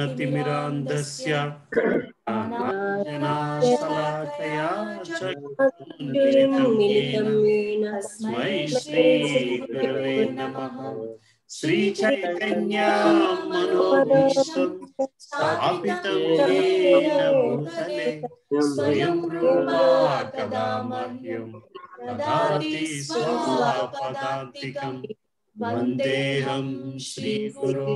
ज्ञानतिमिरान्धस्य ज्ञानाशलाकया चक्षुरुन्मिलितं येन तस्मै श्रीगुरवे नमः श्रीचैतन्या मनोभीष्टं स्थापितं येन भूतले स्वयं रूपा कदा मह्यं ददाति स्वापदान्तिकं वन्देऽहं श्रीगुरो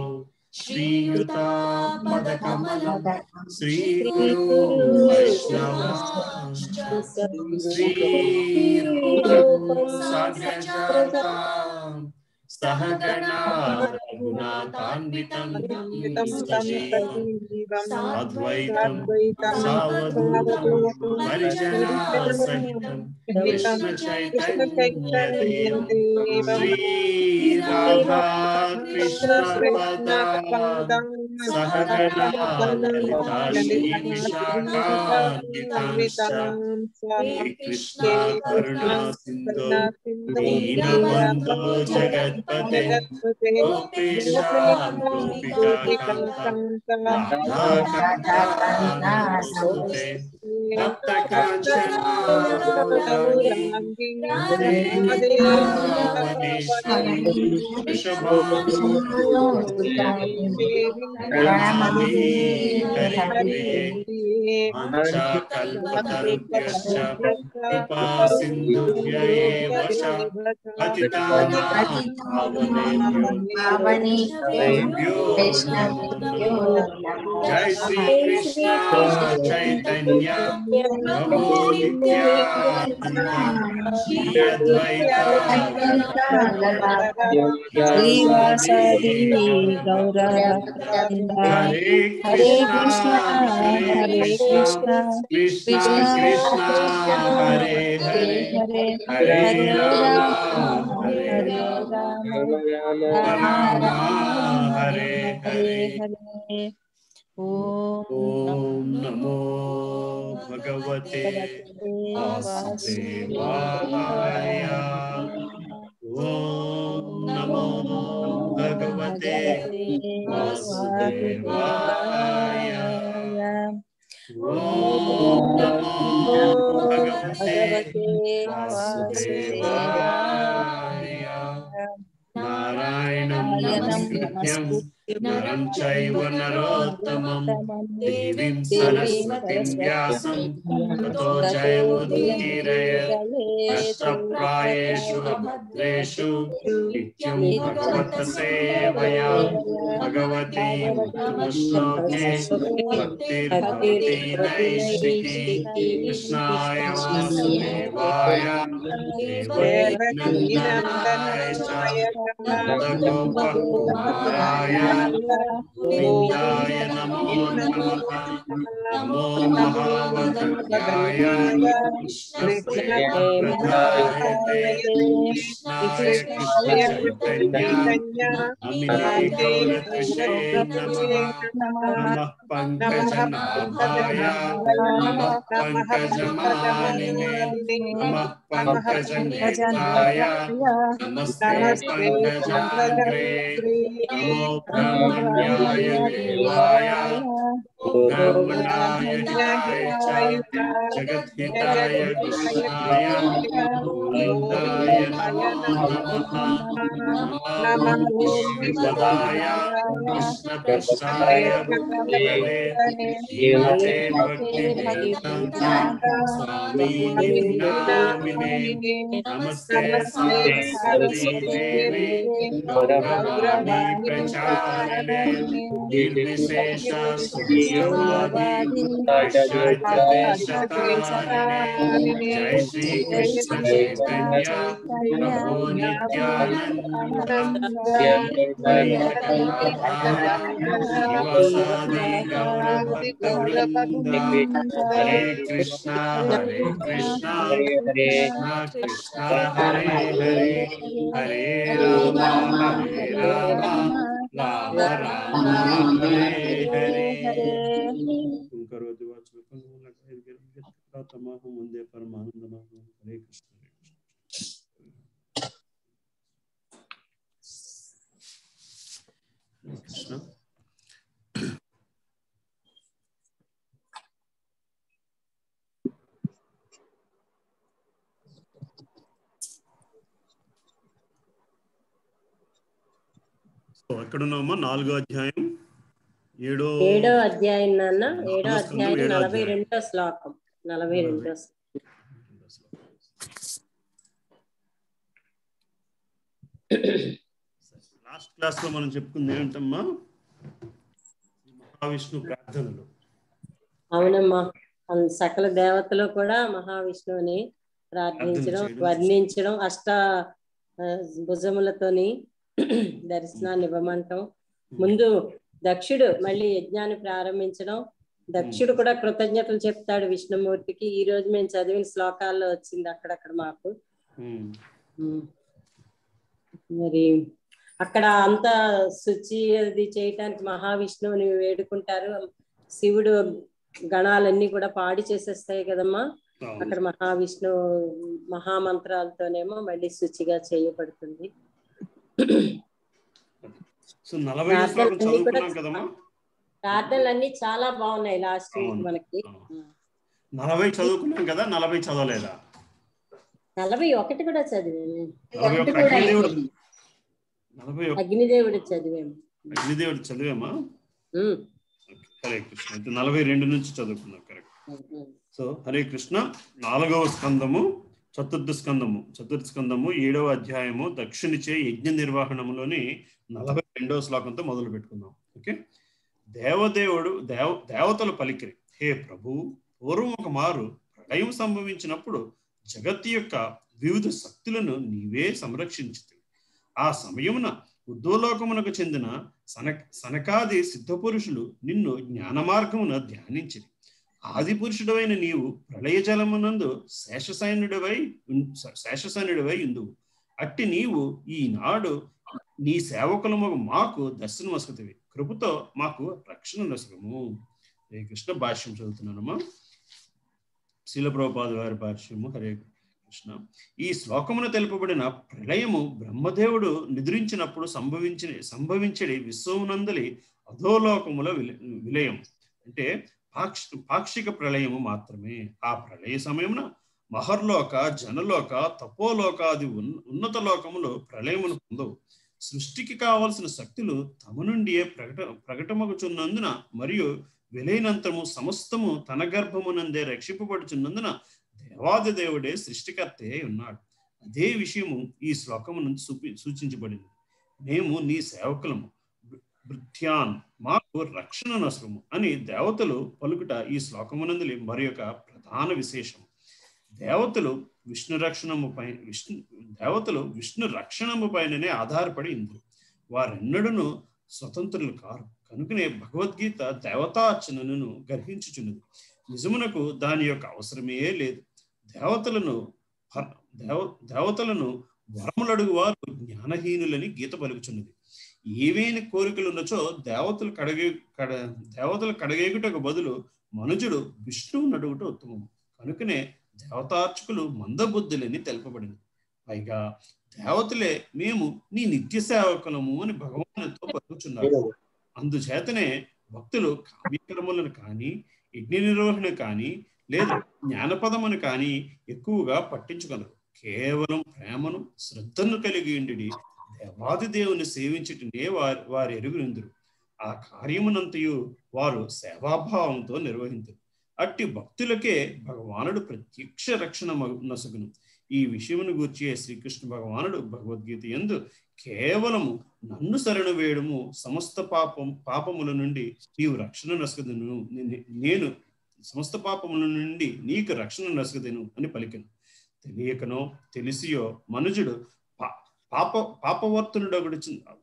श्रीयुतापदकमलं श्रीगुरो वैष्णवांश्च श्रीरूपं साग्रजाताम् सहगणा रघुनाथान्वितं अद्वैतं सावधूतं परिजनासहितं कृष्णचैतन्यदेवं श्रीराधा कृष्णपदा सहगणा ललिता श्रीविशाखान्वितांश्च हे कृष्णा करुणा सिन्धो दीनबन्धो जगत्पते गोपेशा गोपिका राधाकान्तास्तुते तप्तकाञ्चना गौराङ्गी वृन्दावनेश्वरी वृषभानुसुते हरे कल्पतरुभ्यश्च कृपा सिन्धुभ्य एव च पतितानां पावनेभ्यो वैष्णवेभ्यो जय श्री कृष्ण चैतन्य प्रभु नित्यानंद श्री अद्वैता श्रीवासादि गौरभक्तवृन्द हरे हरे कृष्णा कृष्ण हरे कृष्ण कृष्णा कृष्णा हरे हरे हरे हरे हरे राम राम हरे हरे राम राम राम राम हरे हरे हरे हरे ॐ ॐ नमो भगवते वासुदेवाय ॐ नमो भगवते वासुदेवाय ॐ नमो भगवते वासुदेवाय नारायणं नमस्कृत्यं नरं चैव नरोत्तमं देवीं सरस्वतीं व्यासं ततो जयमुदीरयत् नष्टप्रायेषु अभद्रेषु नित्यं भगवतसेवया भगवती उत्तमश्लोके भक्तिर्भवति नैष्टिकी कृष्णाय वासुदेवाय देवकीनन्दनाय च नन्दगोपकुमाराय गोविन्दाय नमो नमः नमो महावदत्याय कृष्णप्रेमप्रदायते कृष्णाय कृष्णचैतन्य नमिने गौरकृषे नमः नमः पङ्कजनाभाय नमः पङ्कजमालिने नमः पङ्कजनेत्राय नमस्ते पङ्कजाग्रे नमो ब्रह्मण्याय देवाय ब्रह्मणाय हिताय च जगद्हिताय कृष्णाय गोविन्दाय नमो नमः नमः श्रीपदाय कृष्णपृष्ठाय भूतले श्रीमते भक्तिवेदान्त स्वामी नामिने नमस्ते सरस्वती देवी गौरवाणी प्रचारिणे निर्विशेष शून्यवादी पाश्चात्य देशतारिणे जय श्री कृष्ण चैतन्य प्रभु नित्यानंद श्री अद्वैत शिवासादि गौर भक्त वृंद हरे कृष्णा हरे कृष्णा कृष्णा कृष्णा हरे हरे हरे राम हरे राम राम राम हरे हरे तुम करो दुआ चुकन तमाहु मंदे परमानंद हरे कृष्ण हरे कृष्ण कृष्ण సో ఎక్కడున్నామా నాలుగో అధ్యాయం ఏడో ఏడో అధ్యాయం నాన్న ఏడో నాలుగో స్కందం, అధ్యాయం ఏడో నలభై అధ్యాయం. రెండో శ్లోకం నలభై రెండో లాస్ట్ క్లాస్ లో మనం చెప్పుకుంది ఏంటమ్మా మహావిష్ణు ప్రార్థనలు అవునమ్మా అన్- సకల దేవతలు కూడా మహావిష్ణువుని ప్రార్థించడం చేయడం. వర్ణించడం అష్ట ఆ, భుజములతోని దర్శనాన్ని ఇవ్వమంటాం ముందు దక్షుడు మళ్ళీ యజ్ఞాన్ని ప్రారంభించడం దక్షుడు కూడా కృతజ్ఞతలు చెప్తాడు విష్ణుమూర్తికి ఈ రోజు మేము చదివిన శ్లోకాల్లో వచ్చింది అక్కడక్కడ మాకు ఉమ్, ఉమ్. మరి అక్కడ అంత శుచి అది చేయటానికి మహావిష్ణువుని వేడుకుంటారు శివుడు గణాలన్నీ కూడా పాడి చేసేస్తాయి కదమ్మా అవును. అక్కడ మహావిష్ణు మహామంత్రాలతోనేమో మళ్ళీ శుచిగా చేయబడుతుంది సో నలభై ఐదు శ్లోకం ప్రార్థనలన్నీ కూడా చదువుకున్నాం కదమ్మా ప్రార్థనలు అన్ని చాలా బాగున్నాయి లాస్ట్ వీక్ అవును. మనకి అవును. నలభై చదువుకున్నాం కదా నలభై చదవలేదా నలభై ఒకటి కూడా చదివాము నలభై ఒకటి ఒకటి కూడా అగ్నిదేవుడు అయిపోయింది. నలభై ఒకటి అగ్నిదేవుడు చదివాము అగ్నిదేవుడు చదివామా ఉమ్. ఓకే. హరే కృష్ణ అయితే నలభై రెండు నుంచి చదువుకున్నాం కరెక్ట్ ఉమ్. సో హరే కృష్ణ నాలుగవ స్కందము చతుర్థ స్కందము చతుర్థ స్కందము ఏడవ అధ్యాయము దక్షిణిచే యజ్ఞ నిర్వహణములోని నలభై రెండవ శ్లోకంతో మొదలు పెట్టుకుందాం ఓకే దేవదేవుడు దేవ దేవతలు పలికిరి హే ప్రభు పూర్వం ఒక మారు ప్రళయం సంభవించినప్పుడు జగత్తు యొక్క వివిధ శక్తులను నీవే సంరక్షించింది ఆ సమయమున ఉద్వలోకమునకు చెందిన సనక సనకాది సిద్ధపురుషులు నిన్ను జ్ఞాన మార్గమున ధ్యానించిరి ఆది పురుషుడవైన నీవు ప్రళయ జలమునందు శేషసైన్యుడివై ఉన్- శేషసైన్యుడివై ఉందువు అట్టి నీవు ఈనాడు నీ సేవకులము మాకు దర్శనం వసతివి కృపతో మాకు రక్షణ నసగము హరే కృష్ణ భాష్యం చదువుతున్నానమ్మా శీలప్రభుపాద వారి భాష్యము హరే కృష్ణ ఈ శ్లోకమున తెలుపబడిన ప్రళయము బ్రహ్మదేవుడు నిద్రించినప్పుడు సంభవించిన సంభవించడి విశ్వమునందలి అధోలోకముల విల- విలయం అంటే పాక్ష పాక్షిక ప్రళయము మాత్రమే ఆ ప్రళయ సమయమున మహర్లోక జనలోక తపోలోకాది ఉన్- ఉన్నత లోకములు ప్రళయమును పొందవు సృష్టికి కావలసిన శక్తులు తమ నుండియే ప్రకట ప్రకటమగుచున్నందున మరియు విలయనంతము సమస్తము తన గర్భమునందే రక్షింపబడుచున్నందున దేవాది దేవుడే సృష్టికర్తే ఉన్నాడు అదే విషయము ఈ శ్లోకము నుంచి సూపి సూచించబడింది మేము నీ సేవకులము భృత్యాన్ మాకు రక్షణ నష్టము అని దేవతలు పలుకుట ఈ శ్లోకమునందులి మరి యొక్క ప్రధాన విశేషం దేవతలు విష్ణు రక్షణము పై విష్ణు దేవతలు విష్ణు రక్షణము పైననే ఆధారపడి ఇందు వారెన్నడూను స్వతంత్రులు కారు కనుకనే భగవద్గీత దేవతార్చనను గ్రహించుచున్నది నిజమునకు దాని యొక్క అవసరమే లేదు దేవతలను ప- దేవ దేవతలను వరములడుగు వారు జ్ఞానహీనులని గీత పలుకుచున్నది ఏవేని కోరికలు ఉన్నచో దేవతలు కడగే కడ దేవతలు కడగేగుటకు బదులు మనుజుడు విష్ణువు నడుగుట ఉత్తమం కనుకనే దేవతార్చకులు మందబుద్ధులని తెలుపబడింది పైగా దేవతలే మేము నీ నిత్య సేవకులము అని భగవానుతో పలుకుచున్నారు అందుచేతనే భక్తులు కామ్యకర్మలను కానీ యజ్ఞ నిర్వహణ కానీ లేదా జ్ఞానపదమును కానీ ఎక్కువగా పట్టించుకొనరు కేవలం ప్రేమను శ్రద్ధను కలిగి ఉండి దేవాది దేవుని సేవించుటనే వారి వారి ఎరుగునిందురు ఆ కార్యమునంతయు వారు సేవాభావంతో నిర్వహించరు అట్టి భక్తులకే భగవానుడు ప్రత్యక్ష రక్షణ మగు- నొసగును ఈ విషయమును గూర్చి శ్రీకృష్ణ భగవానుడు భగవద్గీత యందు కేవలము నన్ను శరణు వేయడము సమస్త పాపం పాపముల నుండి నీవు రక్షణ నసగదును నే- నేను సమస్త పాపముల నుండి నీకు రక్షణ నసగదను అని పలికెను తెలియకనో తెలిసియో మనుజుడు పా- పాప పాపవర్తనుడొకడు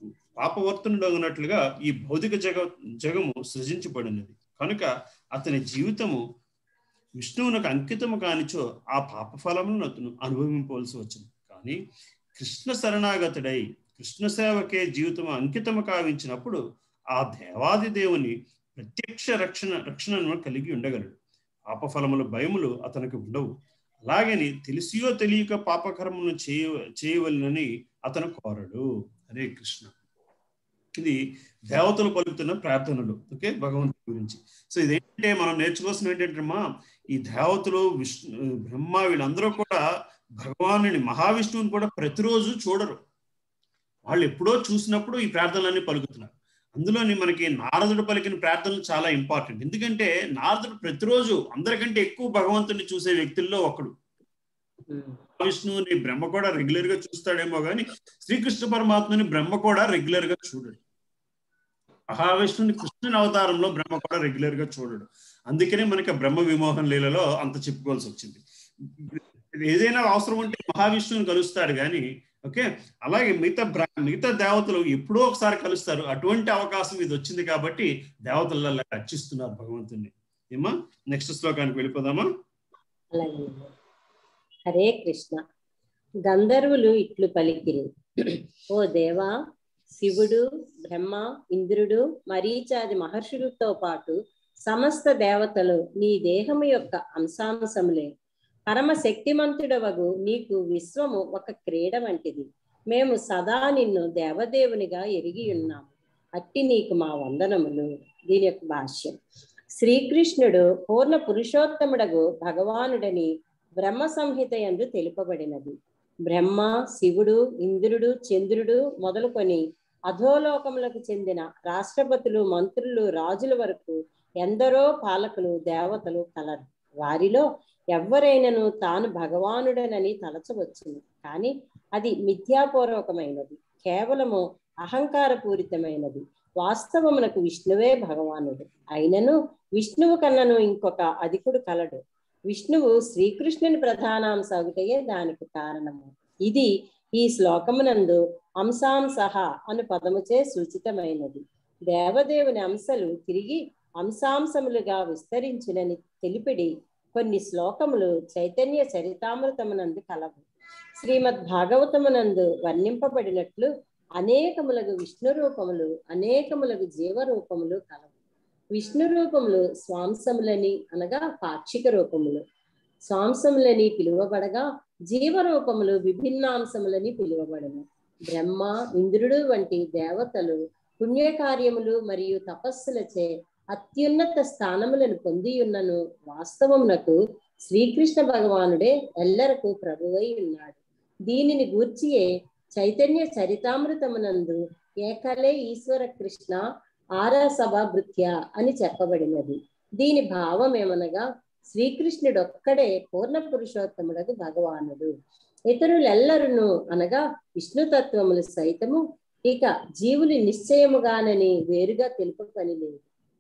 పాపవర్తనుడగునట్లుగా ఈ భౌతిక జగ జగము సృజించబడినది కనుక అతని జీవితము విష్ణువునకు అంకితము కానిచో ఆ పాప ఫలములను అతను అనుభవింపవలసి వచ్చింది కానీ కృష్ణ శరణాగతుడై కృష్ణ సేవకే జీవితము అంకితము కావించినప్పుడు ఆ దేవాది దేవుని ప్రత్యక్ష రక్షణ రక్షణను కలిగి ఉండగలడు పాపఫలముల భయములు అతనికి ఉండవు అలాగని తెలిసియో తెలియక పాపకర్మను చేయ చేయవలనని అతను కోరడు హరే కృష్ణ ఇది దేవతలు పలుకుతున్న ప్రార్థనలు ఓకే భగవంతుడి గురించి సో ఇదేంటంటే మనం నేర్చుకోవాల్సిన ఏంటంటే అమ్మా ఈ దేవతలు విష్ణు బ్రహ్మ వీళ్ళందరూ కూడా భగవానుని మహావిష్ణువుని కూడా ప్రతిరోజు చూడరు వాళ్ళు ఎప్పుడో చూసినప్పుడు ఈ ప్రార్థనలన్నీ పలుకుతున్నారు అందులోని మనకి నారదుడు పలికిన ప్రార్థనలు చాలా ఇంపార్టెంట్ ఎందుకంటే నారదుడు ప్రతిరోజు అందరికంటే ఎక్కువ భగవంతుని చూసే వ్యక్తుల్లో ఒకడు విష్ణువుని బ్రహ్మ కూడా రెగ్యులర్ గా చూస్తాడేమో కానీ శ్రీకృష్ణ పరమాత్మని బ్రహ్మ కూడా రెగ్యులర్ గా చూడడు మహావిష్ణుని కృష్ణుని అవతారంలో బ్రహ్మ కూడా రెగ్యులర్ గా చూడడు అందుకనే మనకి ఆ బ్రహ్మ విమోహన్ లీలలో అంత చెప్పుకోవాల్సి వచ్చింది ఏదైనా అవసరం ఉంటే మహావిష్ణువుని కలుస్తాడు కానీ ఓకే అలాగే మిగతా బ్ర మిగతా దేవతలు ఎప్పుడో ఒకసారి కలుస్తారు అటువంటి అవకాశం ఇది వచ్చింది కాబట్టి దేవతలలో రక్షిస్తున్నారు భగవంతుని ఏమా నెక్స్ట్ శ్లోకానికి వెళ్ళిపోదామా అలాగే హరే కృష్ణ గంధర్వులు ఇట్లు పలికిరి ఓ దేవా శివుడు బ్రహ్మ ఇంద్రుడు మరీచాది మహర్షులతో పాటు సమస్త దేవతలు నీ దేహము యొక్క అంశాంశములే పరమ శక్తిమంతుడవగు నీకు విశ్వము ఒక క్రీడ వంటిది మేము సదా నిన్ను దేవదేవునిగా ఎరిగి ఉన్నాము అట్టి నీకు మా వందనములు దీని యొక్క భాష్యం శ్రీకృష్ణుడు పూర్ణ పురుషోత్తముడగు భగవానుడని బ్రహ్మ సంహిత ఎందు తెలుపబడినది బ్రహ్మ శివుడు ఇంద్రుడు చంద్రుడు మొదలుకొని అధోలోకములకు చెందిన రాష్ట్రపతులు మంత్రులు రాజుల వరకు ఎందరో పాలకులు దేవతలు కలరు వారిలో ఎవరైనను తాను భగవానుడనని తలచవచ్చును కానీ అది మిథ్యాపూర్వకమైనది కేవలము అహంకారపూరితమైనది వాస్తవమునకు విష్ణువే భగవానుడు అయినను విష్ణువు కన్నను ఇంకొక అధికుడు కలడు విష్ణువు శ్రీకృష్ణుని ప్రధానాంశ ఒకటయే దానికి కారణము ఇది ఈ శ్లోకమునందు అంశాంశః అను పదముచే సూచితమైనది దేవదేవుని అంశలు తిరిగి అంశాంశములుగా విస్తరించునని తెలిపిడి కొన్ని శ్లోకములు చైతన్య చరితామృతమునందు కలవు శ్రీమద్ భాగవతమునందు వర్ణింపబడినట్లు అనేకములకు విష్ణు రూపములు అనేకములకు జీవ రూపములు కలవు విష్ణు రూపములు స్వాంసములని అనగా పాక్షిక రూపములు స్వాంసములని పిలువబడగా జీవ రూపములు విభిన్నాంశములని పిలువబడను బ్రహ్మ ఇంద్రుడు వంటి దేవతలు పుణ్యకార్యములు మరియు తపస్సులచే అత్యున్నత స్థానములను పొంది ఉన్నను వాస్తవమునకు శ్రీకృష్ణ భగవానుడే ఎల్లరకు ప్రభువై ఉన్నాడు దీనిని గూర్చియే చైతన్య చరితామృతమునందు ఏకలే ఈశ్వర కృష్ణ ఆరా సభ భృత్య అని చెప్పబడినది దీని భావం ఏమనగా శ్రీకృష్ణుడొక్కడే పూర్ణ పురుషోత్తముడకు భగవానుడు ఇతరులెల్లరును అనగా విష్ణుతత్వములు సైతము ఇక జీవులు నిశ్చయముగానని వేరుగా తెలుపు పని లేదు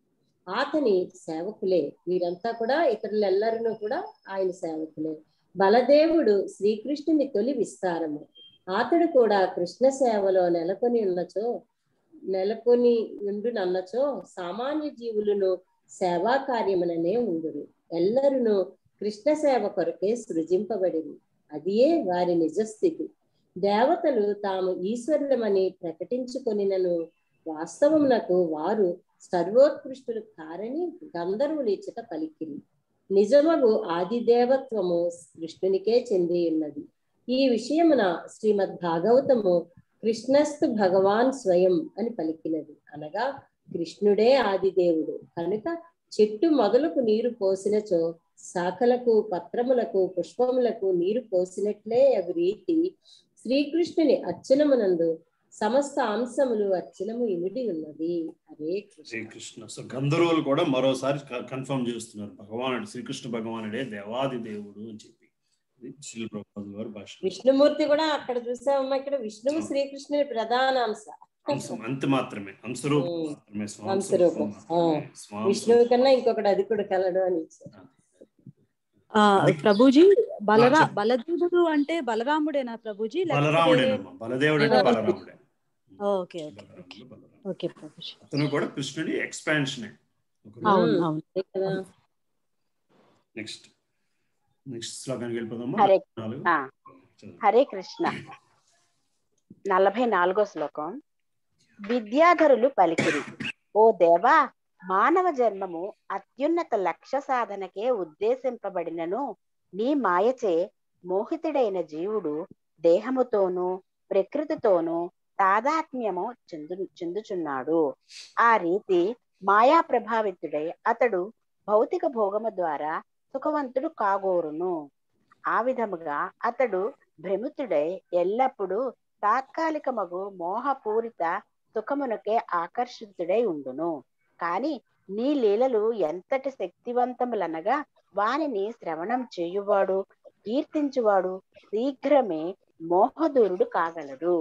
అతని సేవకులే వీరంతా కూడా ఇతరులెల్లరినూ కూడా ఆయన సేవకులే బలదేవుడు శ్రీకృష్ణుని తొలి విస్తారము అతడు కూడా కృష్ణ సేవలో నెలకొని ఉన్నచో నెలకొని ఉండునన్నచో సామాన్య జీవులను సేవా కార్యముననే ఉండురు ఎల్లరును కృష్ణ సేవ కొరకే సృజింపబడింది అదియే వారి నిజస్థితి దేవతలు తాము ఈశ్వరులమని ప్రకటించుకొనినను వాస్తవమునకు వారు సర్వోత్కృష్టులు కారని గంధర్వులు ఇచ్చట పలికిరి నిజమగు ఆది దేవత్వము కృష్ణునికే చెంది ఉన్నది ఈ విషయమున శ్రీమద్ భాగవతము కృష్ణస్తు భగవాన్ స్వయం అని పలికినది అనగా కృష్ణుడే ఆదిదేవుడు కనుక చెట్టు మొదలకు నీరు పోసినచో శాఖలకు పత్రములకు పుష్పములకు నీరు పోసినట్లే అవి రీతి శ్రీకృష్ణుని అర్చనమునందు సమస్త అంశములు అర్చనము ఇమిడి ఉన్నది హరే కృష్ణ శ్రీకృష్ణ సో గంధర్వులు కూడా మరోసారి కన్ఫర్మ్ చేస్తున్నారు భగవానుడు శ్రీకృష్ణ భగవానుడే దేవాది దేవుడు అని చెప్పి ఇది శిల్ ప్రభుపాదుల వారి భాష విష్ణుమూర్తి కూడా అక్కడ చూసామమ్మా ఇక్కడ విష్ణువు శ్రీకృష్ణుని ప్రధాన అంశ అంశం అంత మాత్రమే అంశరూపం ఉమ్. మాత్రమే స్వాంశ అంశరూపం. రూపం మాత్రమే. స్వాంశ విష్ణువు కన్నా ఇంకొకటి అది కూడా కలడు అని ఇచ్చారు ఆ ప్రభుజీ బలరా చెప్పు. బలదేవుడు అంటే బలరాముడేనా ప్రభుజీ లేకపోతే బలరాముడేనమ్మా బలదేవుడు అంటే ఓకే. బలరాముడే ఓకే ఓకే ఓకే బలరాముడు, బలరాముడు. ఓకే ప్రభుజీ అతను కూడా కృష్ణుడి ఎక్స్పాన్షన్ అవును అవును అంతే కదా నెక్స్ట్ నెక్స్ట్ శ్లోకానికి వెళ్ళిపోదామా హరే నాలుగు ఆ, చదువు. హరే కృష్ణ నలభై నాలుగో శ్లోకం విద్యాధరులు పలికిరి ఓ దేవా మానవ జన్మము అత్యున్నత లక్ష్య సాధనకే ఉద్దేశింపబడినను నీ మాయచే మోహితుడైన జీవుడు దేహముతోనూ ప్రకృతితోనూ తాదాత్మ్యము చెందు చెందుచున్నాడు ఆ రీతి మాయా ప్రభావితుడై అతడు భౌతిక భోగము ద్వారా సుఖవంతుడు కాగోరును ఆ విధముగా అతడు భ్రమితుడై ఎల్లప్పుడూ తాత్కాలిక మగు మోహపూరిత సుఖమునకే ఆకర్షితుడై ఉండును కాని నీ లీలలు ఎంతటి శక్తివంతములనగా వానిని శ్రవణం చేయువాడు కీర్తించువాడు శీఘ్రమే మోహదూరుడు కాగలడు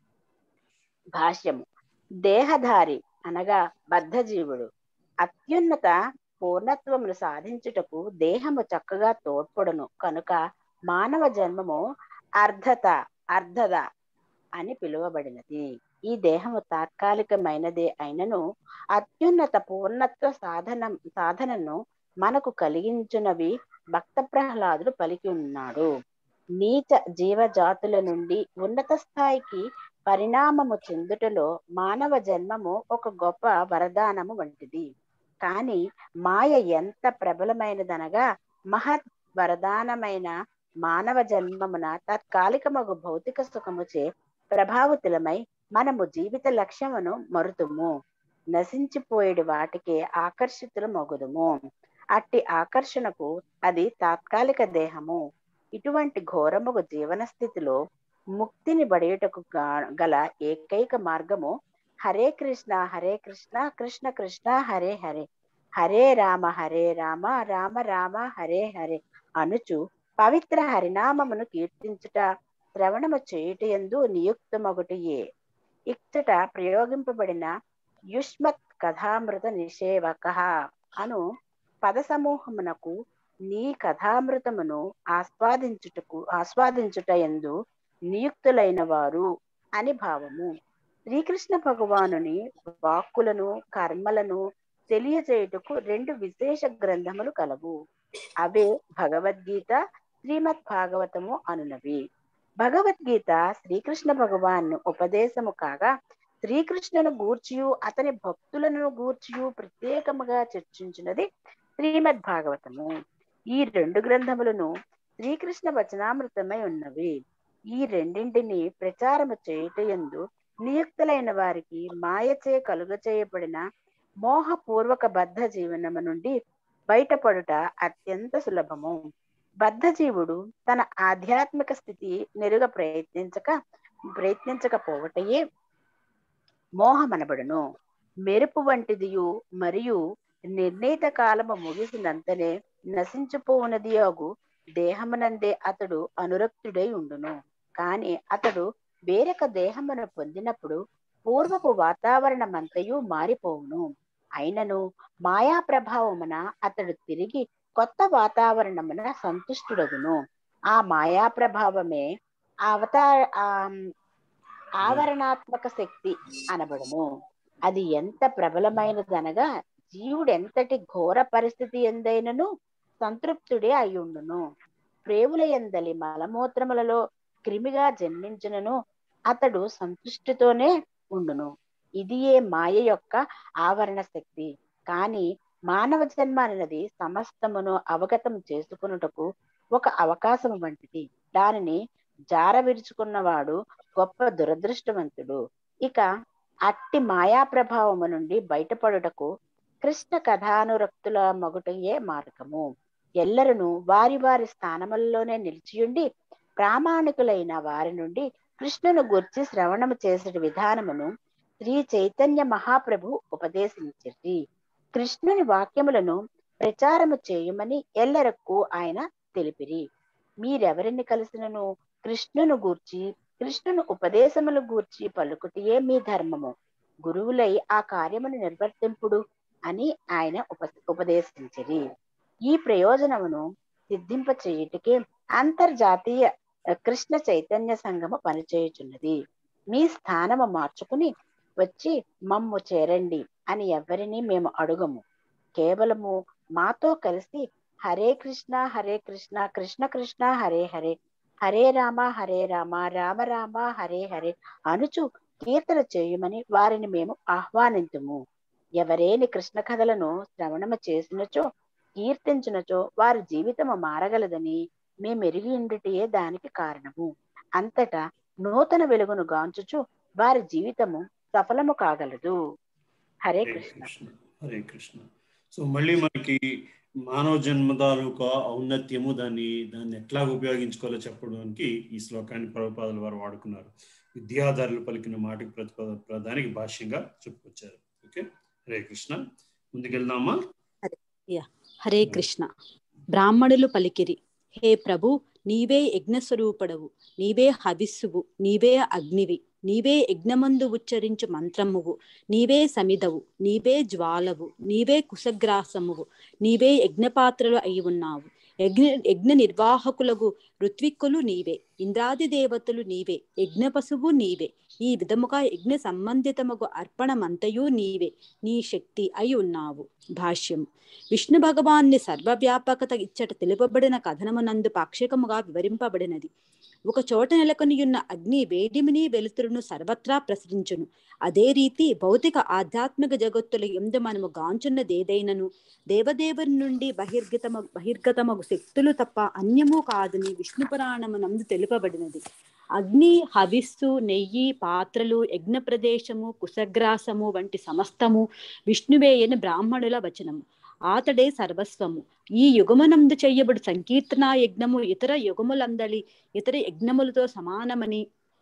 భాష్యము దేహధారి అనగా బద్ధజీవుడు అత్యున్నత పూర్ణత్వమును సాధించుటకు దేహము చక్కగా తోడ్పడును కనుక మానవ జన్మము అర్ధత అర్ధద అని పిలువబడినది ఈ దేహము తాత్కాలికమైనదే అయినను అత్యున్నత పూర్ణత్వ సాధనం సాధనను మనకు కలిగించునవి భక్త ప్రహ్లాదుడు పలికి ఉన్నాడు నీచ జీవజాతుల నుండి ఉన్నత స్థాయికి పరిణామము చెందుటలో మానవ జన్మము ఒక గొప్ప వరదానము వంటిది కానీ మాయ ఎంత ప్రబలమైనదనగా మహత్ వరదానమైన మానవ జన్మమున తాత్కాలికమగు భౌతిక సుఖముచే ప్రభావితులమై మనము జీవిత లక్ష్యమును మరుతుము నశించిపోయేడు వాటికి ఆకర్షితులు మొగుదుము అట్టి ఆకర్షణకు అది తాత్కాలిక దేహము ఇటువంటి ఘోరముగు జీవన స్థితిలో ముక్తిని బడియుటకు గా- గల ఏకైక మార్గము హరే కృష్ణ హరే కృష్ణ కృష్ణ కృష్ణ హరే హరే హరే రామ హరే రామ రామ రామ హరే హరే అనుచు పవిత్ర హరినామమును కీర్తించుట శ్రవణము చేయుట ఎందు నియుక్తమగుటయే ఇచ్చట ప్రయోగింపబడిన యుష్మత్ కథామృత నిషేవక అను పద సమూహమునకు నీ కథామృతమును ఆస్వాదించుటకు ఆస్వాదించుట ఎందు నియుక్తులైన వారు అని భావము శ్రీకృష్ణ భగవానుని వాక్కులను కర్మలను తెలియజేయుటకు రెండు విశేష గ్రంథములు కలవు అవే భగవద్గీత శ్రీమద్ భాగవతము అనునవి భగవద్గీత శ్రీకృష్ణ భగవాన్ ఉపదేశము కాగా శ్రీకృష్ణను గూర్చియు అతని భక్తులను గూర్చియు ప్రత్యేకముగా చర్చించినది శ్రీమద్ భాగవతము ఈ రెండు గ్రంథములను శ్రీకృష్ణ వచనామృతమై ఉన్నవి ఈ రెండింటిని ప్రచారము చేయుటయందు నియుక్తులైన వారికి మాయచే కలుగ చేయబడిన మోహపూర్వక బద్ధ జీవనము నుండి బయటపడుట అత్యంత సులభము బద్ధజీవుడు తన ఆధ్యాత్మిక స్థితి నెరుగ ప్రయత్నించక ప్రయత్నించకపోవటయే మోహమనబడును మెరుపు వంటిదియు మరియు నిర్ణీత కాలము ముగిసినంతనే నశించిపోవునది అగు దేహమునందే అతడు అనురక్తుడై ఉండును కాని అతడు వేరొక దేహమును పొందినప్పుడు పూర్వపు వాతావరణమంతయు మారిపోవును అయినను మాయా ప్రభావమున అతడు తిరిగి కొత్త వాతావరణమున సంతుష్టుడగును ఆ మాయా ప్రభావమే అవతార ఆ- ఆవరణాత్మక శక్తి అనబడును అది ఎంత ప్రబలమైనదనగా జీవుడు ఎంతటి ఘోర పరిస్థితి ఎందైనను సంతృప్తుడే అయ్యుండును ప్రేవుల ఎందలి మలమూత్రములలో క్రిమిగా జన్మించినను అతడు సంతృష్టితోనే ఉండును ఇది ఏ మాయ యొక్క ఆవరణ శక్తి కానీ మానవ జన్మ అనేది సమస్తమును అవగతం చేసుకున్నటకు ఒక అవకాశం వంటిది దానిని జార విరుచుకున్నవాడు గొప్ప దురదృష్టవంతుడు ఇక అట్టి మాయా ప్రభావము నుండి బయటపడుటకు కృష్ణ కథానురక్తుల మగుటయే మార్గము ఎల్లరను వారి వారి స్థానములలోనే నిలిచియుండి ప్రామాణికులైన వారి నుండి కృష్ణును గుర్చి శ్రవణము చేసే విధానమును శ్రీ చైతన్య మహాప్రభు ఉపదేశించిరి కృష్ణుని వాక్యములను ప్రచారము చేయమని ఎల్లరకు ఆయన తెలిపిరి మీరెవరిని కలిసినను కృష్ణును గూర్చి కృష్ణును ఉపదేశములు గూర్చి పలుకుటియే మీ ధర్మము గురువులై ఆ కార్యమును నిర్వర్తింపుడు అని ఆయన ఉప ఉపదేశించిరి ఈ ప్రయోజనమును సిద్ధింప చేయుటకే అంతర్జాతీయ కృష్ణ చైతన్య సంఘము పనిచేయుచున్నది మీ స్థానము మార్చుకుని వచ్చి మమ్ము చేరండి అని ఎవరిని మేము అడుగము కేవలము మాతో కలిసి హరే కృష్ణ హరే కృష్ణ కృష్ణ కృష్ణ హరే హరే హరే రామ హరే రామ రామ రామ హరే హరే అనుచు కీర్తన చేయమని వారిని మేము ఆహ్వానింతుము ఎవరేని కృష్ణ కథలను శ్రవణము చేసినచో కీర్తించినచో వారి జీవితము మారగలదని మేమెరిగి ఉండుటయే దానికి కారణము అంతటా నూతన వెలుగును గాంచుచు వారి జీవితము సఫలము కాగలదు హరే హరే కృష్ణ కృష్ణ హరే కృష్ణ సో మళ్ళీ మనకి మానవ జన్మ తాలూకా ఔన్నత్యము దాన్ని దాన్ని ఎట్లా ఉపయోగించుకోవాలో చెప్పడానికి ఈ శ్లోకాన్ని ప్రభుపాదుల వారు వాడుకున్నారు విద్యాధారులు పలికిన మాటకి ప్రతిపద ప్రధానికి భాష్యంగా చెప్పుకొచ్చారు ఓకే హరే కృష్ణ ముందుకెళ్దామా హరే కృష్ణ బ్రాహ్మణులు పలికిరి హే ప్రభు నీవే యజ్ఞస్వరూపడవు నీవే హవిస్సువు నీవే అగ్నివి నీవే యజ్ఞమందు ఉచ్చరించు మంత్రమువు నీవే సమిదవు నీవే జ్వాలవు నీవే కుశగ్రాసమువు నీవే యజ్ఞపాత్రలు అయి ఉన్నావు యజ్ఞ యజ్ఞ నిర్వాహకులకు ఋత్విక్కులు నీవే ఇంద్రాది దేవతలు నీవే యజ్ఞ పశువు నీవే ఈ విధముగా యజ్ఞ సంబంధితముగు అర్పణమంతయు నీవే నీ శక్తి అయి ఉన్నావు భాష్యము విష్ణు భగవాన్ని సర్వవ్యాపకత ఇచ్చట తెలుపబడిన కథనమునందు పాక్షికముగా వివరింపబడినది ఒక చోట నెలకొనియున్న అగ్ని వేడిమిని వెలుతురును సర్వత్రా ప్రసరించును అదే రీతి భౌతిక ఆధ్యాత్మిక జగత్తుల ఎందు మనము గాంచున్నదేదైనను దేవదేవుని నుండి బహిర్గతమ బహిర్గతమగు శక్తులు తప్ప అన్యము కాదని విష్ణు పురాణమునందు తెలుపబడినది అగ్ని హవిస్సు నెయ్యి పాత్రలు యజ్ఞ ప్రదేశము కుశగ్రాసము వంటి సమస్తము విష్ణువేయని బ్రాహ్మణుల వచనము ఆతడే సర్వస్వము ఈ యుగమునందు చెయ్యబడు సంకీర్తన యజ్ఞము ఇతర యుగములందలి ఇతర యజ్ఞములతో సమానమని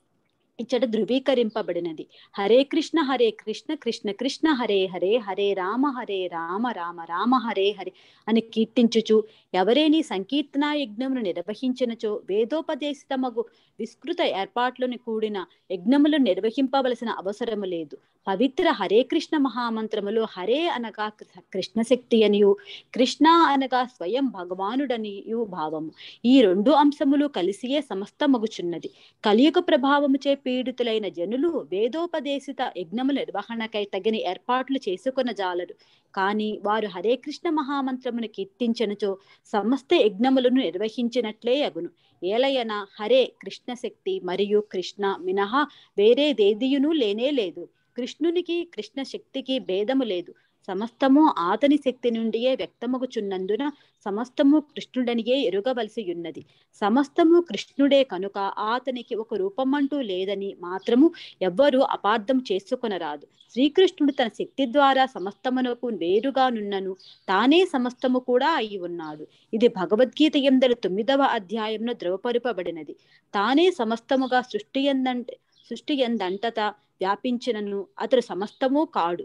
ఇచ్చట ధృవీకరింపబడినది హరే కృష్ణ హరే కృష్ణ కృష్ణ కృష్ణ హరే హరే హరే రామ హరే రామ రామ రామ హరే హరే అని కీర్తించుచు ఎవరేని సంకీర్తన యజ్ఞమును నిర్వహించినచో వేదోపదేశితమగు విస్తృత ఏర్పాట్లను కూడిన యజ్ఞములు నిర్వహింపవలసిన అవసరము లేదు పవిత్ర హరే కృష్ణ మహామంత్రములో హరే అనగా కృష్ణ శక్తి అనియు కృష్ణ అనగా స్వయం భగవానుడనియు భావము ఈ రెండు అంశములు కలిసియే సమస్తమగుచున్నది కలియుగ ప్రభావముచే పీడితులైన జనులు వేదోపదేశిత యజ్ఞముల నిర్వహణకై తగిన ఏర్పాట్లు చేసుకున్న జాలరు కానీ వారు హరే కృష్ణ మహామంత్రమును కీర్తించనుచో సమస్త యజ్ఞములను నిర్వహించినట్లే అగును ఏలయన హరే కృష్ణ శక్తి మరియు కృష్ణ మినహా వేరే దేదియును లేనే లేదు కృష్ణునికి కృష్ణ శక్తికి భేదము లేదు సమస్తము ఆతని శక్తి నుండియే వ్యక్తమగుచున్నందున సమస్తము కృష్ణుడనియే ఎరుగవలసి ఉన్నది సమస్తము కృష్ణుడే కనుక ఆతనికి ఒక రూపమంటూ లేదని మాత్రము ఎవ్వరూ అపార్థం చేసుకొనరాదు శ్రీకృష్ణుడు తన శక్తి ద్వారా సమస్తమునకు వేరుగానున్నను తానే సమస్తము కూడా అయి ఉన్నాడు ఇది భగవద్గీత ఎందరు తొమ్మిదవ అధ్యాయంలో ద్రవపరుపబడినది తానే సమస్తముగా సృష్టి ఎందంటే సృష్టి ఎందంతట వ్యాపించినను అతడు సమస్తము కాడు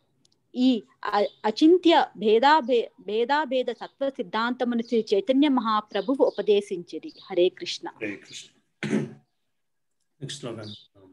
ఈ అచింత్య భేదాభే భేదాభేద తత్వ సిద్ధాంతమును శ్రీ చైతన్య మహాప్రభువు ఉపదేశించిరి హరే కృష్ణ హరే కృష్ణ నెక్స్ట్ శ్లోకం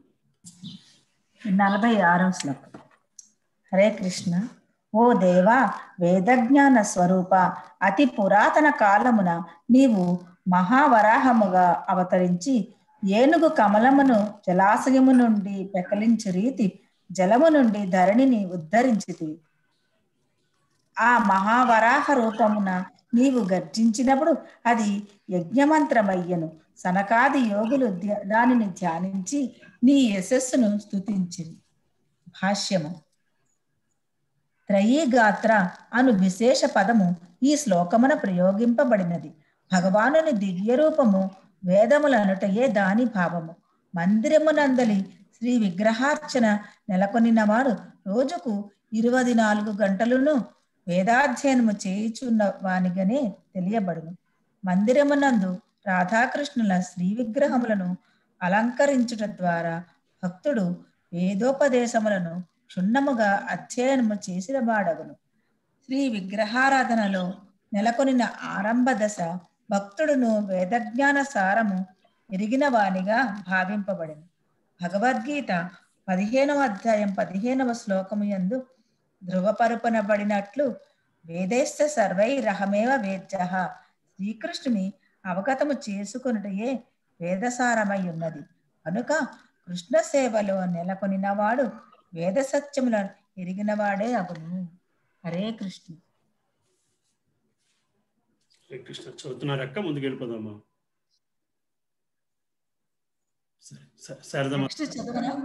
నలభై ఆరో శ్లోకం హరే కృష్ణ ఓ దేవా వేదజ్ఞాన స్వరూప అతి పురాతన కాలమున నీవు మహావరాహముగా అవతరించి ఏనుగు కమలమును జలాశయము నుండి పెకలించు రీతి జలము నుండి ధరణిని ఉద్ధరించితివి ఆ మహావరాహ రూపమున నీవు గర్జించినప్పుడు అది యజ్ఞమంత్రమయ్యను సనకాది యోగులు దానిని ధ్యానించి నీ యశస్సును స్తుతించిరి భాష్యము త్రయీగాత్ర అను విశేష పదము ఈ శ్లోకమున ప్రయోగింపబడినది భగవానుని దివ్య రూపము వేదములనుటయే దాని భావము మందిరమునందలి శ్రీ విగ్రహార్చన నెలకొనినవాడు రోజుకు ఇరవై నాలుగు గంటలను వేదాధ్యయనము చేయుచున్న వానిగానే తెలియబడును మందిరమునందు రాధాకృష్ణుల శ్రీ విగ్రహములను అలంకరించుట ద్వారా భక్తుడు వేదోపదేశములను క్షుణ్ణముగా అధ్యయనము చేసిన వాడగును శ్రీ విగ్రహారాధనలో నెలకొనిన ఆరంభ దశ భక్తుడును వేదజ్ఞాన సారము ఎరిగిన వానిగా భావింపబడింది భగవద్గీత పదిహేనవ అధ్యాయం పదిహేనవ శ్లోకము యందు ధృవపరుపనబడినట్లు వేదేశ సర్వై రహమేవ వేద్య శ్రీకృష్ణుని అవగతము చేసుకొనుటయే వేదసారమై ఉన్నది కనుక కృష్ణ సేవలో నెలకొనినవాడు వేద సత్యములను ఎరిగినవాడే అగును హరే కృష్ణ హరే కృష్ణ చదువుతున్నారక్క ముందుకు వెళ్ళిపోదామా సరే స- శారదమ్మ నెక్స్ట్ చదవనా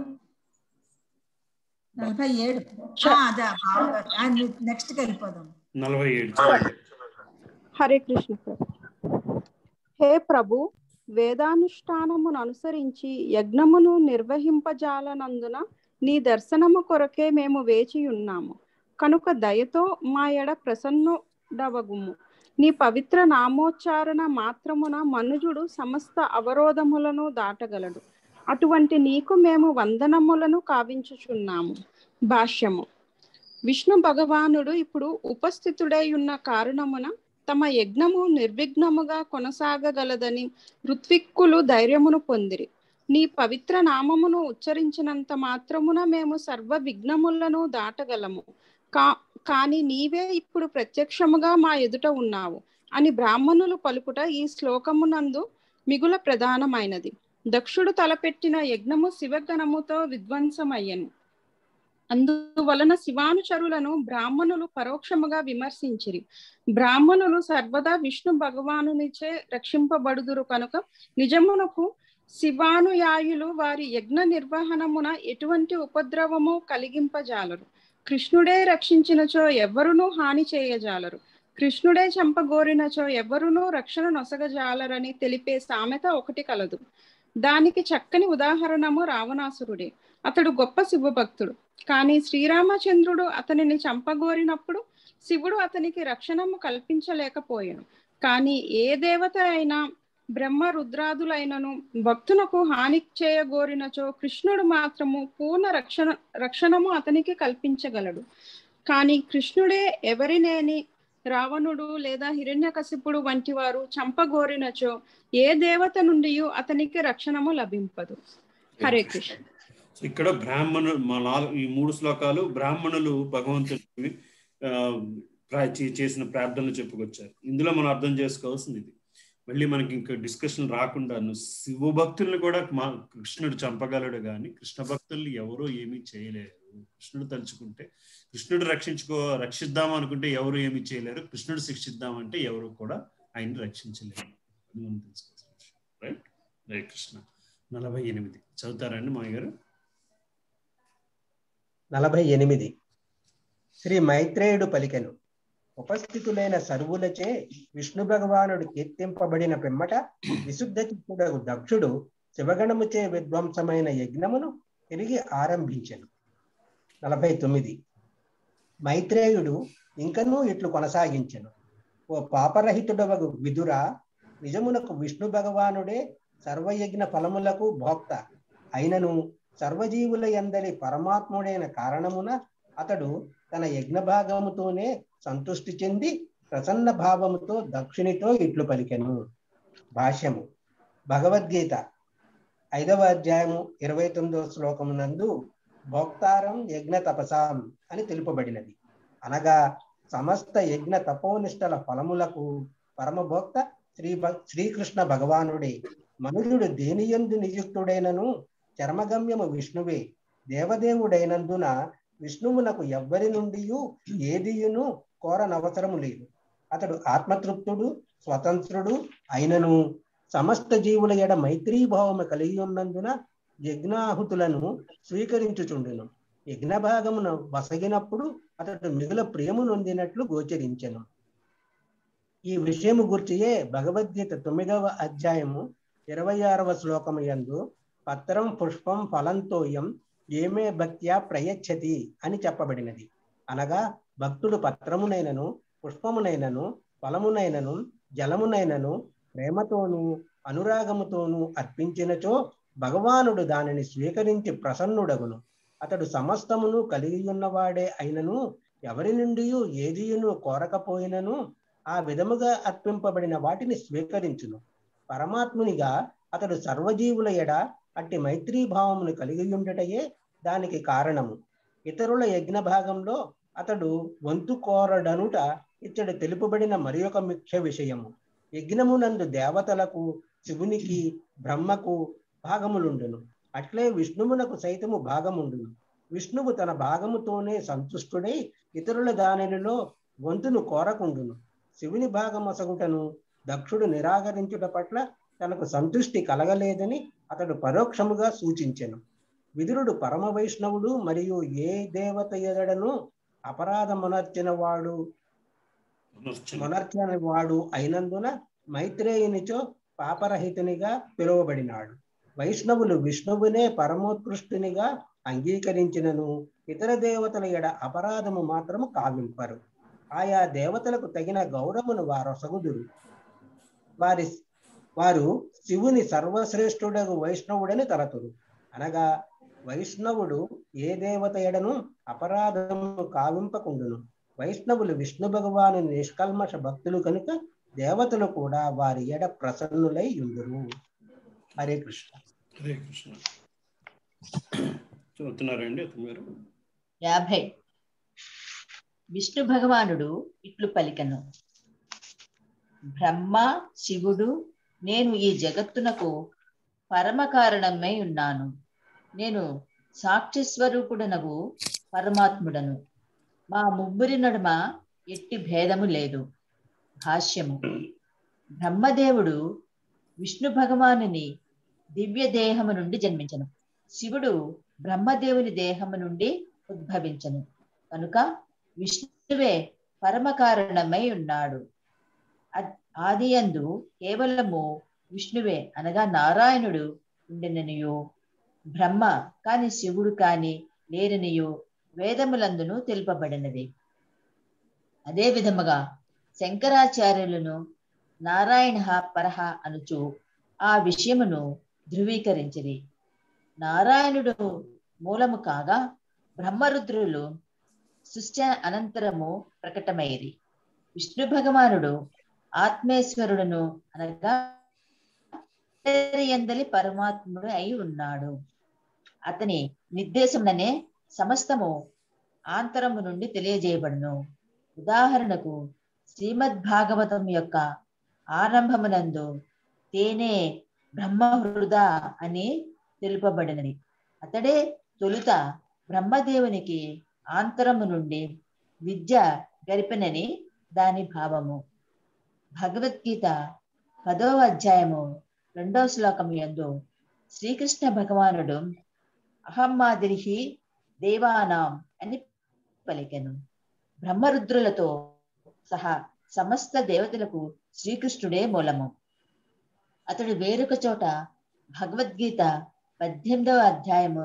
నలభై ఏడు అదే నెక్స్ట్ కి వెళ్ళిపోదాం నలభై ఏడు చదవండి. హరే కృష్ణ ప్రభు హే ప్రభు వేదానుష్ఠానమును అనుసరించి యజ్ఞమును నిర్వహింపజాలనందున నీ దర్శనము కొరకే మేము వేచి ఉన్నాము కనుక దయతో మా ఎడ ప్రసన్నుడవగుము నీ పవిత్ర నామోచ్చారణ మాత్రమున మనుజుడు సమస్త అవరోధములను దాటగలడు అటువంటి నీకు మేము వందనములను కావించుచున్నాము భాష్యము విష్ణు భగవానుడు ఇప్పుడు ఉపస్థితుడై ఉన్న కారణమున తమ యజ్ఞము నిర్విఘ్నముగా కొనసాగగలదని ఋత్విక్కులు ధైర్యమును పొందిరి నీ పవిత్ర నామమును ఉచ్చరించినంత మాత్రమున మేము సర్వ విఘ్నములను దాటగలము కా కానీ నీవే ఇప్పుడు ప్రత్యక్షముగా మా ఎదుట ఉన్నావు అని బ్రాహ్మణులు పలుకుట ఈ శ్లోకమునందు మిగుల ప్రధానమైనది దక్షుడు తలపెట్టిన యజ్ఞము శివగణముతో విధ్వంసమయ్యను అందువలన శివానుచరులను బ్రాహ్మణులు పరోక్షముగా విమర్శించిరి బ్రాహ్మణులు సర్వదా విష్ణు భగవానునిచే రక్షింపబడుదురు కనుక నిజమునకు శివానుయాయులు వారి యజ్ఞ నిర్వహణమున ఎటువంటి ఉపద్రవము కలిగింపజాలరు కృష్ణుడే రక్షించినచో ఎవరునూ హాని చేయజాలరు కృష్ణుడే చంపగోరినచో ఎవరునూ రక్షణ నొసగజాలరని తెలిపే సామెత ఒకటి కలదు దానికి చక్కని ఉదాహరణము రావణాసురుడే అతడు గొప్ప శివభక్తుడు కానీ శ్రీరామచంద్రుడు అతనిని చంపగోరినప్పుడు శివుడు అతనికి రక్షణము కల్పించలేకపోయాను కానీ ఏ దేవత అయినా బ్రహ్మ రుద్రాదులైనను భక్తునకు హాని చేయగోరినచో కృష్ణుడు మాత్రము పూర్ణ రక్షణ రక్షణము అతనికి కల్పించగలడు కానీ కృష్ణుడే ఎవరినేని రావణుడు లేదా హిరణ్యకశిపుడు వంటి వారు చంపగోరినచో ఏ దేవత నుండి అతనికి రక్షణము లభింపదు హరే కృష్ణ సో ఇక్కడ బ్రాహ్మణులు మా నాలుగు ఈ మూడు శ్లోకాలు బ్రాహ్మణులు భగవంతుడికి ఆ, ప్రా- చే- చేసిన ప్రార్థనలు చెప్పుకొచ్చారు ఇందులో మనం అర్థం చేసుకోవాల్సింది ఇది మళ్ళీ మనకి ఇంకా డిస్కషన్ రాకుండా శివ భక్తుల్ని కూడా మా కృష్ణుడు చంపగలడు కానీ కృష్ణ భక్తుల్ని ఎవరూ ఏమీ చేయలేరు కృష్ణుడు తలుచుకుంటే కృష్ణుడు రక్షించుకో రక్షిద్దాం అనుకుంటే ఎవరు ఏమీ చేయలేరు కృష్ణుడు శిక్షిద్దామంటే ఎవరు కూడా ఆయన్ని రక్షించలేరు అని మనం తెలుసుకోవాల్సిన విషయం రైట్ రైట్ కృష్ణ నలభై ఎనిమిది చదువుతారండి మాయ గారు నలభై ఎనిమిది శ్రీ మైత్రేయుడు పలికెను ఉపస్థితులైన సర్వులచే విష్ణు భగవానుడు కీర్తింపబడిన పిమ్మట విశుద్ధ చిత్తుడగు దక్షుడు శివగణముచే విధ్వంసమైన యజ్ఞమును తిరిగి ఆరంభించెను నలభై తొమ్మిది మైత్రేయుడు ఇంకనూ ఇట్లు కొనసాగించెను ఓ పాపరహితుడవగు విదుర నిజమునకు విష్ణు భగవానుడే సర్వయజ్ఞ ఫలములకు భోక్త అయినను సర్వజీవుల ఎందరి పరమాత్ముడైన కారణమున అతడు తన యజ్ఞ భాగముతోనే సంతుష్టి చెంది ప్రసన్న భావముతో దక్షిణితో ఇట్లు పలికెను భాష్యము భగవద్గీత ఐదవ అధ్యాయము ఇరవై తొమ్మిదవ శ్లోకమునందు భోక్తారం యజ్ఞ తపసాం అని తెలుపబడినది అనగా సమస్త యజ్ఞ తపోనిష్టల ఫలములకు పరమభోక్త శ్రీ భ- శ్రీకృష్ణ భగవానుడే మనుజుడు దేనియందు నియుక్తుడైనను చర్మగమ్యము విష్ణువే దేవదేవుడైనందున విష్ణువునకు ఎవ్వరి నుండి ఏదియును కోరనవసరము లేదు అతడు ఆత్మతృప్తుడు స్వతంత్రుడు అయినను సమస్త జీవుల ఎడ మైత్రీభావము కలిగి ఉన్నందున యజ్ఞాహుతులను స్వీకరించుచుండును యజ్ఞ భాగమును వసగినప్పుడు అతడు మిగుల ప్రేమ నొందినట్లు గోచరించెను ఈ విషయము గుర్చియే భగవద్గీత తొమ్మిదవ అధ్యాయము ఇరవై ఆరవ శ్లోకము యందు పత్రం పుష్పం ఫలంతోయం ఏమే భక్త్యా ప్రయచ్చతి అని చెప్పబడినది అనగా భక్తుడు పత్రమునైనను పుష్పమునైనను ఫలమునైనను జలమునైనను ప్రేమతోనూ అనురాగముతోనూ అర్పించినచో భగవానుడు దానిని స్వీకరించి ప్రసన్నుడగును అతడు సమస్తమును కలిగి ఉన్నవాడే అయినను ఎవరి నుండి ఏదియును కోరకపోయినను ఆ విధముగా అర్పింపబడిన వాటిని స్వీకరించును పరమాత్మునిగా అతడు సర్వజీవుల ఎడ అట్టి మైత్రీ భావమును కలిగి ఉండటయే దానికి కారణము ఇతరుల యజ్ఞ భాగంలో అతడు వంతు కోరడనుట ఇతడు తెలుపబడిన మరి ఒక ముఖ్య విషయము యజ్ఞమునందు దేవతలకు శివునికి బ్రహ్మకు భాగములుండును అట్లే విష్ణువునకు సైతము భాగముండును విష్ణువు తన భాగముతోనే సంతుష్టుడై ఇతరుల దానిలో వంతును కోరకుండును శివుని భాగమొసగుటను దక్షుడు నిరాకరించుట పట్ల తనకు సంతృష్టి కలగలేదని అతడు పరోక్షముగా సూచించెను విదురుడు పరమ వైష్ణవుడు మరియు ఏ దేవత ఎదడను అపరాధమునర్చిన వాడు మొనర్చని వాడు అయినందున మైత్రేయునిచో పాపరహితునిగా పిలువబడినాడు వైష్ణవులు విష్ణువునే పరమోత్కృష్టునిగా అంగీకరించినను ఇతర దేవతల ఎడ అపరాధము మాత్రము కావింపరు ఆయా దేవతలకు తగిన గౌరవమును వారొసగుదురు వారి వారు శివుని సర్వశ్రేష్ఠుడగు వైష్ణవుడని తలతురు అనగా వైష్ణవుడు ఏ దేవత ఎడను అపరాధము కావింపకుండును వైష్ణవులు విష్ణు భగవాను నిష్కల్మష భక్తులు కనుక దేవతలు కూడా వారి ఎడ ప్రసన్నులై ఉందురు హరే కృష్ణ హరే కృష్ణ చదువుతున్నారండి మీరు యాభై విష్ణు భగవానుడు ఇట్లు పలికను బ్రహ్మ శివుడు నేను ఈ జగత్తునకు పరమ కారణమై ఉన్నాను నేను సాక్షి స్వరూపుడనగు పరమాత్ముడను మా ముగ్గురి నడుమ ఎట్టి భేదము లేదు భాష్యము బ్రహ్మదేవుడు విష్ణు భగవానుని దివ్య దేహము నుండి జన్మించను శివుడు బ్రహ్మదేవుని దేహము నుండి ఉద్భవించను కనుక విష్ణువే పరమ కారణమై ఉన్నాడు అద్- ఆదియందు కేవలము విష్ణువే అనగా నారాయణుడు ఉండెననియో బ్రహ్మ కాని శివుడు కాని లేరనియో వేదములందును తెలుపబడినది అదే విధముగా శంకరాచార్యులను నారాయణ పరహ అనుచు ఆ విషయమును ధృవీకరించిరి నారాయణుడు మూలము కాగా బ్రహ్మరుద్రులు సృష్టి అనంతరము ప్రకటమైరి విష్ణు భగవానుడు ఆత్మేశ్వరుడును అనగా ఎందలి పరమాత్ముడు అయి ఉన్నాడు అతని నిర్దేశంలోనే సమస్తము ఆంతరము నుండి తెలియజేయబడును ఉదాహరణకు శ్రీమద్ భాగవతం యొక్క ఆరంభమునందు తేనే బ్రహ్మహృద అని తెలుపబడినది అతడే తొలుత బ్రహ్మదేవునికి ఆంతరము నుండి విద్య గరిపినని దాని భావము భగవద్గీత పదవ అధ్యాయము రెండవ శ్లోకం యందు శ్రీకృష్ణ భగవానుడు అహం మాదిరిహి దేవానాం అని పలికెను బ్రహ్మరుద్రులతో సహా సమస్త దేవతలకు శ్రీకృష్ణుడే మూలము అతడు వేరొక చోట భగవద్గీత పద్దెనిమిదవ అధ్యాయము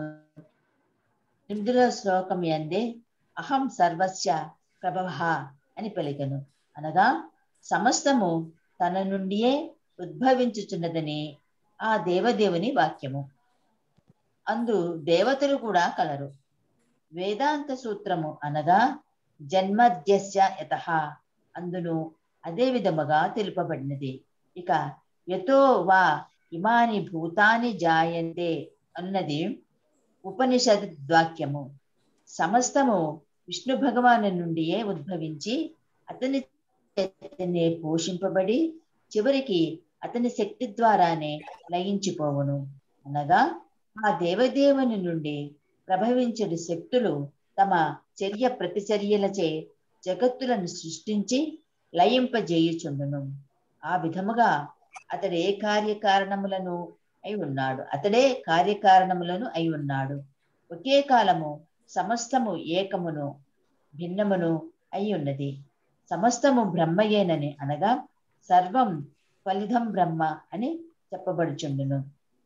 ఎనిమిదవ శ్లోకం ఎందే అహం సర్వస్య ప్రభవ అని పలికెను అనగా సమస్తము తన నుండియే ఉద్భవించుచున్నదని ఆ దేవదేవుని వాక్యము అందు దేవతలు కూడా కలరు వేదాంత సూత్రము అనగా జన్మద్యస్య యత అందును అదే విధముగా తెలుపబడినది ఇక యతో వా ఇమాని భూతాని జాయంతే అన్నది ఉపనిషద్ వాక్యము సమస్తము విష్ణు భగవాను నుండియే ఉద్భవించి అతని చేతనే పోషింపబడి చివరికి అతని శక్తి ద్వారానే లయించిపోవును అనగా ఆ దేవదేవుని నుండి ప్రభవించడి శక్తులు తమ చర్య ప్రతిచర్యలచే జగత్తులను సృష్టించి లయింపజేయుచుండును ఆ విధముగా అతడు ఏ కార్యకారణములను అయి ఉన్నాడు అతడే కార్యకారణములను అయి ఉన్నాడు ఒకే కాలము సమస్తము ఏకమును భిన్నమును అయి ఉన్నది సమస్తము బ్రహ్మయేనని అనగా సర్వం ఫలితం బ్రహ్మ అని చెప్పబడుచుండును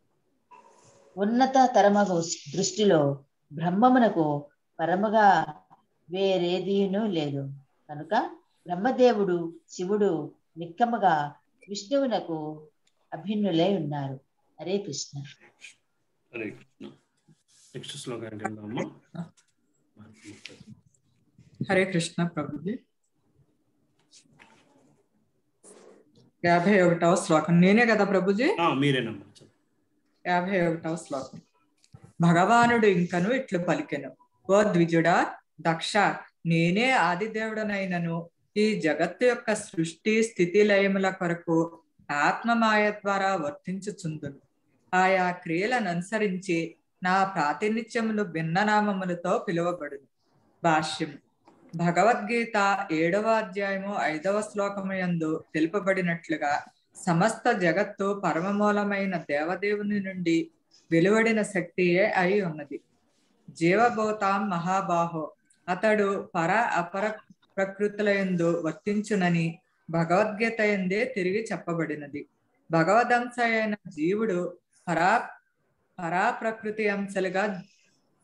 ఉన్నత తరమగు దృష్టిలో బ్రహ్మమునకు పరముగా వేరేదీను లేదు కనుక బ్రహ్మదేవుడు శివుడు నిక్కముగా విష్ణువునకు అభిన్నులై ఉన్నారు హరే కృష్ణ హరే కృష్ణ నెక్స్ట్ శ్లోకానికి వెళ్దామా హరే కృష్ణ ప్రభుజీ యాభై ఒకటవ శ్లోకం నేనే కదా ప్రభుజీ ఆ, మీరేనమ్మా చదువు. యాభై ఒకటవ శ్లోకం భగవానుడు ఇంకను ఇట్లు పలికెను ఓ ద్విజుడా దక్ష నేనే ఆదిదేవుడనైనను ఈ జగత్తు యొక్క సృష్టి స్థితి లయముల కొరకు ఆత్మమాయ ద్వారా వర్తించుచుందును ఆయా క్రియలను అనుసరించి నా ప్రాతినిధ్యములు భిన్ననామములతో పిలువబడును భాష్యం భగవద్గీత ఏడవ అధ్యాయము ఐదవ శ్లోకము యందు తెలుపబడినట్లుగా సమస్త జగత్తు పరమమూలమైన దేవదేవుని నుండి వెలువడిన శక్తియే అయి ఉన్నది జీవభూతాం మహాబాహో అతడు పర అపర ప్రకృతులయందు వర్తించునని భగవద్గీత ఎందే తిరిగి చెప్పబడినది భగవదంశ అయిన జీవుడు పరా పరా ప్రకృతి అంశలుగా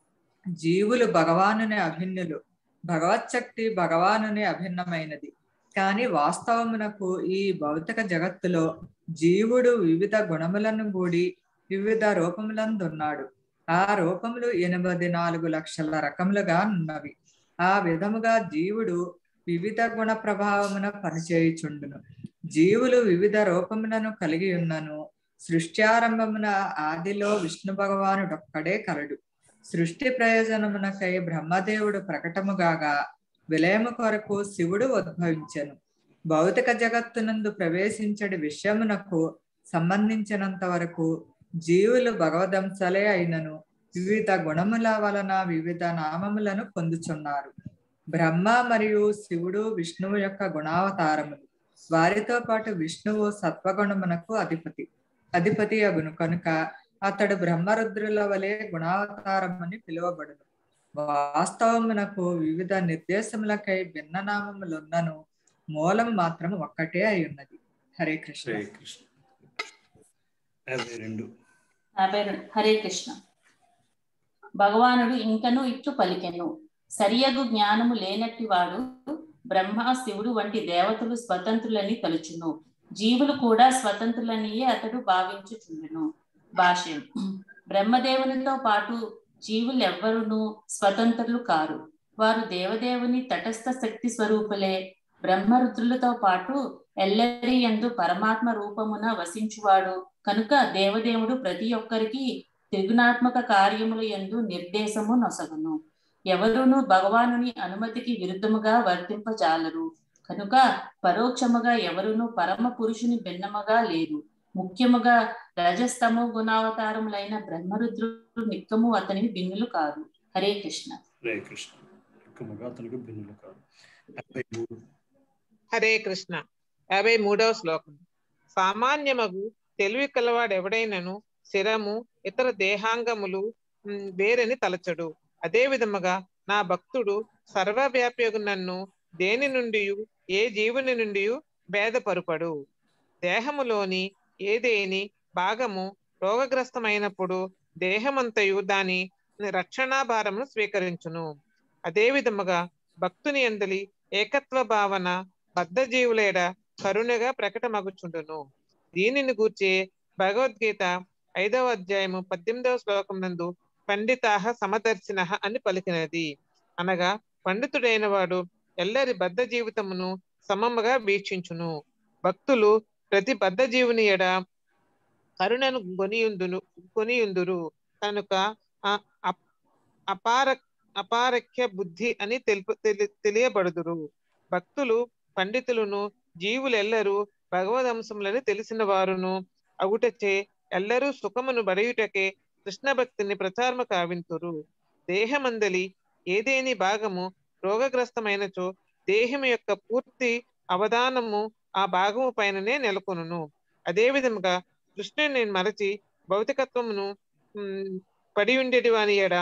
జీవులు భగవానుని అభిన్నులు భగవత్ శక్తి భగవానుని అభిన్నమైనది కానీ వాస్తవమునకు ఈ భౌతిక జగత్తులో జీవుడు వివిధ గుణములను కూడి వివిధ రూపములందున్నాడు ఆ రూపములు ఎనిమిది నాలుగు లక్షల రకములుగా ఉన్నవి ఆ విధముగా జీవుడు వివిధ గుణ ప్రభావమున పనిచేయుచుండును జీవులు వివిధ రూపములను కలిగి ఉన్నను సృష్ట్యారంభమున ఆదిలో విష్ణు భగవానుడొక్కడే కలడు సృష్టి ప్రయోజనమునకై బ్రహ్మదేవుడు ప్రకటముగాగా విలయము కొరకు శివుడు ఉద్భవించెను భౌతిక జగత్తునందు ప్రవేశించడి విషయమునకు సంబంధించినంత వరకు జీవులు భగవదంశలే అయినను వివిధ గుణముల వలన వివిధ నామములను పొందుచున్నారు బ్రహ్మ మరియు శివుడు విష్ణువు యొక్క గుణావతారములు వారితో పాటు విష్ణువు సత్వగుణమునకు అధిపతి అధిపతి అగును కనుక అతడు బ్రహ్మరుద్రుల వలె గుణావతారమని పిలువబడును వాస్తవమునకు వివిధ నిర్దేశములకై భిన్న నామములున్నను మూలం మాత్రం ఒక్కటే అయి ఉన్నది హరే కృష్ణ హరే కృష్ణ యాభై రెండు యాభై రెండు. హరే కృష్ణ భగవానుడు ఇంకను ఇట్లు పలికెను సరియగు జ్ఞానము లేనట్టి వాడు బ్రహ్మ శివుడు వంటి దేవతలు స్వతంత్రులని తలుచును జీవులు కూడా స్వతంత్రులనియే అతడు భావించుచుండును భాష్యం బ్రహ్మదేవునితో పాటు జీవులెవ్వరును స్వతంత్రులు కారు వారు దేవదేవుని తటస్థ శక్తి స్వరూపులే బ్రహ్మరుద్రులతో పాటు ఎల్లరి ఎందు పరమాత్మ రూపమున వసించువాడు కనుక దేవదేవుడు ప్రతి ఒక్కరికి త్రిగుణాత్మక కార్యముల ఎందు నిర్దేశము నొసగును ఎవరును భగవానుని అనుమతికి విరుద్ధముగా వర్తింపజాలరు కనుక పరోక్షముగా ఎవరును పరమ పురుషుని భిన్నముగా లేరు ముఖ్యముగా రజస్తమో గుణావతారములైన బ్రహ్మరుద్రుడు నిక్కము అతనివి భిన్నులు కారు హరే కృష్ణ హరే కృష్ణ ఎక్కువగా అతనికి భిన్నులు కాదు యాభై మూడు హరే కృష్ణ యాభై మూడవ శ్లోకం సామాన్యమగు తెలివి కలవాడెవడైనను శిరము ఇతర దేహాంగములు ఉమ్, వేరని తలచడు అదే విధముగా నా భక్తుడు సర్వవ్యాప్యగు నన్ను దేని నుండి ఏ జీవుని నుండి భేదపరుపడు దేహములోని ఏదేని భాగము రోగగ్రస్తమైనప్పుడు దేహమంతయు దాని రక్షణాభారమును స్వీకరించును అదే విధముగా భక్తుని ఎందలి ఏకత్వ భావన బద్ధ జీవులేడ కరుణగా ప్రకటమగుచుండును దీనిని గూర్చి భగవద్గీత ఐదవ అధ్యాయము పద్దెనిమిదవ శ్లోకం నందు పండితాహ సమదర్శిన అని పలికినది అనగా పండితుడైన వాడు ఎల్లరి బద్ధ జీవితమును సమముగా వీక్షించును భక్తులు ప్రతి బద్ధ జీవుని ఎడ కరుణను కొనియుందును కొనియుందురు కనుక ఆ అప్- అపార అపారక్య బుద్ధి అని తెలుపు తెలి- తెలియబడుదురు భక్తులు పండితులను జీవులెల్లరూ భగవదంశములని తెలిసిన వారును అగుటచే ఎల్లరూ సుఖమును బడయుటకే కృష్ణ భక్తిని ప్రచారము కావింతురు దేహమందలి ఏదేని భాగము రోగగ్రస్తమైనచో దేహము యొక్క పూర్తి అవధానము ఆ భాగము పైననే నెలకొనును అదే విధముగా కృష్ణుని మరచి భౌతికత్వమును ఉమ్, పడి ఉండేటి వాని ఎడ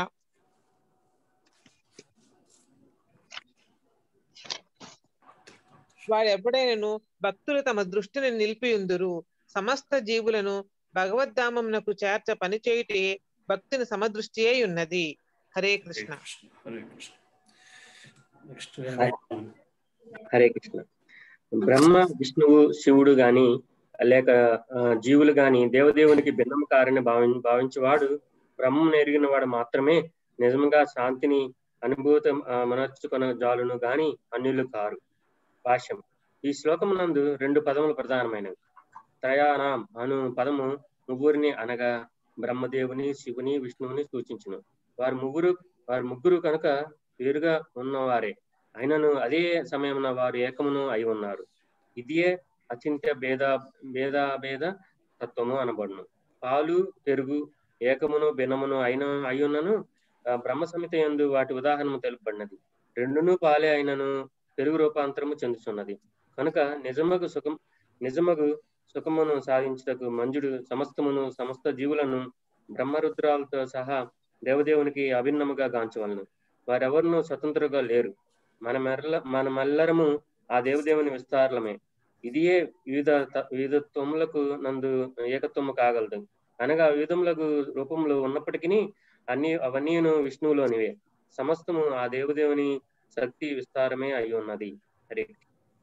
వాడు ఎప్పుడైనను భక్తులు తమ దృష్టిని నిలిపి ఉందురు సమస్త జీవులను భగవద్ధామమునకు చేర్చ పనిచేయుటే భక్తిని సమదృష్టి అయి ఉన్నది హరే కృష్ణ హరే కృష్ణ నెక్స్ట్ హరే కృష్ణ బ్రహ్మ విష్ణువు శివుడు గాని లేక ఆ, జీవులు గాని దేవదేవునికి భిన్నము కారని భావి భావించేవాడు బ్రహ్మం ఎరిగిన వాడు మాత్రమే నిజంగా శాంతిని అనుభూతం ఆ, మనర్చుకొన జాలును గాని అన్యులు కారు భాష్యం ఈ శ్లోకమునందు రెండు పదములు ప్రధానమైనవి త్రయానాం అను పదము ముగ్గురిని అనగా బ్రహ్మదేవుని శివుని విష్ణువుని సూచించును వారు ముగ్గురు వారు ముగ్గురు కనుక వేరుగా ఉన్నవారే అయినను అదే సమయమున వారు ఏకమును అయి ఉన్నారు ఇదియే అచింత్య భేద భేదాభేద తత్వము అనబడును పాలు పెరుగు ఏకమును భిన్నమును అయిన అయ్యున్నను ఆ, బ్రహ్మ సమిత యందు వాటి ఉదాహరణము తెలుపబడినది రెండును పాలే అయినను పెరుగు రూపాంతరము చెందుతున్నది కనుక నిజమగు సుఖం నిజమగు సుఖమును సాధించుటకు మంజుడు సమస్తమును సమస్త జీవులను బ్రహ్మరుద్రాలతో సహా దేవదేవునికి అభిన్నముగా గాంచవలను వారెవరును స్వతంత్రుగా లేరు మనమెల్ల మనమెల్లరము ఆ దేవదేవుని విస్తారలమే ఇదియే వివిధ త- వివిధత్వములకు నందు ఏకత్వము కాగలదు అనగా వివిధములకు రూపములు ఉన్నప్పటికీ అన్ని అవన్నీను విష్ణువులోనివే సమస్తము ఆ దేవదేవుని శక్తి విస్తారమే అయి ఉన్నది హరే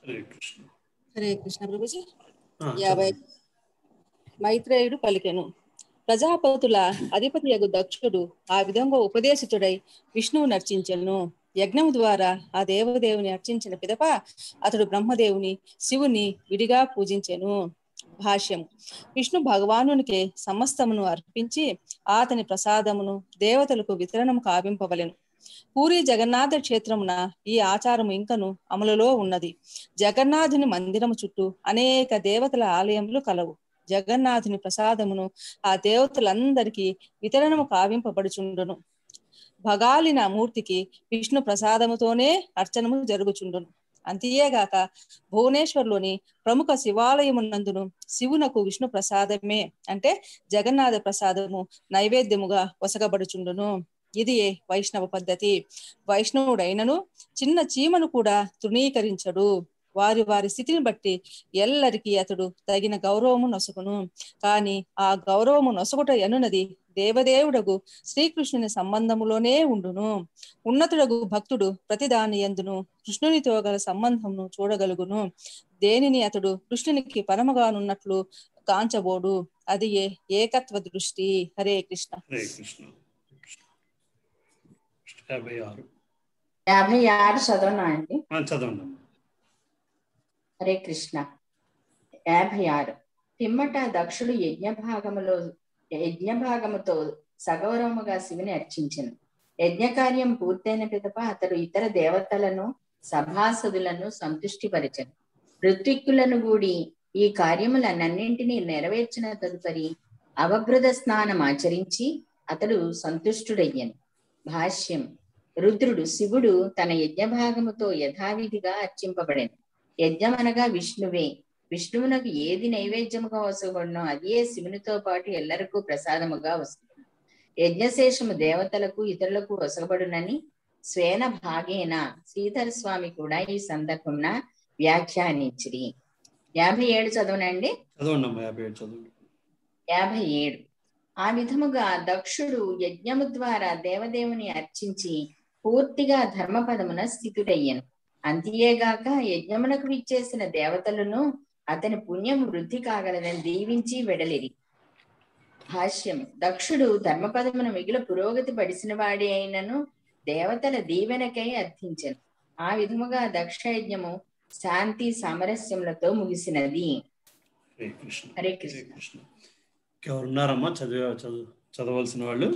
హరే కృష్ణ హరే కృష్ణ ప్రభుజీ ఆ, యాభై చదవండి. మైత్రేయుడు పలికెను ప్రజాపతుల అధిపతి యగు దక్షుడు ఆ విధంగా ఉపదేశితుడై విష్ణువు నర్చించెను యజ్ఞం ద్వారా ఆ దేవదేవుని అర్చించిన పిదప అతడు బ్రహ్మదేవుని శివుని విడిగా పూజించెను భాష్యం విష్ణు భగవానునికి సమస్తమును అర్పించి అతని ప్రసాదమును దేవతలకు వితరణము కావింపవలెను పూరి జగన్నాథ క్షేత్రమున ఈ ఆచారము ఇంకను అమలులో ఉన్నది జగన్నాథుని మందిరము చుట్టూ అనేక దేవతల ఆలయములు కలవు జగన్నాథుని ప్రసాదమును ఆ దేవతలందరికీ వితరణము కావింపబడుచుండును భగాలిన మూర్తికి విష్ణు ప్రసాదముతోనే అర్చనము జరుగుచుండును అంతేగాక భువనేశ్వర్లోని ప్రముఖ శివాలయమునందును శివునకు విష్ణు ప్రసాదమే అంటే జగన్నాథ ప్రసాదము నైవేద్యముగా వసగబడుచుండును ఇది వైష్ణవ పద్ధతి వైష్ణవుడైనను చిన్న చీమను కూడా తృణీకరించడు వారి వారి స్థితిని బట్టి ఎల్లరికీ అతడు తగిన గౌరవము నొసగును కాని ఆ గౌరవము నొసగుట ఎనున్నది దేవదేవుడగు శ్రీకృష్ణుని సంబంధములోనే ఉండును ఉన్నతుడగు భక్తుడు ప్రతిదాని ఎందును కృష్ణునితో గల సంబంధమును చూడగలుగును దేనిని అతడు కృష్ణునికి పరమగానున్నట్లు కాంచబోడు అది ఏ ఏకత్వ దృష్టి హరే కృష్ణ హరే కృష్ణ యాభై ఆరు యాభై ఆరు చదవనా అండి ఆ, చదవండి అమ్మా. హరే కృష్ణ యాభై ఆరు పిమ్మట దక్షుడు యజ్ఞ భాగములో యజ్ఞ భాగముతో సగౌరవముగా శివుని అర్చించెను యజ్ఞ కార్యం పూర్తయిన పిదప అతడు ఇతర దేవతలను సభాసదులను సంతుష్టిపరచను ఋత్విక్కులను గూడి ఈ కార్యములన్నింటినీ నెరవేర్చిన తదుపరి అవభృత స్నానం ఆచరించి అతడు సంతుష్టుడయ్యను భాష్యం రుద్రుడు శివుడు తన యజ్ఞ భాగముతో యథావిధిగా అర్చింపబడెను యజ్ఞం అనగా విష్ణువే విష్ణువునకు ఏది నైవేద్యముగా వసగొడనో అదే శివునితో పాటు ఎల్లరకు ప్రసాదముగా వస్తుంది యజ్ఞశేషము దేవతలకు ఇతరులకు వసగబడునని స్వేన భాగేన శ్రీధర స్వామి కూడా ఈ సందర్భంన వ్యాఖ్యానించిరి యాభై ఏడు చదవనండి చదవండి అమ్మా యాభై ఏడు చదవండి యాభై ఏడు ఆ విధముగా దక్షుడు యజ్ఞము ద్వారా దేవదేవుని అర్చించి పూర్తిగా ధర్మపదమున స్థితుడయ్యను అంతేగాక యజ్ఞమునకు విచ్చేసిన దేవతలను అతని పుణ్యం వృద్ధి కాగలదని దీవించి వెడలిరి భాష్యం దక్షుడు ధర్మపదమున మిగిలిన పురోగతి పడిసిన వాడి అయినను దేవతల దీవెనకై అర్థించను ఆ విధముగా దక్ష యజ్ఞము శాంతి సామరస్యములతో ముగిసినది హరే కృష్ణ హరే కృష్ణ కృష్ణ ఎవరున్నారమ్మా చదివ చదువు చదవలసిన వాళ్ళు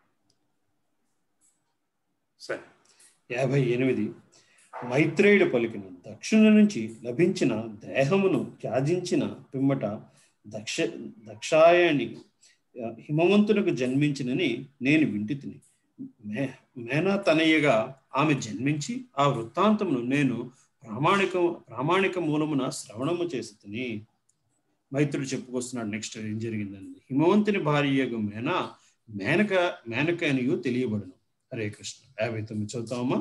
సరే యాభై ఎనిమిది మైత్రేయుడు పలికిన దక్షిణ నుంచి లభించిన దేహమును త్యాజించిన పిమ్మట దక్ష దక్షాయణి ఆ, హిమవంతునకు జన్మించినని నేను వింటి తిని మే మేనా తనయ్యగా ఆమె జన్మించి ఆ వృత్తాంతమును నేను ప్రామాణిక ప్రామాణిక మూలమున శ్రవణము చేసి తిని మైత్రుడు చెప్పుకొస్తున్నాడు నెక్స్ట్ ఏం జరిగిందని హిమవంతుని భార్యకు మేన మేనక మేనక అనియు తెలియబడును హరే కృష్ణ యాభై తొమ్మిది చదువుతామా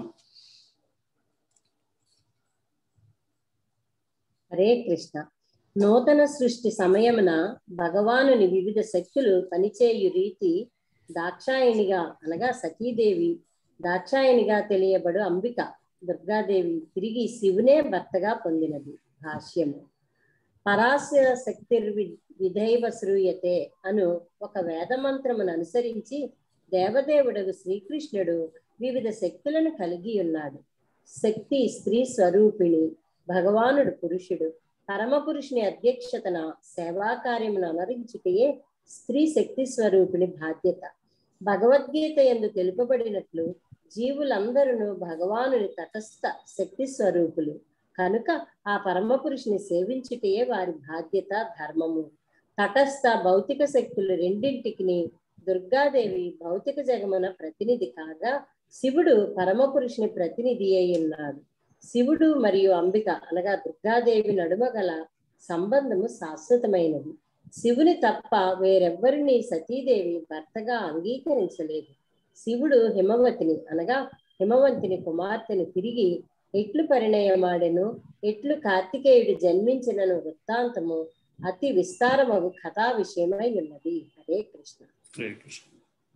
హరే కృష్ణ నూతన సృష్టి సమయమున భగవానుని వివిధ శక్తులు పనిచేయు రీతి దాక్షాయణిగా అనగా సతీదేవి దాక్షాయణిగా తెలియబడు అంబిక దుర్గాదేవి తిరిగి శివునే భర్తగా పొందినది భాష్యము పరాస్య శక్తి విధైవ శ్రూయతే అను ఒక వేదమంత్రమును అనుసరించి దేవదేవుడగు శ్రీకృష్ణుడు వివిధ శక్తులను కలిగి ఉన్నాడు శక్తి స్త్రీ స్వరూపిణి భగవానుడు పురుషుడు పరమ పురుషుని అధ్యక్షతన సేవా కార్యమును అనరించుటయే స్త్రీ శక్తి స్వరూపిణి బాధ్యత భగవద్గీత ఎందు తెలుపబడినట్లు జీవులందరూ భగవానుని తటస్థ శక్తి స్వరూపులు కనుక ఆ పరమ పురుషుని సేవించుటయే వారి బాధ్యత ధర్మము తటస్థ భౌతిక శక్తులు రెండింటికి దుర్గాదేవి భౌతిక జగమున ప్రతినిధి కాగా శివుడు పరమ పురుషుని ప్రతినిధి అయి ఉన్నాడు శివుడు మరియు అంబిక అనగా దుర్గాదేవి నడుమ గల సంబంధము శాశ్వతమైనది శివుని తప్ప వేరెవ్వరిని సతీదేవి భర్తగా అంగీకరించలేదు శివుడు హిమవతిని అనగా హిమవంతుని కుమార్తెను తిరిగి ఎట్లు పరిణయమాడెను ఎట్లు కార్తికేయుడు జన్మించినను వృత్తాంతము అతి విస్తారమగు కథా విషయమై ఉన్నది హరే కృష్ణ హరే కృష్ణ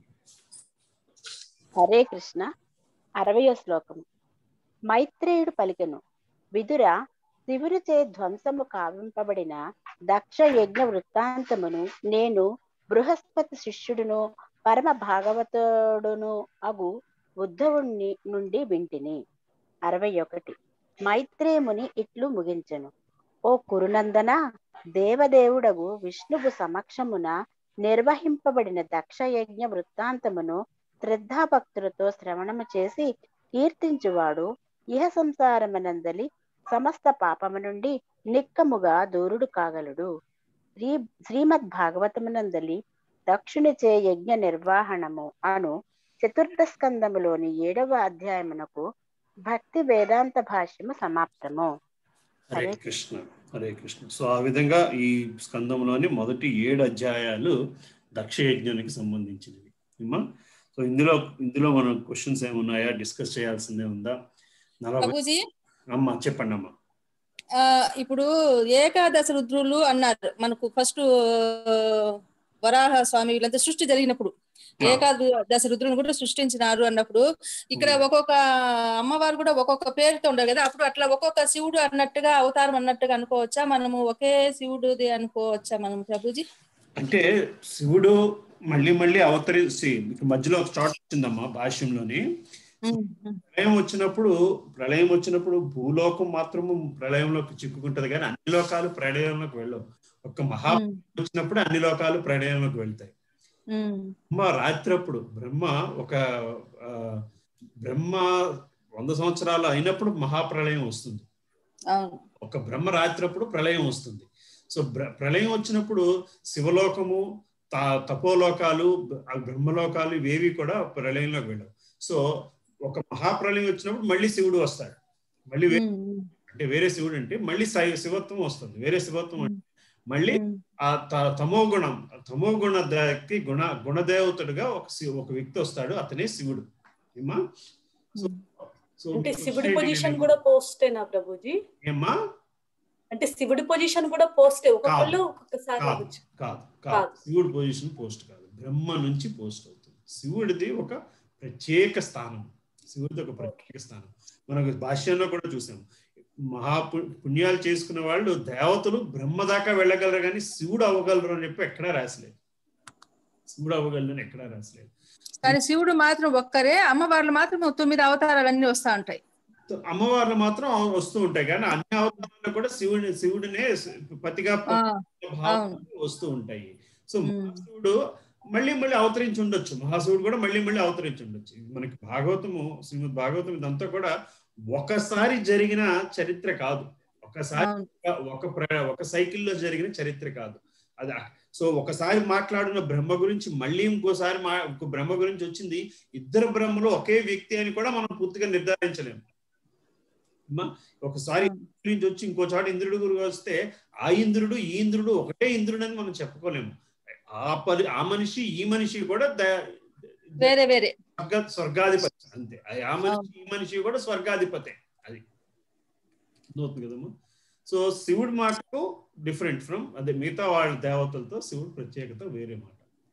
హరే కృష్ణ అరవయో శ్లోకం మైత్రేయుడు పలికెను విదుర శివుడిచే ధ్వంసము కావింపబడిన దక్ష యజ్ఞ వృత్తాంతమును నేను బృహస్పతి శిష్యుడును పరమ భాగవతుడును అగు ఉద్ధవుణ్ణి నుండి వింటిని అరవై ఒకటి మైత్రేముని ఇట్లు ముగించెను ఓ కురునందన దేవదేవుడగు విష్ణువు సమక్షమున నిర్వహింపబడిన దక్ష యజ్ఞ వృత్తాంతమును శ్రద్ధాభక్తులతో శ్రవణము చేసి కీర్తించువాడు ఇహ సంసారమనందలి సమస్త పాపము నుండి నిక్కముగా దూరుడు కాగలడు శ్రీ శ్రీమద్ భాగవతమునందలి దక్షునిచే యజ్ఞ నిర్వహణము అను చతుర్థ స్కందములోని ఏడవ అధ్యాయమునకు భక్తి వేదాంత భాష్యము సమాప్తము హరే కృష్ణ హరే కృష్ణ సో ఆ విధంగా ఈ స్కందంలోని మొదటి ఏడు అధ్యాయాలు దక్ష యజ్ఞానికి సంబంధించినవి ఏమ్మా సో ఇందులో ఇందులో మనం క్వశ్చన్స్ ఏమున్నాయా డిస్కస్ చేయాల్సిందే ఉందా నలభై ప్రభుజీ అమ్మా చెప్పండి అమ్మా ఆ, ఇప్పుడు ఏకాదశ రుద్రులు అన్నారు మనకు ఫస్ట్ వరాహ స్వామి వీళ్ళంతా సృష్టి జరిగినప్పుడు ఏకాదశ రుద్రులను కూడా సృష్టించినారు అన్నప్పుడు ఇక్కడ ఒక్కొక్క అమ్మవారు కూడా ఒక్కొక్క పేరుతో ఉండరు కదా అప్పుడు అట్లా ఒక్కొక్క శివుడు అన్నట్టుగా అవతారం అన్నట్టుగా అనుకోవచ్చా మనము ఒకే శివుడుది అనుకోవచ్చా మనం ప్రభుజీ అంటే శివుడు మళ్ళీ మళ్ళీ అవతరించి ఇక మధ్యలో ఒక చోట వచ్చిందమ్మా భాష్యంలోని ప్రళయం వచ్చినప్పుడు ప్రళయం వచ్చినప్పుడు భూలోకం మాత్రము ప్రళయంలోకి చిక్కుకుంటది కానీ అన్ని లోకాలు ప్రళయంలోకి వెళ్ళవు ఒక్క మహా వచ్చినప్పుడు అన్ని లోకాలు ప్రళయంలోకి వెళ్తాయి బ్రహ్మ రాత్రప్పుడు బ్రహ్మ ఒక ఆ, బ్రహ్మ వంద సంవత్సరాలు అయినప్పుడు మహాప్రళయం వస్తుంది అవును ఒక బ్రహ్మ రాత్రప్పుడు ప్రళయం వస్తుంది సో బ్ర- ప్రళయం వచ్చినప్పుడు శివలోకము త- తపోలోకాలు ఆ బ్రహ్మలోకాలు ఇవేవి కూడా ప్రళయంలోకి వెళ్ళవు సో ఒక మహాప్రళయం వచ్చినప్పుడు మళ్ళీ శివుడు వస్తాడు మళ్ళీ వే- అంటే వేరే శివుడు అంటే మళ్ళీ శై- శివత్వం వస్తుంది వేరే శివత్వం అంటే మళ్ళీ ఆ త- తమో గుణం తమో గుణ ద- గుణ గుణదేవతుడుగా ఒక శి- ఒక వ్యక్తి వస్తాడు అతనే శివుడు ఏమా సో సో అంటే మీకు శివుడి society పొజిషన్ అనేది- కూడా పోస్టేనా ప్రభుజీ ఏమ్మా అంటే శివుడి పొజిషన్ కూడా పోస్టే ఒక్కొక్కళ్ళు కాదు ఒక్కొక్కసారి కాదు అవ్వచ్చు కాదు కాదు శివుడి పొజిషన్ పోస్ట్ కాదు బ్రహ్మ నుంచి పోస్ట్ అవుతుంది శివుడిది ఒక ప్రత్యేక స్థానం శివుడిది ఒక ప్రత్యేక స్థానం మనకు భాష్యంలో కూడా చూసాం మహా పు- పుణ్యాలు చేసుకున్న వాళ్ళు దేవతలు బ్రహ్మ దాకా వెళ్ళగలరు కానీ శివుడు అవ్వగలరు అని చెప్పి ఎక్కడా రాసలేదు శివుడు అవ్వగలరు అని ఎక్కడా రాసలేదు కానీ శివుడు మాత్రం ఒక్కరే అమ్మవార్లు మాత్రం తొమ్మిది అవతారాలు అన్ని వస్తా ఉంటాయి అమ్మవార్లు మాత్రం వస్తూ ఉంటాయి కానీ అన్ని అవతారాలు కూడా శివుని శివుడినే పతిగా ఆ, భావం వస్తూ ఉంటాయి సో మహాశివుడు మళ్ళీ మళ్ళీ అవతరించి ఉండొచ్చు మహాశివుడు కూడా మళ్ళీ మళ్ళీ అవతరించి ఉండొచ్చు ఇది మనకి భాగవతము శ్రీమద్ భాగవతం ఇదంతా కూడా ఒకసారి జరిగిన చరిత్ర కాదు ఒకసారి ఒక- ఒక ప్ర- ఒక సైకిల్లో జరిగిన చరిత్ర కాదు అది సో ఒకసారి మాట్లాడిన బ్రహ్మ గురించి మళ్ళీ ఇంకోసారి మా ఇంకో బ్రహ్మ గురించి వచ్చింది ఇద్దరు బ్రహ్మలు ఒకే వ్యక్తి అని కూడా మనం పూర్తిగా నిర్ధారించలేము అమ్మా, ఒకసారి ఇంద్రుడి నుంచి వచ్చి ఇంకో చోట ఇంద్రుడు గురించి వస్తే ఆ ఇంద్రుడు ఈ ఇంద్రుడు ఒకటే ఇంద్రుడు అని మనం చెప్పుకోలేము ఆ పరి ఆ మనిషి ఈ మనిషి కూడా ద- వేరే వేరే స్వర్గ స్వర్గాధిపతి అంతే ఆ- ఆ మనిషి ఈ మనిషి కూడా స్వర్గాధిపతే అది అర్థమవుతుంది కదమ్మా సో శివుడు మాటకు డిఫరెంట్ ఫ్రమ్ అదే మిగతా వాళ్ళ దేవతలతో శివుడు ప్రత్యేకత వేరే మాట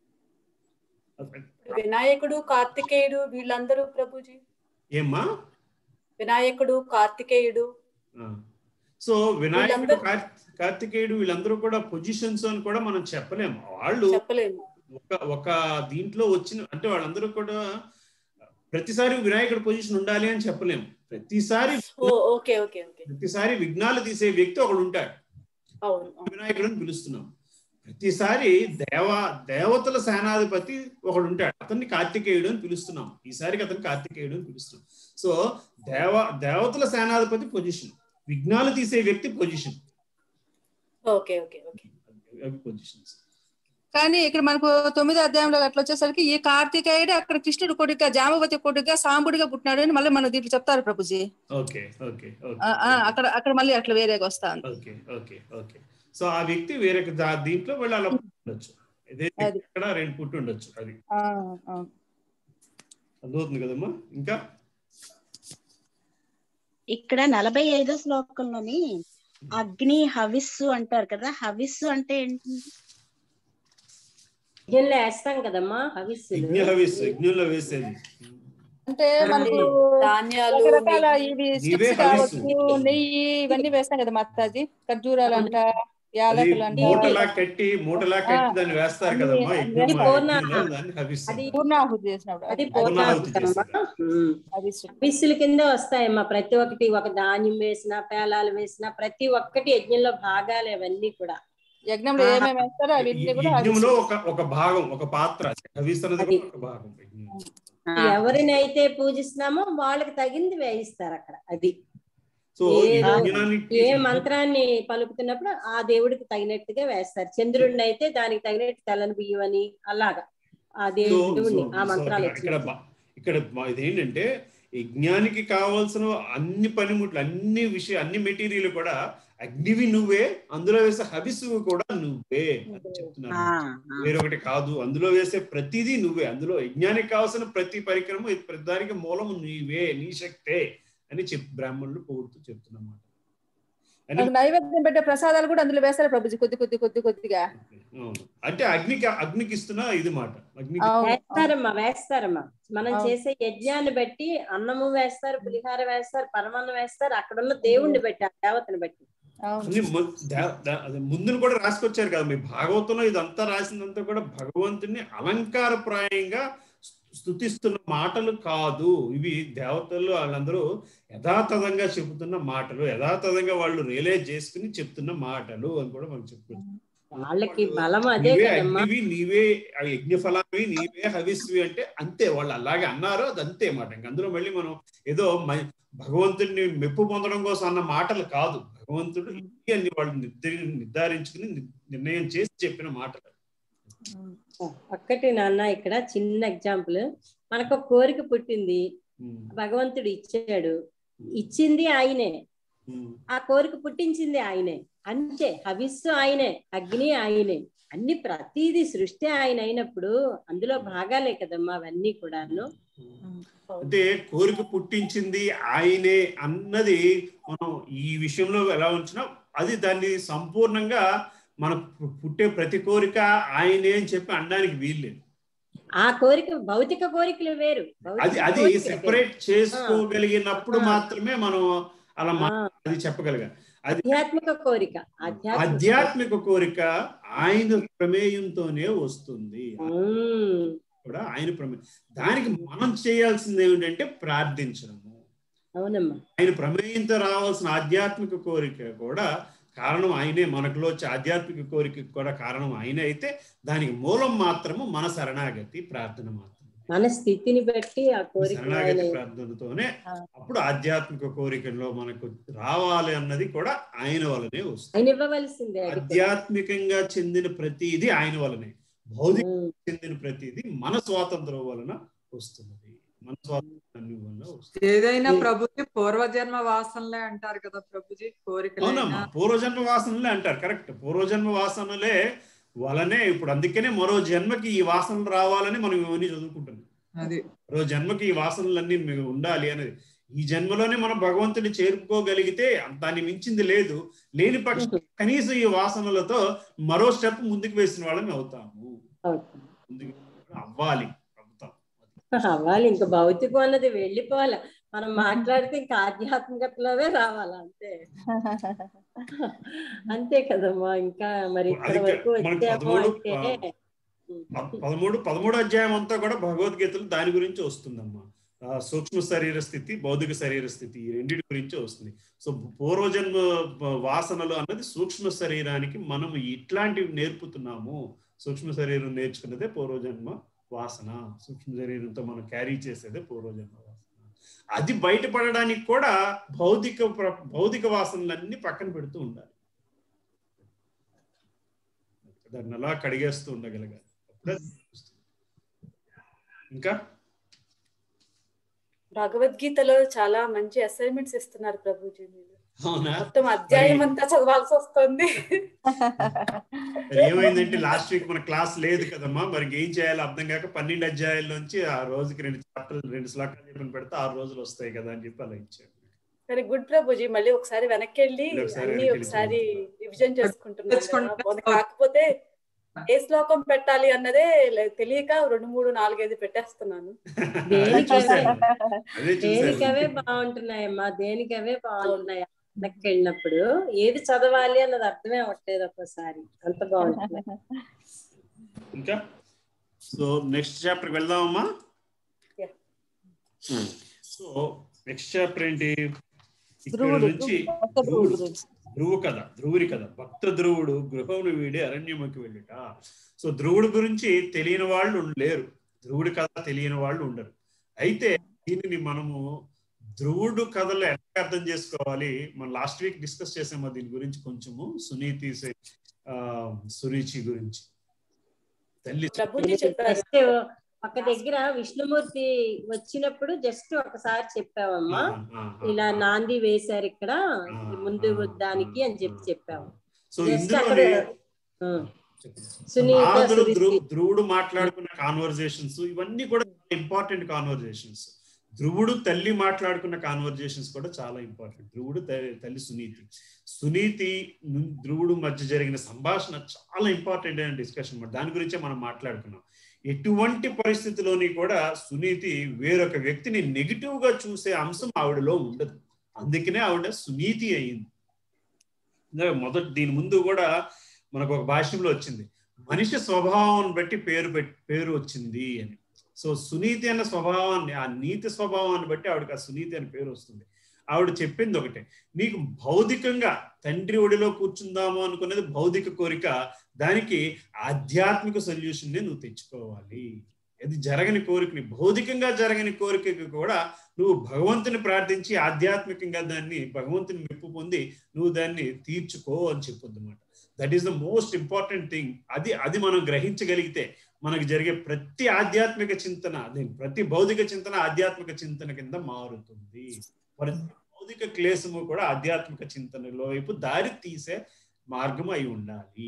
వినాయకుడు కార్తికేయుడు వీళ్ళందరూ ప్రభుజీ ఏమ్మా వినాయకుడు కార్తికేయుడు ఆ. సో వినాయకుడు వీళ్ళందరూ- కార్- కార్తికేయుడు వీళ్ళందరూ కూడా పొజిషన్స్ అని కూడా మనం చెప్పలేము వాళ్ళు చెప్పలేము ఒక ఒక దీంట్లో వచ్చిన అంటే వాళ్ళందరూ కూడా ప్రతిసారి వినాయకుడి పొజిషన్ ఉండాలి అని చెప్పలేము ప్రతిసారి ఓ ఓకే ఓకే ఓకే ప్రతిసారి విఘ్నాలు తీసే వ్యక్తి ఒకడు ఉంటాడు అవును వినాయకుడు అని పిలుస్తున్నాం ప్రతిసారి దేవ దేవతల సేనాధిపతి ఒకడు ఉంటాడు అతన్ని కార్తికేయుడు అని పిలుస్తున్నాం ఈసారికి అతను కార్తికేయుడు అని పిలుస్తున్నాం సో దేవ దేవతల సేనాధిపతి పొజిషన్ విఘ్నాలు తీసే వ్యక్తి పొజిషన్ ఓకే ఓకే ఓకే అవి పొజిషన్స్ కానీ ఇక్కడ మనకు తొమ్మిదో అధ్యాయంలో అట్లా వచ్చేసరికి ఈ కార్తికేయుడు అక్కడ కృష్ణుడు కొడుక జామవతి కొడుక సాంబుడిగా పుట్టినాడు అని మళ్ళీ మన దీంట్లో చెప్తారు ప్రభుజీ ఓకే ఓకే ఆ, ఆ, అక్కడ అక్కడ మళ్ళీ అట్లా వేరేగా వస్తా ఉంది. ఓకే ఓకే ఓకే సో ఆ వ్యక్తి వేరే దా- దీంట్లో వాళ్ళు అలా పుట్టి ఉండొచ్చు ఇదే ఇక్కడ రెండు పుట్టి ఉండొచ్చు అది ఆ, ఆ. అర్థమవుతుంది కదమ్మా ఇంకా ఇక్కడ నలభై ఐదో శ్లోకంలోని అగ్ని హవిస్సు అంటారు కదా హవిస్సు అంటే ఏంటి యజ్ఞంలో వేస్తాం కదమ్మా యజ్ఞ హవిస్ హవిస్సులు యజ్ఞంలో వేసేది అంటే మనకు ధాన్యాలు, రకరకాల నెయ్యి. ఇవి నీవే చిప్స్ హవిస్సు. కావచ్చు నెయ్యి ఇవన్నీ వేస్తాం కదా మాతాజీ ఖర్జూరాలు అంట అది యాలకులు అంట మూటలా కట్టి మూటలా కట్టి ఆ, దాన్ని వేస్తారు అన్ని- కదమ్మా అన్ని ఎక్కువ వేస్తారు. మా యజ్ఞంలో దాన్ని హవిస్తారు పూర్ణాహుతి చేసినప్పుడు అది అది పూర్ణాహుతి పూర్ణాహుతమ్మా పిస్సుల కింద వస్తాయమ్మా ప్రతి ఒక్కటి ఒక ధాన్యం వేసిన పేలాలు వేసిన ప్రతి ఒక్కటి యజ్ఞంలో భాగాలు అవన్నీ కూడా యజ్ఞంలో ఏమేమి వేస్తారో అవన్నీ కూడా యజ్ఞంలో ఒక ఒక భాగం ఒక పాత్ర హవిస్తున్నది కూడా ఒక భాగం ఎవరినైతే పూజిస్తున్నామో వాళ్ళకి తగింది వేయిస్తారు అక్కడ అది సో ఏ ఈ రో- యజ్ఞానికి ఏ మంత్రాన్ని పలుకుతున్నప్పుడు ఆ దేవుడికి తగినట్టుగా వేస్తారు చంద్రుడిని అయితే దానికి తగినట్టు తెల్లని బియ్యం అని అలాగా ఆ సో దేవుడిని సో- ఆ సో మంత్రాలు ఇక్కడ- ఇక్కడ బా- ఇక్కడ బా- ఇదేంటంటే యజ్ఞానికి కావాల్సిన అన్ని పనిముట్లు అన్ని విషయం అన్ని మెటీరియల్ కూడా అగ్నివి నువ్వే అందులో వేసే హవిస్సు కూడా నువ్వే అని చెప్తున్నాను వేరొకటి కాదు అందులో వేసే ప్రతిదీ నువ్వే అందులో యజ్ఞానికి కావాల్సిన ప్రతి పరికరము ఇది ప్రతి దానికి మూలము నీవే నీ శక్తే అని చెప్ బ్రాహ్మణులు పొగుడుతూ చెప్తున్నమాట మనకు నైవేద్యం పెట్టే ప్రసాదాలు కూడా అందులో వేస్తారు ప్రభుజీ కొద్ది కొద్ది కొద్ది కొద్దిగా అవును అంటే అగ్నికి అగ్నికి ఇస్తున్న ఇది మాట అగ్నికి వేస్తారమ్మా వేస్తారమ్మా మనం అవును. చేసే యజ్ఞాన్ని బట్టి అన్నము వేస్తారు పులిహార వేస్తారు పరమాన్నం వేస్తారు అక్కడ ఉన్న దేవుణ్ణి బట్టి ఆ దేవతని బట్టి అన్ని ము- దే- దే- అదే ముందును కూడా రాసుకొచ్చారు కదా మీ భాగవతంలో ఇదంతా రాసిందంతా కూడా భగవంతుని అలంకారప్రాయంగా స్థుతిస్తున్న మాటలు కాదు ఇవి దేవతలు వాళ్ళందరూ యథాతథంగా చెబుతున్న మాటలు యథాతథంగా వాళ్ళు రియలైజ్ చేసుకుని చెప్తున్న మాటలు అని కూడా మనం చెప్పుకోవచ్చు వాళ్ళకి బలం అదే నీవే కదమ్మా అగ్నివి నీవే ఆ యజ్ఞఫలావి నీవే హవిస్వి అంటే అంతే వాళ్ళు అలాగే అన్నారు అది అంతే మాట ఇంక అందులో మళ్ళీ మనం ఏదో మ- భగవంతుడిని మెప్పు పొందడం కోసం అన్న మాటలు కాదు భగవంతుడు ఇది అని వాళ్ళు నిర్ధ- నిర్ధారించుకుని ని- నిర్ణయం చేసి చెప్పిన మాటలు ఒక్కటి నాన్న ఇక్కడ చిన్న ఎగ్జాంపుల్ మనకు ఒక కోరిక పుట్టింది భగవంతుడు ఇచ్చాడు ఇచ్చింది ఆయనే ఆ కోరిక పుట్టించింది ఆయనే అంతే హవిస్సు ఆయనే అగ్ని ఆయనే అన్ని ప్రతిదీ సృష్టి ఆయన అయినప్పుడు అందులో భాగాలే కదమ్మా అవన్నీ కూడాను అంటే కోరిక పుట్టించింది ఆయనే అన్నది మనం ఈ విషయంలో ఎలా ఉంచినా అది దాన్ని సంపూర్ణంగా మన పు- పుట్టే ప్రతి కోరిక ఆయనే అని చెప్పి అనడానికి వీల్లేదు ఆ కోరిక భౌతిక కోరికలు వేరు భౌతిక అది అది కోరికలు వేరు. సెపరేట్ చేసుకోగలిగినప్పుడు మాత్రమే మనం అలా మా- అది చెప్పగలిగాం అది ఆధ్యాత్మిక కోరిక ఆధ్యాత్మిక ఆధ్యాత్మిక కోరిక ఆయన ప్రమేయంతోనే వస్తుంది ఉమ్. కూడా ఆయన ప్రమేయం దానికి మనం చేయాల్సింది ఏమిటంటే ప్రార్థించడము అవునమ్మా ఆయన ప్రమేయంతో రావాల్సిన ఆధ్యాత్మిక కోరిక కూడా కారణం ఆయనే మనకులో వచ్చే ఆధ్యాత్మిక కోరిక కూడా కారణం ఆయనే అయితే దానికి మూలం మాత్రము మన శరణాగతి ప్రార్థన మాత్రం మన స్థితిని బట్టి ఆ కోరిక శరణాగతి ఆయన ప్రార్థనతోనే అప్పుడు ఆధ్యాత్మిక కోరికలో మనకు రావాలి అన్నది కూడా ఆయన వలనే వస్తుంది ఆయన ఇవ్వవలసిందే అది కూడా. ఆధ్యాత్మికంగా చెందిన ప్రతిది ఆయన వలనే భౌతికంగా చెందిన ప్రతిది మన స్వాతంత్రం వలన వస్తున్నది మన స్వాతంత్రం వలన వస్తుంది ఏదైనా ప్రభుజీ పూర్వజన్మ వాసనలే అంటారు కదా ప్రభుజీ కోరికలైనా అవునమ్మా పూర్వజన్మ వాసనలే అంటారు కరెక్ట్ పూర్వజన్మ వాసనలే వలనే ఇప్పుడు అందుకనే మరో జన్మకి ఈ వాసనలు రావాలని మనం ఇవన్నీ చదువుకుంటున్నాం అది మరో జన్మకి ఈ వాసనలన్నీ మీకు ఉండాలి అనేది ఈ జన్మలోనే మనం భగవంతుని చేరుకోగలిగితే దాన్ని మించింది లేదు లేని పక్షం కనీసం ఈ వాసనలతో మరో స్టెప్ ముందుకు వేసిన వాళ్ళని అవుతాము ముందుకు అవ్వాలి అవ్వాలి ఇంకా భౌతికం అన్నది వెళ్ళిపోవాలి మనం మాట్లాడితే ఇంకా ఆధ్యాత్మికతలోవే రావాలి అంతే అంతే కదమ్మా ఇంకా మరి ఇక్కడ అది వరకు మనకి వచ్చాము పదమూడు అంటే ప- పదమూడు పదమూడు అధ్యాయం అంతా కూడా భగవద్గీతలు దాని గురించి వస్తుందమ్మా ఆ, సూక్ష్మ శరీర స్థితి భౌతిక శరీర స్థితి ఈ రెండింటి గురించి వస్తుంది సో పూర్వజన్మ వాసనలు అన్నది సూక్ష్మ శరీరానికి మనం ఇట్లాంటివి నేర్పుతున్నాము సూక్ష్మ శరీరం నేర్చుకున్నదే పూర్వజన్మ వాసన సూక్ష్మ శరీరంతో మనం క్యారీ చేసేదే పూర్వజన్మ వాసన అది బయటపడడానికి కూడా భౌతిక ప్ర- భౌతిక వాసనలన్నీ పక్కన పెడుతూ ఉండాలి దాన్ని అలా కడిగేస్తూ ఉండగలగాలి అప్పుడే అది వస్తుంది. ఇంకా భగవద్గీతలో చాలా మంచి అసైన్మెంట్స్ ఇస్తున్నారు ప్రభుజీ మీరు అవునా మొత్తం అధ్యాయం మరి- అంతా చదవాల్సి వస్తుంది మరి ఏమైందంటే లాస్ట్ వీక్ మన క్లాస్ లేదు కదమ్మా మరి ఏం చేయాలో అర్థం కాక పన్నెండు అధ్యాయాల నుంచి ఆ రోజుకి రెండు చాప్టర్లు రెండు శ్లోకాలు చెప్పిన పెడితే ఆరు రోజులు వస్తాయి కదా అని చెప్పి అలా ఇచ్చారు సరే గుడ్ ప్రభుజీ మళ్ళీ ఒకసారి వెనక్కి వెళ్ళి మళ్ళీ ఒకసారి అన్ని వెనక్కి వెళ్ళి ఒకసారి రివిజన్ చేసుకుంటున్నాం తెచ్చుకుంటే కదా. అది కాకపోతే ఏ శ్లోకం పెట్టాలి అన్నదే లే- తెలియక రెండు మూడు నాలుగైదు పెట్టేస్తున్నాను దేనికవే అదే చూశాను. దేనికవే బాగుంటున్నాయమ్మా దేనికవే బాగుంటున్నాయి అక్కడికి వెళ్ళినప్పుడు ఏది చదవాలి అన్నది అర్థమే అవ్వట్లేదు ఒక్కోసారి అంత బాగుంటుంది ఇంకా సో నెక్స్ట్ చాప్టర్ వెళ్దామమ్మా Yeah. సో నెక్స్ట్ చాప్టర్ ఏంటి ఇక్కడ ధ్రువుడు నుంచి భక్త ధ్రువుడు ధ్రువుడు గురించి ధ్రువు కథ ధ్రువుడి కథ భక్త ధ్రువుడు గృహమును వీడి అరణ్యముకి వెళ్ళుట సో ధ్రువుడి గురించి తెలియని వాళ్ళు లేరు ధ్రువుడి కథ తెలియని వాళ్ళు ఉండరు అయితే దీనిని మనము ధ్రువుడు కథలు ఎట్లా అర్థం చేసుకోవాలి మనం లాస్ట్ వీక్ డిస్కస్ చేసాము దీని గురించి కొంచెము సునీతి ఆ, సురుచి గురించి తల్లి ప్రభుజీ చెప్పారు జస్ట్ ఒక దగ్గర విష్ణుమూర్తి వచ్చినప్పుడు జస్ట్ ఒకసారి చెప్పావమ్మా ఇలా నాంది వేశారు ఇక్కడ ముందు దానికి అని చెప్పి చెప్పాము సో జస్ట్ అక్కడ ఇందులోనే ఆ, సునీత నారదుడు సురుచి. ధ్రువు ధ్రువుడు మాట్లాడుకున్న కాన్వర్జేషన్స్ ఇవన్నీ కూడా ఇంపార్టెంట్ కాన్వర్జేషన్స్ ధ్రువుడు తల్లి మాట్లాడుకున్న కాన్వర్జేషన్స్ కూడా చాలా ఇంపార్టెంట్ ధ్రువుడు త- తల్లి సునీతి సునీతి ను- ధ్రువుడు మధ్య జరిగిన సంభాషణ చాలా ఇంపార్టెంట్ అయిన డిస్కషన్ మరి దాని గురించే మనం మాట్లాడుకున్నాం ఎటువంటి పరిస్థితిలోని కూడా సునీతి వేరొక వ్యక్తిని నెగిటివ్ గా చూసే అంశం ఆవిడలో ఉండదు అందుకనే ఆవిడ సునీతి అయింది ఇందాక మొదటి దీని ముందు కూడా మనకు ఒక భాష్యంలో వచ్చింది మనిషి స్వభావం బట్టి పేరు పెట్- పేరు వచ్చింది అని సో సునీతి అన్న స్వభావాన్ని ఆ నీతి స్వభావాన్ని బట్టి ఆవిడకి ఆ సునీతి అని పేరు వస్తుంది ఆవిడ చెప్పింది ఒకటే నీకు భౌతికంగా తండ్రి ఒడిలో కూర్చుందాము అనుకునేది భౌతిక కోరిక దానికి ఆధ్యాత్మిక సొల్యూషన్ నువ్వు తెచ్చుకోవాలి అది జరగని కోరికని భౌతికంగా జరగని కోరికకి కూడా నువ్వు భగవంతుని ప్రార్థించి ఆధ్యాత్మికంగా దాన్ని భగవంతుని మెప్పు పొంది నువ్వు దాన్ని తీర్చుకో అని చెప్పొద్దు అనమాట that is the most important thing అది అది మనం గ్రహించగలిగితే మనకు జరిగే ప్రతి ఆధ్యాత్మిక చింతన అదే ప్రతి భౌతిక చింతన ఆధ్యాత్మిక చింతన కింద మారుతుంది ప్రతి భౌతిక క్లేశము కూడా ఆధ్యాత్మిక చింతనలో వైపు దారి తీసే మార్గం అయి ఉండాలి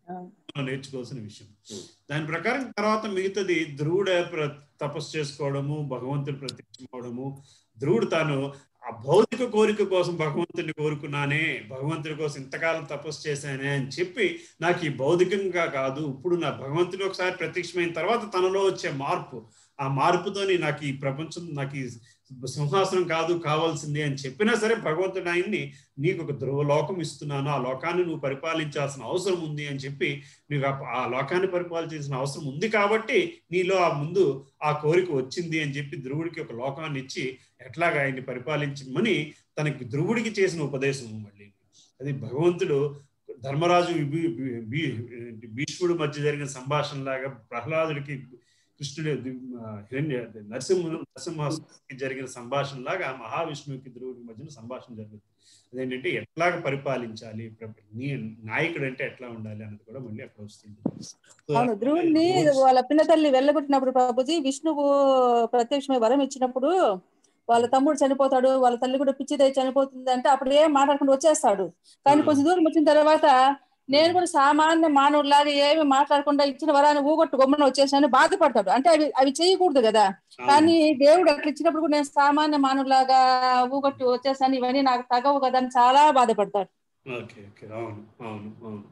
మనం నేర్చుకోవాల్సిన విషయం దాని ప్రకారం తర్వాత మిగతాది ధ్రువుడు ప్ర- తపస్సు చేసుకోవడము భగవంతుడు ప్రత్యక్షమవడము ధ్రువుడు తాను ఆ భౌతిక కోరిక కోసం భగవంతుడిని కోరుకున్నానే భగవంతుడి కోసం ఇంతకాలం తపస్సు చేశానే అని చెప్పి నాకు ఈ భౌతికంగా కాదు ఇప్పుడు నా భగవంతుడు ఒకసారి ప్రత్యక్షమైన తర్వాత తనలో వచ్చే మార్పు ఆ మార్పుతోని నాకు ఈ ప్రపంచం నాకు ఈ సింహాసనం కాదు కావాల్సింది అని చెప్పినా సరే భగవంతుడు ఆయన్ని నీకు ఒక ధ్రువలోకం ఇస్తున్నాను ఆ లోకాన్ని నువ్వు పరిపాలించాల్సిన అవసరం ఉంది అని చెప్పి నీకు ఆ- ఆ లోకాన్ని పరిపాలించాల్సిన అవసరం ఉంది కాబట్టి నీలో ఆ ముందు ఆ కోరిక వచ్చింది అని చెప్పి ధ్రువుడికి ఒక లోకాన్ని ఇచ్చి ఎట్లాగా ఆయన్ని పరిపాలించమని తనకి ధ్రువుడికి చేసిన ఉపదేశం మళ్ళీ అది భగవంతుడు ధర్మరాజు విభీ- భీ- భీ- భీష్ముడు మధ్య జరిగిన సంభాషణ లాగా ప్రహ్లాదుడికి కృష్ణుడి ఆ, హిరణ్య నరసింహ నరసింహాసుకి జరిగిన సంభాషణ లాగా మహావిష్ణువుకి ధ్రువుడికి మధ్యన సంభాషణ జరుగుతుంది అదేంటంటే ఎట్లాగ పరిపాలించాలి ప్ర- నీ నాయకుడు అంటే ఎట్లా ఉండాలి అన్నది కూడా మళ్ళీ అక్కడ వస్తుంది So, అవును ధ్రువుడిని వాళ్ళ పిన్న తల్లి వెళ్ళగొట్టినప్పుడు ప్రభుజీ విష్ణువు ప్రత్యక్షమై వరం ఇచ్చినప్పుడు వాళ్ళ తమ్ముడు చనిపోతాడు వాళ్ళ తల్లి కూడా పిచ్చిదై చనిపోతుంది అంటే అప్పుడు ఏం మాట్లాడకుండా వచ్చేస్తాడు కానీ కొంచెం దూరం వచ్చిన తర్వాత నేను కూడా సామాన్య మానవుడిలాగా ఏమి మాట్లాడకుండా ఇచ్చిన వరాన్ని ఊగొట్టు గొమ్మన వచ్చేసాను బాధపడతాడు అంటే అవి అవి చేయకూడదు కదా కానీ దేవుడు అట్లా ఇచ్చినప్పుడు కూడా నేను సామాన్య మానవులాగా ఊగొట్టు వచ్చేసాను ఇవన్నీ నాకు తగవు కదా అని చాలా బాధపడతాడు ఓకే ఓకే అవును అవును అవును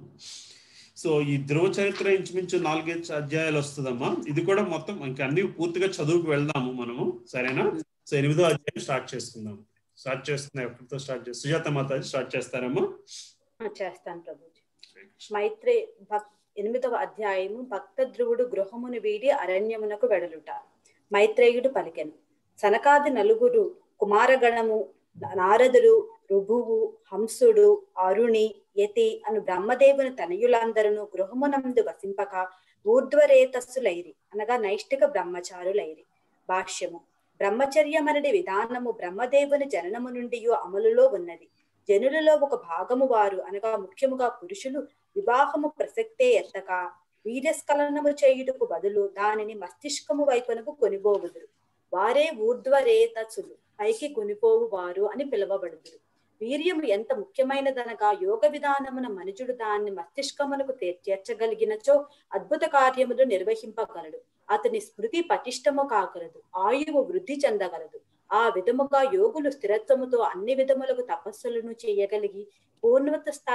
సో ఈ ధ్రువ చరిత్ర ఇంచుమించు నాలుగైదు అధ్యాయాలు వస్తుందమ్మా ఇది కూడా మొత్తం ఇంకా అన్ని పూర్తిగా చదువుకు వెళ్దాము మనము సరేనా సో ఎనిమిదో అధ్యాయం స్టార్ట్ చేసుకుందాం స్టార్ట్ చేస్తున్నా ఎక్కడితో స్టార్ట్ చేసి సుజాత మాతాజీ స్టార్ట్ చేస్తారమ్మా ఆ, చేస్తాను ప్రభుజీ మైత్రే భక్ ఎనిమిదవ అధ్యాయము భక్త ధ్రువుడు గృహమును వీడి అరణ్యమునకు వెడలుట మైత్రేయుడు పలికెను సనకాది నలుగురు కుమారగణము నారదుడు రుభువు హంసుడు అరుణి యతి అను బ్రహ్మదేవుని తనయులందరూ గృహమునందు వసింపక ఊర్ధ్వరేతస్సులైరి అనగా నైష్టిక బ్రహ్మచారులైరి భాష్యము బ్రహ్మచర్యమనడి విధానము బ్రహ్మదేవుని జననము నుండి అమలులో ఉన్నది జనులలో ఒక భాగము వారు అనగా ముఖ్యముగా పురుషులు వివాహము ప్రసక్తే ఎత్తక వీర్యస్ఖలనము చేయుటకు బదులు దానిని మస్తిష్కము వైపునకు కొనిపోవుదురు వారే ఊర్ధ్వరేతసులు పైకి కొనిపోవు వారు అని పిలువబడుదురు వీర్యము ఎంత ముఖ్యమైనదనగా యోగ విధానమున మనుజుడు దాన్ని మస్తిష్కమునకు తే- చేర్చగలిగినచో అద్భుత కార్యములు నిర్వహింపగలడు అతని స్మృతి పటిష్టము కాగలదు ఆయువు వృద్ధి చెందగలదు ఆ విధముగా యోగులు స్థిరత్వముతో అన్ని విధములకు తపస్సులను చేయగలిగి పూర్ణత స్థాయి పూర్ణ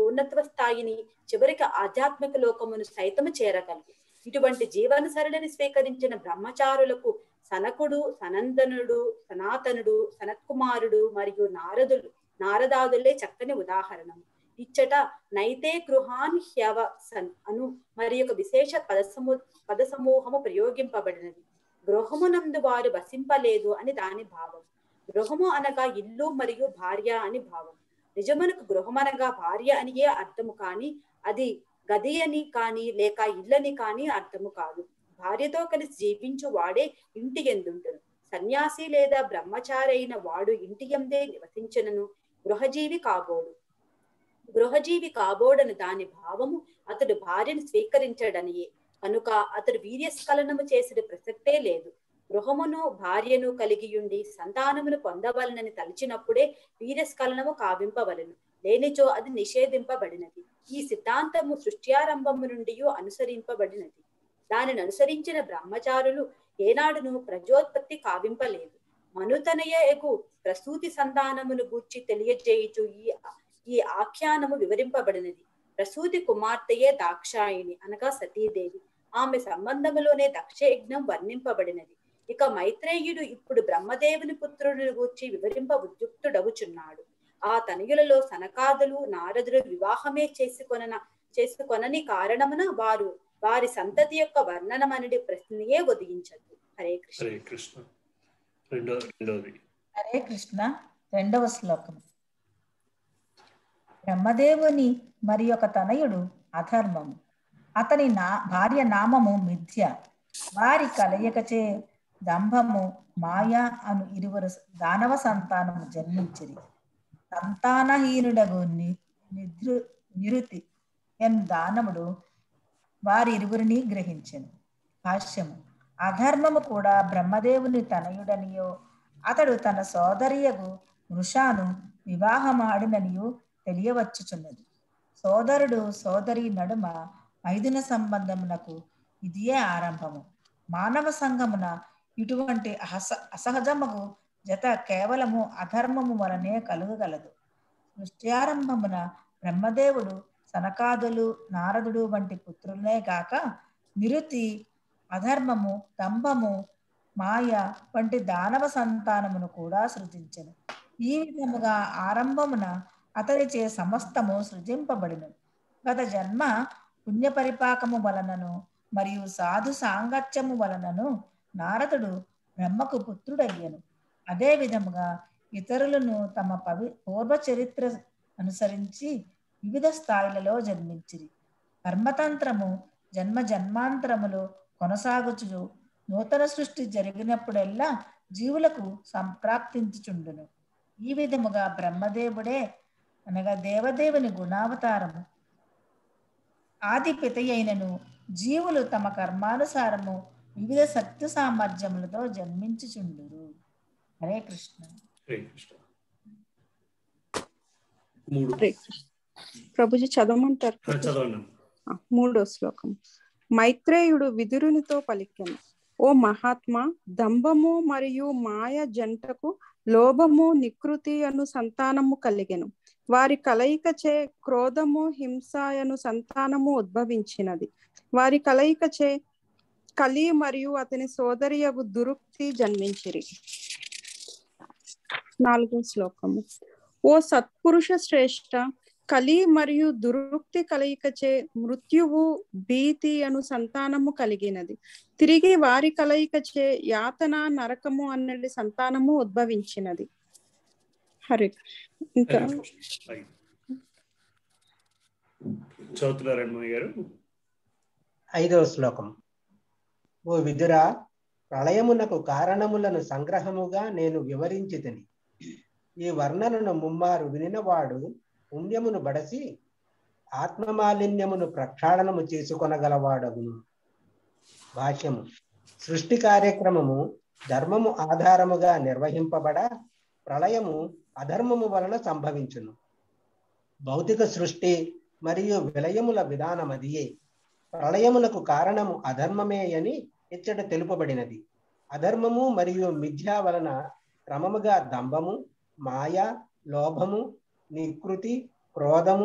పూర్ణత్వ స్థాయిని చివరికి ఆధ్యాత్మిక లోకమును సైతము చేరగలరు ఇటువంటి జీవన సరళిని స్వీకరించిన బ్రహ్మచారులకు సనకుడు సనందనుడు సనాతనుడు సనత్కుమారుడు మరియు నారదులు నారదాదులే చక్కని ఉదాహరణం ఇచ్చట నైతే గృహాన్ హ్యవ సన్ అను మరి ఒక విశేష పదసము పద సమూహము ప్రయోగింపబడినది గృహమునందు వారు వసింపలేదు అని దాని భావం గృహము అనగా ఇల్లు మరియు భార్య అని భావం నిజమునకు గృహమనగా భార్య అనియే అర్థము కాని అది గది అని కాని లేక ఇల్లని కాని అర్థము కాదు భార్యతో కలిసి జీవించు వాడే ఇంటి ఎందుంటును సన్యాసి లేదా బ్రహ్మచారి అయిన వాడు ఇంటి ఎందే నివసించనను గృహజీవి కాబోడు గృహజీవి కాబోడని దాని భావము అతడు భార్యను స్వీకరించడనియే కనుక అతడు వీర్యస్ఖలనము చేసిన ప్రసక్తే లేదు గృహమును భార్యను కలిగియుండి సంతానమును పొందవలనని తలచినప్పుడే వీర్యస్ఖలనము కావింపవలను లేనిచో అది నిషేధింపబడినది ఈ సిద్ధాంతము సృష్ట్యారంభము నుండి అనుసరింపబడినది దానిని అనుసరించిన బ్రహ్మచారులు ఏనాడును ప్రజోత్పత్తి కావింపలేదు మనుతనయకు ప్రసూతి సంతానమును గూర్చి తెలియజేయుచు ఈ ఈ ఆఖ్యానము వివరింపబడినది ప్రసూతి కుమార్తెయే దాక్షాయిని అనగా సతీదేవి ఆమె సంబంధములోనే దక్ష యజ్ఞం వర్ణింపబడినది ఇక మైత్రేయుడు ఇప్పుడు బ్రహ్మదేవుని పుత్రుడిని గూర్చి వివరింప ఉద్యుక్తుడవుచున్నాడు ఆ తనయులలో సనకాదులు నారదులు వివాహమే చేసుకొన చేసుకొనని కారణమున వారు వారి సంతతి యొక్క వర్ణనమనడి ప్రశ్నయే ఉదయించదు హరే కృష్ణ హరే కృష్ణ రెండో రెండోది హరే కృష్ణ రెండవ శ్లోకం బ్రహ్మదేవుని మరి ఒక తనయుడు అధర్మము అతని నా భార్య నామము మిథ్య వారి కలయికచే దంభము మాయ అను ఇరువురు దానవ సంతానము జన్మించిరి సంతానహీనుడగు ని నిద్రు నిరుతి ఎన్ దానముడు వారి ఇరువురిని గ్రహించెను భాష్యము అధర్మము కూడా బ్రహ్మదేవుని తనయుడనియో అతడు తన సోదరియగు వృషాను వివాహమాడిననియు తెలియవచ్చుచున్నది సోదరుడు సోదరి నడుమ మైదున సంబంధమునకు ఇదియే ఆరంభము మానవ సంఘమున ఇటువంటి అస అసహజముగు జత కేవలము అధర్మము వలనే కలుగగలదు సృష్ట్యారంభమున బ్రహ్మదేవుడు సనకాదులు నారదుడు వంటి పుత్రులనే గాక నిరుతి అధర్మము దంభము మాయ వంటి దానవ సంతానమును కూడా సృజించెను ఈ విధముగా ఆరంభమున అతనిచే సమస్తము సృజింపబడిన గత జన్మ పుణ్యపరిపాకము వలనను మరియు సాధు సాంగత్యము వలనను నారదుడు బ్రహ్మకు పుత్రుడయ్యను అదే విధముగా ఇతరులను తమ పవి పూర్వ చరిత్ర అనుసరించి వివిధ స్థాయిలలో జన్మించిరి కర్మతంత్రము జన్మ జన్మాంతరములు కొనసాగుచు నూతన సృష్టి జరిగినప్పుడెల్లా జీవులకు సంప్రాప్తించుచుండును ఈ విధముగా బ్రహ్మదేవుడే అనగా దేవదేవుని గుణావతారము ఆది పితయైనను జీవులు తమ కర్మానుసారము వివిధ శక్తి సామర్థ్యములతో జన్మించుచుండురు హరే కృష్ణ హరే కృష్ణ మూడు హరే కృష్ణ. ప్రభుజీ చదవమంటారు ఆ, చదవండి ఆ, మూడో శ్లోకం మైత్రేయుడు విదురునితో పలికెను ఓ మహాత్మా దంభము మరియు మాయ జంటకు లోభము నికృతి అను సంతానము కలిగెను వారి కలయికచే క్రోధము హింస అను సంతానము ఉద్భవించినది వారి కలయికచే కలి మరియు అతని సోదరియగు దురుక్తి జన్మించిరి నాలుగో శ్లోకము ఓ సత్పురుష శ్రేష్ట కలి మరియు దురుక్తి కలయికచే మృత్యువు భీతి అను సంతానము కలిగినది తిరిగి వారి కలయికచే యాతన నరకము అన్నది సంతానము ఉద్భవించినది హరే ఇంకా హరే కృష్ణ రైట్. చదువుతున్నారండి మణి గారు ఐదవ శ్లోకం ఓ విదురా ప్రళయమునకు కారణములను సంగ్రహముగా నేను వివరించి తిని ఈ వర్ణనను ముమ్మారు వినినవాడు పుణ్యమును బడసి ఆత్మమాలిన్యమును ప్రక్షాళనము చేసుకొనగలవాడగును భాష్యము సృష్టి కార్యక్రమము ధర్మము ఆధారముగా నిర్వహింపబడ ప్రళయము అధర్మము వలన సంభవించును భౌతిక సృష్టి మరియు విలయముల విధానమదియే ప్రళయమునకు కారణము అధర్మమే అని ఇచ్చట తెలుపబడినది అధర్మము మరియు మిథ్యా వలన క్రమముగా దంభము మాయ లోభము నికృతి క్రోధము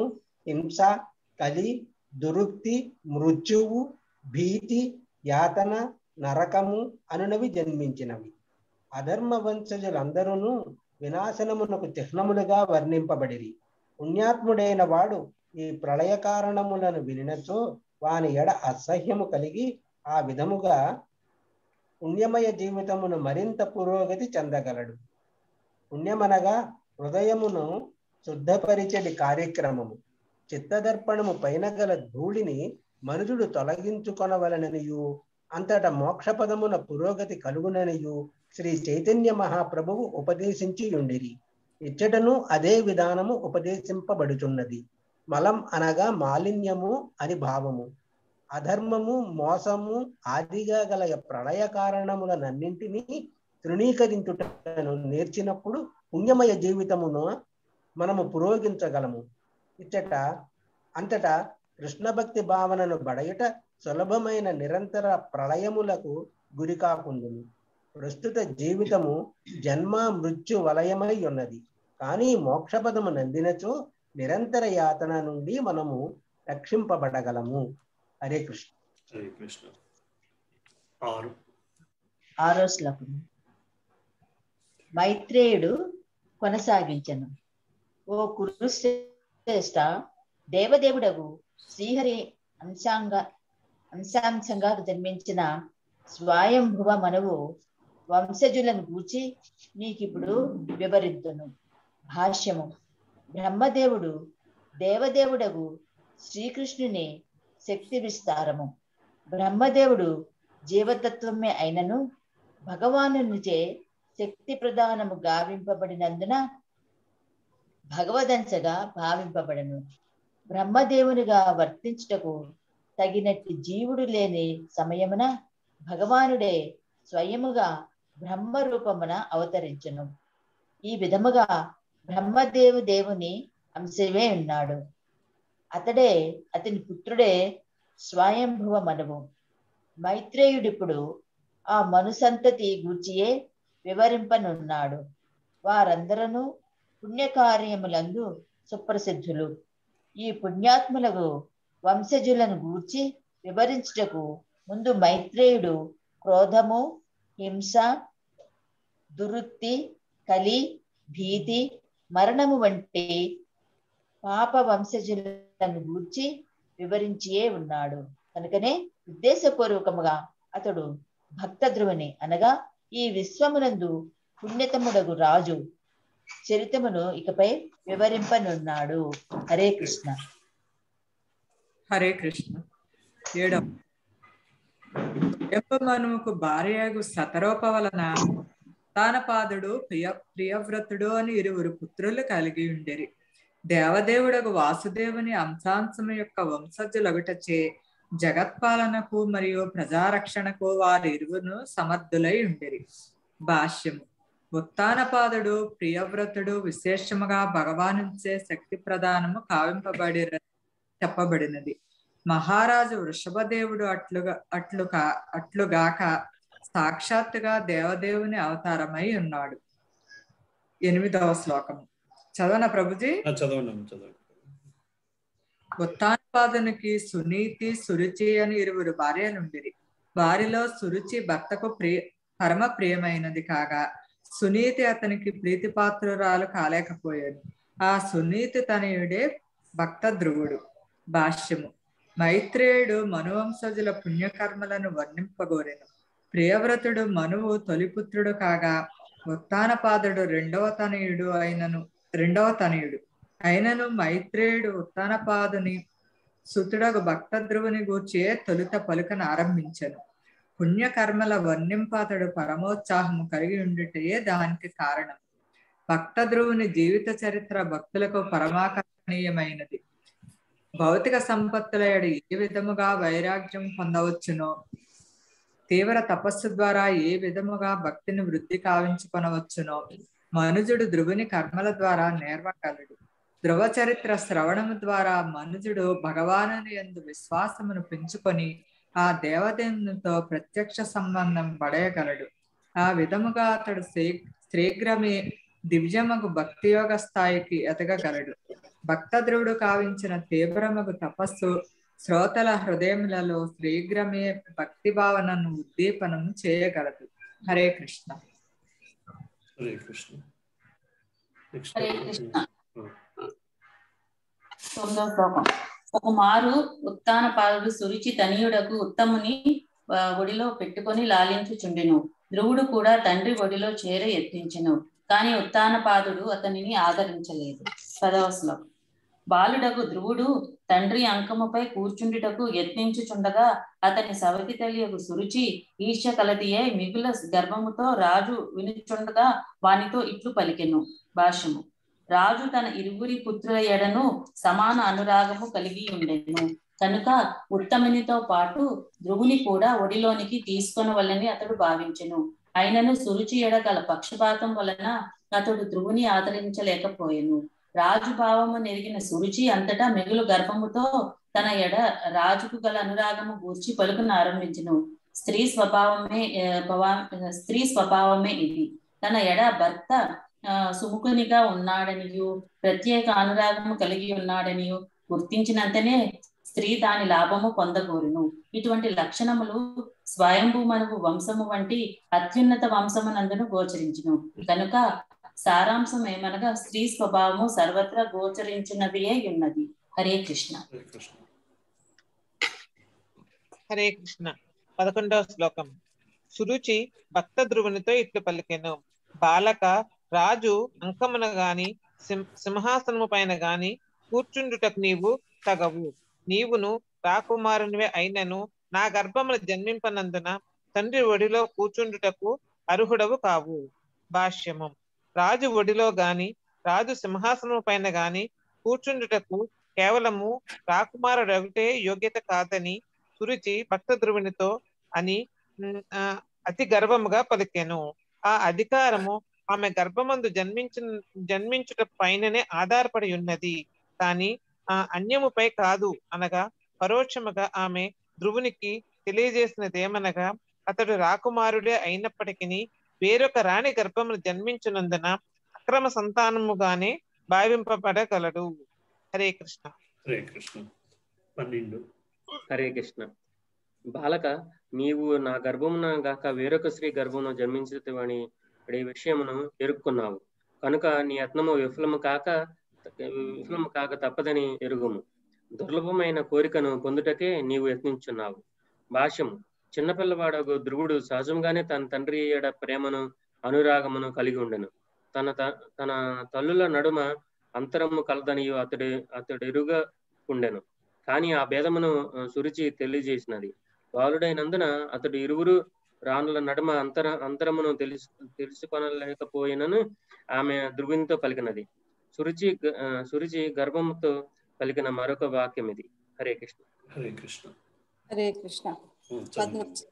హింస కలి దురుక్తి మృత్యువు భీతి యాతన నరకము అనునవి జన్మించినవి అధర్మ వంశజులందరూ వినాశనమునకు చిహ్నములుగా వర్ణింపబడిరి పుణ్యాత్ముడైన వాడు ఈ ప్రళయ కారణములను వినినచో వాని ఎడ అసహ్యము కలిగి ఆ విధముగా పుణ్యమయ జీవితమును మరింత పురోగతి చెందగలడు పుణ్యమనగా హృదయమును శుద్ధపరిచడి కార్యక్రమము చిత్తదర్పణము పైన గల ధూళిని మనుషుడు తొలగించుకొనవలననియు అంతట మోక్షపదమున పురోగతి కలుగుననియు శ్రీ చైతన్య మహాప్రభువు ఉపదేశించి ఉండిరి ఇచ్చటను అదే విధానము ఉపదేశింపబడుచున్నది మలం అనగా మాలిన్యము అని భావము అధర్మము మోసము ఆదిగా గల ప్రళయ కారణములనన్నింటినీ తృణీకరించుటను నేర్చినప్పుడు పుణ్యమయ జీవితమును మనము పురోగించగలము ఇచ్చట అంతటా కృష్ణ భక్తి భావనను బడయుట సులభమైన నిరంతర ప్రళయములకు గురి కాకుండును ప్రస్తుత జీవితము జన్మ మృత్యు వలయమై ఉన్నది కానీ మోక్షపదము నందినచో నిరంతర యాతన నుండి మనము రక్షింపబడగలము హరే కృష్ణ హరే కృష్ణ ఆరు ఆరో శ్లోకం మైత్రేయుడు కొనసాగించను ఓ కురుశ్రేష్ట దేవదేవుడగు శ్రీహరి అంశాంగ అంశాంశంగా జన్మించిన స్వయంభువ మనవు వంశజులను గూర్చి నీకిప్పుడు వివరిద్దును భాష్యము బ్రహ్మదేవుడు దేవదేవుడగు శ్రీకృష్ణుని శక్తి విస్తారము బ్రహ్మదేవుడు జీవతత్వమే అయినను భగవానునిచే శక్తి ప్రదానము గావింపబడినందున భగవదంశగా భావింపబడను బ్రహ్మదేవునిగా వర్తించుటకు తగినట్టి జీవుడు లేని సమయమున భగవానుడే స్వయముగా బ్రహ్మ రూపమున అవతరించును ఈ విధముగా బ్రహ్మదేవు దేవుని అంశమే ఉన్నాడు అతడే అతని పుత్రుడే స్వయంభువ మనవు మైత్రేయుడిప్పుడు ఆ మనుసంతతి గూర్చియే వివరింపనున్నాడు వారందరూ పుణ్యకార్యములందు సుప్రసిద్ధులు ఈ పుణ్యాత్ములకు వంశజులను గూర్చి వివరించుటకు ముందు మైత్రేయుడు క్రోధము హింస దురుక్తి కలి భీతి మరణము వంటి పాప వంశజులను గూర్చి వివరించియే ఉన్నాడు కనుకనే ఉద్దేశపూర్వకముగా అతడు భక్తధ్రువుని అనగా ఈ విశ్వమునందు పుణ్యతముడగు రాజు చరితమును ఇకపై వివరింపనున్నాడు హరే కృష్ణ హరే కృష్ణ ఏడవ యప్పమనువుకు భార్యగు శతరూప వలన తానపాదుడు ప్రియ ప్రియవ్రతుడు అని ఇరువురు పుత్రులు కలిగి ఉండిరి దేవదేవుడకు వాసుదేవుని అంశాంశము యొక్క వంశజులగుటచే జగత్పాలనకు మరియు ప్రజారక్షణకు వారి ఇరువును సమర్థులై ఉండిరి భాష్యము ఉత్తానపాదుడు ప్రియవ్రతుడు విశేషముగా భగవానుంచే శక్తి ప్రదానము కావింపబడి చెప్పబడినది మహారాజు వృషభదేవుడు అట్లుగా అట్లుగా అట్లుగాక సాక్షాత్తుగా దేవదేవుని అవతారమై ఉన్నాడు ఎనిమిదవ శ్లోకము చదవన ప్రభుజీ చదవండి చదవండి ఉత్తానపాదునికి సునీతి సురుచి అని ఇరువురు భార్యలుండిరి వారిలో సురుచి భర్తకు ప్రియ పరమ ప్రియమైనది కాగా సునీతి అతనికి ప్రీతిపాత్రురాలు కాలేకపోయాడు ఆ సునీతి తనయుడే భక్త ధ్రువుడు భాష్యము మైత్రేయుడు మనువంశజుల పుణ్యకర్మలను వర్ణింపగోరెను ప్రియవ్రతుడు మనువు తొలిపుత్రుడు కాగా ఉత్తానపాదుడు రెండవ తనయుడు అయినను రెండవ తనయుడు అయినను మైత్రేయుడు ఉత్తానపాదుని సుతుడగు భక్త ధ్రువుని గూర్చే తొలుత పలుకను ఆరంభించను పుణ్యకర్మల వర్ణింపాతడు పరమోత్సాహము కలిగి ఉండుటయే దానికి కారణం భక్త ధ్రువుని జీవిత చరిత్ర భక్తులకు పరమాకర్షణీయమైనది భౌతిక సంపత్తుల ఎడ ఏ విధముగా వైరాగ్యం పొందవచ్చునో తీవ్ర తపస్సు ద్వారా ఏ విధముగా భక్తిని వృద్ధి కావించుకొనవచ్చునో మనుజుడు ధ్రువుని కర్మల ద్వారా నేర్వగలడు ధ్రువ చరిత్ర శ్రవణము ద్వారా మనుజుడు భగవానుని ఎందు విశ్వాసమును పెంచుకొని ఆ దేవదేవునితో ప్రత్యక్ష సంబంధం పడేయగలడు ఆ విధముగా అతడు శీఘ్రమే దివ్యమగు భక్తి యోగ స్థాయికి ఎదగగలడు భక్తద్రువుడు కావించిన తీవ్రమగు తపస్సు శ్రోతల హృదయములలో శీఘ్రమే భక్తి భావనను ఉద్దీపనము చేయగలదు హరే కృష్ణ హరే కృష్ణ నెక్స్ట్ హరే కృష్ణ తొమ్మిదవ శ్లోకం ఒక మారు ఉత్తాన పాదుడు సురుచి తనయుడకు ఉత్తముని ఆ, ఒడిలో పెట్టుకొని లాలించుచుండెను ధ్రువుడు కూడా తండ్రి ఒడిలో చేర యత్నించెను కాని ఉత్తానపాదుడు అతనిని ఆదరించలేదు పదవ శ్లోకం బాలుడకు ధ్రువుడు తండ్రి అంకముపై కూర్చుండుటకు యత్నించుచుండగా అతని సవతి తెలియకు సురుచి ఈర్ష్య కలదియే మిగుల గర్భముతో రాజు వినుచుండగా వానితో ఇట్లు పలికెను భాష్యము రాజు తన ఇరువురి పుత్రుల ఎడను సమాన అనురాగము కలిగి ఉండెను కనుక ఉత్తమునితో పాటు ధ్రువుని కూడా ఒడిలోనికి తీసుకొనవలని అతడు భావించెను అయినను సురుచి ఎడ గల పక్షపాతం వలన అతడు ధ్రువుని ఆదరించలేకపోయెను రాజు భావము నెరిగిన సురుచి అంతటా మిగులు గర్భముతో తన ఎడ రాజుకు గల అనురాగము గూర్చి పలుకును ఆరంభించును స్త్రీ స్వభావమే ఆ, భవా- స్త్రీ స్వభావమే ఇది తన ఎడ భర్త ఆ, సుముఖునిగా ఉన్నాడనియు ప్రత్యేక అనురాగము కలిగి ఉన్నాడనియు గుర్తించినంతనే స్త్రీ దాని లాభము పొందగోరును ఇటువంటి లక్షణములు స్వయంభూ మనకు వంశము వంటి అత్యున్నత వంశమునందును గోచరించును కనుక సారాంశం ఏమనగా స్త్రీ స్వభావము సర్వత్రా గోచరించినది ఉన్నది హరే కృష్ణ హరే కృష్ణ హరే కృష్ణ పదకొండవ శ్లోకం సురుచి భక్త ధ్రువునితో ఇట్లు పలికెను బాలక రాజు అంకమున గాని సింహ సింహాసనము పైన గాని కూర్చుండుటకు నీవు తగవు నీవును రాకుమారునివే అయినను నా గర్భమున జన్మింపనందున తండ్రి ఒడిలో కూర్చుండుటకు అర్హుడవు కావు భాష్యము రాజు ఒడిలో గాని రాజు సింహాసనము పైన గాని కూర్చుండుటకు కేవలము రాకుమారుడొకటే యోగ్యత కాదని సురుచి భక్త ధ్రువునితో అని ఉమ్, ఆ, అతి గర్వముగా పలికెను ఆ అధికారము ఆమె గర్భమందు జన్మించు జన్మించుట పైననే ఆధారపడి ఉన్నది కానీ ఆ అన్యముపై కాదు అనగా పరోక్షముగా ఆమె ధ్రువునికి తెలియజేసినదేమనగా అతడు రాకుమారుడే అయినప్పటికీ వేరొక రాణి గర్భమును జన్మించినందున అక్రమ సంతానముగానే భావింపబడగలడు హరే కృష్ణ హరే కృష్ణ పన్నెండు హరే కృష్ణ బాలక నీవు నా గర్భమున గాక వేరొక స్త్రీ గర్భమున జన్మించవని ఈ విషయమును ఎరుక్కున్నావు కనుక నీ యత్నము విఫలము కాక విఫలము కాక తప్పదని ఎరుగుము దుర్లభమైన కోరికను పొందుటకే నీవు యత్నించున్నావు భాష్యము చిన్నపిల్లవాడకు ధ్రువుడు సహజంగానే తన తండ్రి ఏడ ప్రేమను అనురాగమును కలిగి ఉండెను తన త- తన తల్లుల నడుమ అంతరము కలదనియు అతడు అతడు ఎరుగా ఉండెను కానీ ఆ భేదమును ఆ, సురుచి తెలియజేసినది బాలుడైనందున అతడు ఇరువురు రాణుల నడుమ అంతర అంతరమును తెలుసు తెలుసుకొనలేకపోయినను ఆమె ధ్రువునితో పలికినది సురుచి గ- ఆ, సురుచి గర్భముతో పలికిన మరొక వాక్యం ఇది హరే కృష్ణ హరే కృష్ణ హరే కృష్ణ ఉమ్, చదవండి. పద్నాలుగు